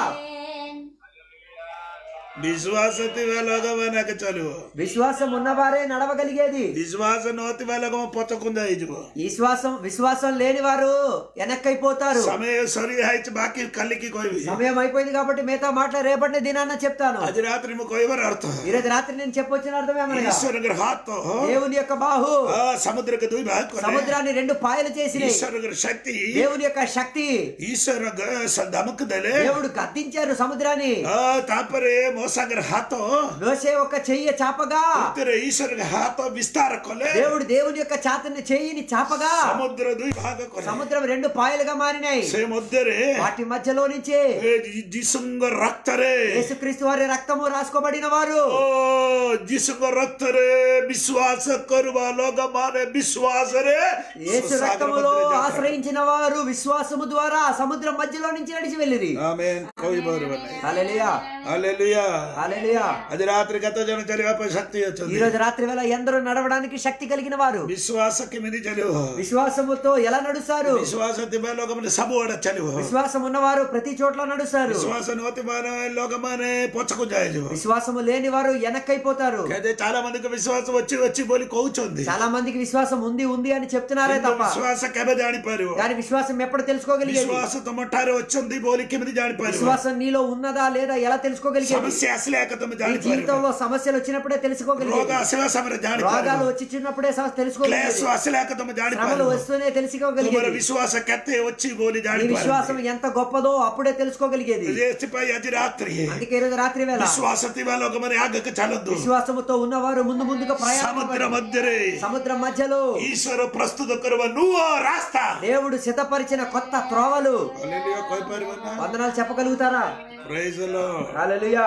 ବିଶ୍ୱାସ ଥିବା ଲୋକମାନେ ଚାଲିବ విశ్వాసం ఉన్నవారే నడవగలిగేది ବିଶ୍ୱାସ ନଥିବା ଲୋକ ପଛକୁନ୍ଦା ହେଇଯିବ విశ్వాసం విశ్వాసం లేని వారు వెనక్కైపోతారు ସମୟ ସରି ଯାଇଛି ବାକି କାଲିକି କହିବି సమయం అయిపోయింది కాబట్టి మిగతా మాటలు రేపటి దినాన్న చెప్తాను ଆଜି ରାତ୍ରି ମୁଁ କହିବାର ଅର୍ଥ ఈరోజు రాత్రి నేను చెప్పొచ్చిన అర్థమే అనగా ଈଶ୍ୱରଙ୍କର ହାତ దేవుని యొక్క బాహు ఆ, సముద్రକୁ ଦୁଇ ଭାଗ କଲେ సముద్రాన్ని రెండు పాయలు చేసినాయి ଈଶ୍ୱରଙ୍କର ଶକ୍ତି దేవుని యొక్క శక్తి ଈଶ୍ୱର ଗ- ଧମକ ଦେଲେ దేవుడు గద్దించారు సముద్రాన్ని ఆ, ତାପରେ ମୋ ସାଙ୍ଗରେ ହାତ మోసే ఒక చెయ్యి చాపగా ଭିତରେ ଈଶ୍ୱରଙ୍କ ହାତ ବିସ୍ତାର କଲେ దేవుడు దేవుని యొక్క చాతని చెయ్యిని చాపగా ସମୁଦ୍ର ଦୁଇ ଭାଗ କଲେ సముద్రం రెండు పాయలుగా మారినాయి ସେ ମଧ୍ୟରେ వాటి మధ్యలో నుంచి ଏ ଯୀ- ଯୀଶୁଙ୍କ ରକ୍ତରେ యేసుక్రీస్తు వారి రక్తము రాసుకోబడిన వారు ଓ ଯୀଶୁଙ୍କ ରକ୍ତରେ ବିଶ୍ୱାସ କରୁବା ଲୋକମାନେ ବିଶ୍ୱାସରେ యేసు ସାଗର రక్తములో ମଧ୍ୟରେ ଯାତ୍ରା ఆశ్రయించిన వారు విశ్వాసము ద్వారా సముద్రం మధ్యలో నుంచి నడిచి వెళ్ళిరి ଆମେନ୍ କହିପାରିବନି హల్లెలూయా ହାଲେଲୁୟା హల్లెలూయా ଆଜି ରାତିରେ କେତେ ଜଣ ଚାଲିବା ପାଇଁ ଶକ୍ତି ఈ ଅଛନ୍ତି రోజు రాత్రి వేళ ఎందరో నడవడానికి శక్తి కలిగిన వారు ବିଶ୍ୱାସ କେମିତି ଚାଲିବ విశ్వాసముతో ఎలా నడుస్తారు ବିଶ୍ୱାସ ଥିବା ଲୋକମାନେ ସବୁଆଡେ ଚାଲିବ విశ్వాసం ఉన్నవారు ప్రతి చోట్ల నడుస్తారు ବିଶ୍ୱାସ ନଥିବା ଲୋକମାନେ ପଛକୁ ଯାଇଯିବ విశ్వాసము లేని వారు వెనక్కైపోతారు କେତେ చాలా మందికి ବିଶ୍ୱାସ ଅଛି ଅଛି ବୋଲି କହୁଛନ୍ତି చాలా మందికి విశ్వాసం ఉంది ఉంది అని చెప్తున్నారే କିନ୍ତୁ తప్ప ବିଶ୍ୱାସ କେବେ ଜାଣିପାରିବ దాని విశ్వాసం ఎప్పుడు తెలుసుకోగలిగేది ବିଶ୍ୱାସ ତମ ଠାରେ ଅଛନ୍ତି ବୋଲି କେମିତି ଜାଣିପାରିବ విశ్వాసం నీలో ఉన్నదా లేదా ఎలా తెలుసుకోగలిగేది ସମସ୍ୟା ଆସିଲେ ଏକା ତମେ నీ ଜାଣିପାରିବ జీవితంలో సమస్యలు వచ్చినప్పుడే ରୋଗ తెలుసుకోగలిగేది ଆସିବା ସମୟରେ రోగాలు ଜାଣିପାରିବ వచ్చి చిన్నప్పుడే సమ- କ୍ଲେଶ తెలుసుకోగలిగేది ଆସିଲେ ଏକା ତମେ శ్రమలు ଜାଣିପାରିବ వస్తూనే ତୁମର తెలుసుకోగలిగేది ବିଶ୍ୱାସ କେତେ ଅଛି ବୋଲି నీ ଜାଣିପାରିବ విశ్వాసం ఎంత గొప్పదో అప్పుడే తెలుసుకోగలిగేది ଏଥିପାଇଁ ଆଜି ରାତ୍ରି అందుకే ఈరోజు రాత్రి వేళ ବିଶ୍ୱାସ ଥିବା ଲୋକମାନେ ଆଗକୁ ଚାଲନ୍ତୁ విశ్వాసముతో ఉన్నవారు ముందు ముందుగా ସମୁଦ୍ର ప్రయాణం ମଧ୍ୟରେ సముద్రం మధ్యలో ଈଶ୍ୱର ପ୍ରସ୍ତୁତ କରିବା ନୂଆ ରାସ୍ତା దేవుడు సిద్ధపరిచిన కొత్త త్రోవలు Hallelujah, କହିପାରିବ ନା వందనాలు చెప్పగలుగుతారా Praise the Lord. హల్లెలూయా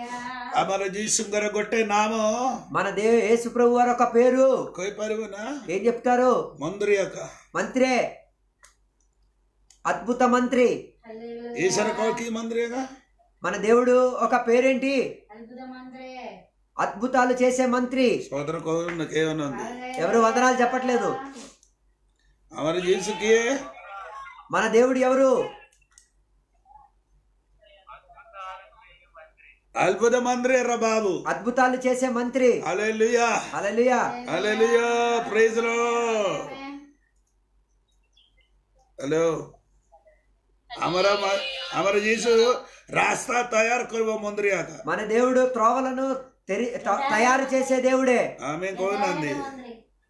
ଆମର ଯୀଶୁଙ୍କର ଗୋଟେ ନାମ మన దే యేసు ప్రభు వారి ఒక పేరు କହିପାରିବ ନା ఏం చెప్తారు ମନ୍ଦିରିଆକ మంత్రే అద్భుత మంత్రి ଈଶ୍ୱର କହ କି ମନ୍ଦିରିଆକ మన దేవుడు ఒక పేరేంటి అద్భుతమంత్రే అద్భుతాలు చేసే మంత్రి ସୋଦର କହୁନ କେଉନନ୍ତି ఎవరు వందనాలు చెప్పట్లేదు ଆମର ଯୀଶୁ କିଏ మన దేవుడు ఎవరు అద్భుత మందిర బాబు అద్భుతాలు చేసే మంత్రి హల్లెలూయా హల్లెలూయా హల్లెలూయా ప్రైజ్ లో హలో ଆମର మ- ଆମର ଯୀଶୁ ରାସ୍ତା ତୟାର କରିବ ମନ୍ଦିରିଆକ మన దేవుడు త్రోవలను తెరి త- తయారు చేసే దేవుడే ଆମେ କହୁନାହାନ୍ତି మంత్రి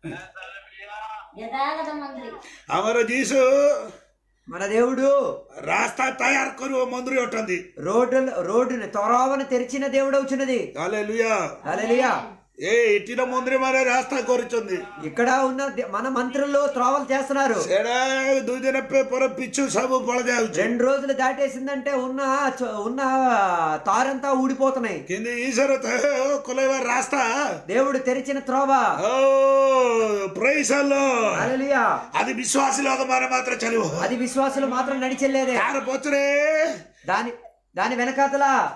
యథాగత మంత్రి ଆମର ଯୀଶୁ మన దేవుడు ରାସ୍ତା ତୟାର କରିବ ମନ୍ଦିର ଅଟନ୍ତି రోడ్డు రోడ్డుని త్రోవను తెరిచిన దేవుడు అవుతున్నది ହାଲେଲୁୟା హల్లెలూయా ଏ ଏଠିର ମନ୍ଦିର ମାନେ ରାସ୍ତା କରିଛନ୍ତି ఇక్కడ ఉన్న దే- మన మంత్రులు త్రోవలు చేస్తున్నారు ସେଟା ଦୁଇ ଦିନ ପେ- ପରେ ପିଛୁ ସବୁ ପଳ ଯାଉଛି రెండు రోజులు దాటేసిందంటే ఉన్న చ- ఉన్న తారంతా ఊడిపోతున్నాయి କିନ୍ତୁ ଈଶ୍ୱର ତ- కొలైవ ରାସ୍ତା దేవుడు తెరిచిన త్రోవ ଓ ପ୍రైସ୍ హల్లెలూయా అది విశ్వాస ଲୋକମାନେ ମାତ୍ର ଚାଲିବ అది విశ్వాసులు మాత్రం నడిచెళ్ళేదే ତାର ପଛରେ దాని దాని వెనకాతల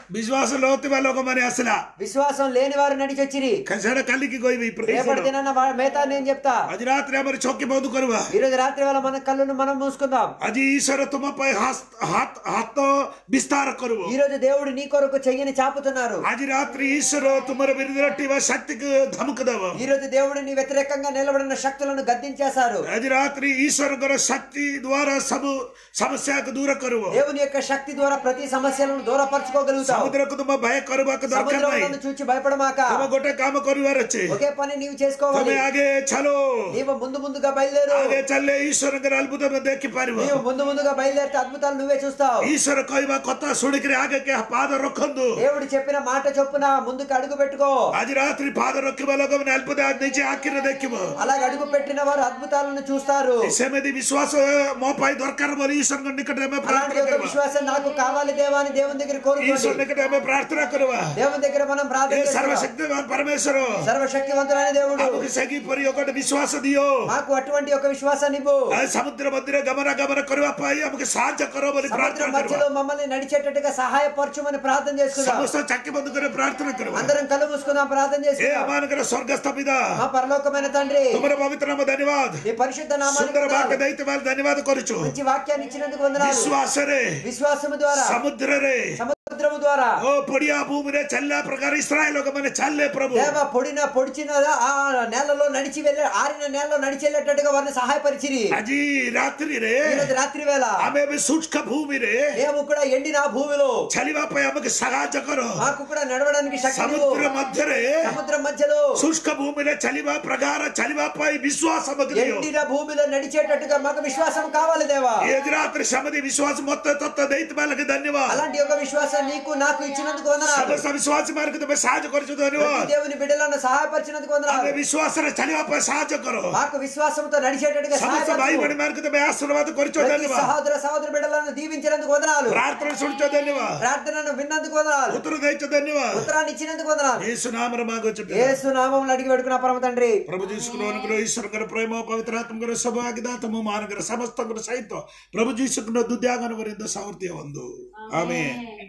విశ్వాస లోతువ లోకమని అసలు విశ్వాసం లేని వారు నడిచి వచ్చిరి కసడ కలికి గోయి రేపటి దినాన్న వా- మిగతా నేను చెప్తా ଆଜି ରାତିରେ ଆମର ଚକି ବନ୍ଦ କରିବା ఈ రోజు రాత్రి వేళ మన కళ్ళను మనం మూసుకుందాం ଆଜି ଈଶ୍ୱର ତୁମ ପାଇଁ ହାସ- ହାତ ହାତ ବିସ୍ତାର କରିବ ఈ రోజు దేవుడు నీ కొరకు చెయ్యని చాపుతున్నారు ଆଜି ରାତ୍ରି ଈଶ୍ୱର ତୁମର ବିରୁଦ୍ଧଟିବା ଶକ୍ତିକୁ ଧମକ ଦେବ ఈ రోజు దేవుడు నీ వ్యతిరేకంగా నిలబడిన శక్తులను గద్దించేశారు ଆଜି ରାତ୍ରି ଈଶ୍ୱରଙ୍କର ଶକ୍ତି ଦ୍ୱାରା ସବୁ ସମସ୍ୟାକୁ ଦୂର କରିବ దేవుని యొక్క శక్తి ద్వారా ప్రతి సమస్యలను దూరపరచుకోగలుగుతావు ସମୁଦ୍ରକୁ ତୁମ ଭୟ କରିବାକୁ ଦରକାର ନାହିଁ సముద్రంలో చూచి భయపడమాక ତମେ ଗୋଟେ କାମ କରିବାର ଅଛି ఒకే పని నీవు ତମେ చేసుకోవాలి ଆଗେ ଚାଲ నీవు ముందు ముందుగా బయలుదేరు ଆଗେ ଚାଲିଲେ ଈଶ୍ୱରଙ୍କର ଅଦ୍ଭୁତ ଦେଖିପାରିବ నీవు ముందు ముందుగా బయలుదేరితే అద్భుతాలు నువ్వే చూస్తావు ଈଶ୍ୱର କହିବା କଥା ଶୁଣିକିରି ଆଗେ ପାଦ ରଖନ୍ତୁ దేవుడు చెప్పిన మాట చొప్పున ముందుకు అడుగు పెట్టుకో ଆଜି ରାତ୍ରି ପାଦ ରଖିବା ଲୋକମାନେ ଅଦ୍ଭୁତ ନିଜେ ଆଖିରେ ଦେଖିବ అలాగ అడుగు పెట్టిన వారు అద్భుతాలను చూస్తారు ସେମିତି ବିଶ୍ୱାସ ମୋ ପାଇଁ ଦରକାର ବୋଲି ଈଶ୍ୱରଙ୍କ ନିକଟରେ ଆମେ అలాంటి ପ୍ରାର୍ଥନା ఒక କରିବା విశ్వాసం నాకు కావాలి దేవా అని దేవుని దగ్గర ଈଶ୍ୱର కోరుకోండి ନିକଟରେ ଆମେ ପ୍ରାର୍ଥନା କରିବା దేవుని దగ్గర మనం ଏ ప్రార్థన చేస్తున్నాం. ସର୍ବଶକ୍ତିମାନ ପରମେଶ୍ୱର సర్వశక్తివంతుడైన దేవుడు ଆମକୁ ସେହିପରି ଗୋଟେ ବିଶ୍ୱାସ ଦିଅ మాకు అటువంటి ఒక విశ్వాసాన్ని ఇవ్వు ଏ ସମୁଦ୍ର ମଧ୍ୟରେ ଗମନ ଗମନ କରିବା ପାଇଁ ଆମକୁ ସାହାଯ୍ୟ କର ବୋଲି సముద్రం ପ୍ରାର୍ଥନା మధ్యలో କରିବା మమ్మల్ని నడిచేటట్టుగా సహాయపరచుమని ప్రార్థన చేసుకుందాం ସମସ୍ତ ଚାକି ବନ୍ଦ କରି ପ୍ରାର୍ଥନା କରିବା అందరం కళ్ళు మూసుకుందాం ప్రార్థన ଏ చేసుకుందాం ଆମମାନଙ୍କର ସ୍ୱର୍ଗସ୍ଥ ପିତା మా పరలోకమైన తండ్రి ତୁମର ପବିତ୍ର ନାମ ଧନ୍ୟବାଦ నీ పరిశుద్ధ నామానికి ସୁନ୍ଦର ବାକ୍ୟ వందనాలు. ଦେଇଥିବାରୁ ଧନ୍ୟବାଦ କରୁଛୁ మంచి వాక్యాన్ని ఇచ్చినందుకు వందనాలు ବିଶ୍ୱାସରେ విశ్వాసము ద్వారా ସମୁଦ୍ରରେ సముద్రము ద్వారా ଓ ପଡିଆ ଭୂମିରେ ଚାଲିଲା ପ୍ରକାର ଇସ୍ରାଏଲ ଲୋକମାନେ ଚାଲିଲେ ପ୍ରଭୁ దేవ పొడిన పొడిచిన ఆ నేలలో నడిచి వెళ్ళే ఆరిన నేలలో నడిచి వెళ్ళేటట్టుగా వారిని సహాయపరిచిరి ଆଜି ରାତ୍ରିରେ ఈ రోజు రాత్రి వేళ ଆମେ ଏବେ ଶୁଷ୍କ ଭୂମିରେ మేము కూడా ఎండిన భూమిలో ଚାଲିବା ପାଇଁ ଆମକୁ ସାହାଯ୍ୟ କର మాకు కూడా నడవడానికి శక్తి ఇవ్వు. ସମୁଦ୍ର ମଧ୍ୟରେ సముద్రం మధ్యలో ଶୁଷ୍କ ଭୂମିରେ ଚାଲିବା ପ୍ରକାର ଚାଲିବା ପାଇଁ ବିଶ୍ୱାସ ଆମକୁ ଦିଅ ఎండిన భూమిలో నడిచేటట్టుగా మాకు విశ్వాసం కావాలి దేవా ଏ ରାତ୍ରି ସେମିତି ବିଶ୍ୱାସ ମତେ ତତ୍ତ ଦେଇଥିବା ଲାଗି ଧନ୍ୟବାଦ అలాంటి ఒక విశ్వాసం నీకు నాకు ఇచ్చినందుకు వందనాలు ସମସ୍ତ ବିଶ୍ୱାସୀ ମାନଙ୍କୁ ତୁମେ ସାହାଯ୍ୟ କରିଛୁ ప్రతి ଧନ୍ୟବାଦ దేవుని బిడ్డలను సహాయపరిచినందుకు ଆମେ వందనాలు ବିଶ୍ୱାସରେ ଚାଲିବା ପାଇଁ ସାହାଯ୍ୟ କର మాకు విశ్వాసంతో నడిచేటట్టుగా ସମସ୍ତ ଭାଇ సహాయపరచు ଭଉଣୀ ମାନଙ୍କୁ ତୁମେ ఆశీర్ବାଦ କରିଛ ప్రతి ଧନ୍ୟବାଦ సహోదర సహోదర బిడ్డలను దీవించినందుకు వందనాలు ପ୍ରାର୍ଥନା ଶୁଣିଛ ଧନ୍ୟବାଦ ప్రార్థనను విన్నందుకు వందనాలు ଉତ୍ତର ଦେଇଛ ଧନ୍ୟବାଦ ఉత్తరాన్ని ఇచ్చినందుకు వందనాలు యేసు నామରେ ମାଗୁଛୁ యేసు నామములు అడిగి పెట్టుకున్న పరమ తండ్రి ପ୍ରଭୁ ଯୀଶୁଙ୍କର ଅନୁଗ୍ରହ ଈଶ୍ୱରଙ୍କର ପ୍ରେମ ପବିତ୍ର ଆତ୍ମଙ୍କର ସୌଭାଗ୍ୟତା ତମ ମାନଙ୍କର ସମସ୍ତଙ୍କର ସହିତ ପ୍ରଭୁ ଯୀଶୁଙ୍କର ଦୁଦ୍ୟାଗନ ବରିନ୍ଦ ସାମର୍ଥ୍ୟ ବନ୍ଧୁ ଆମେ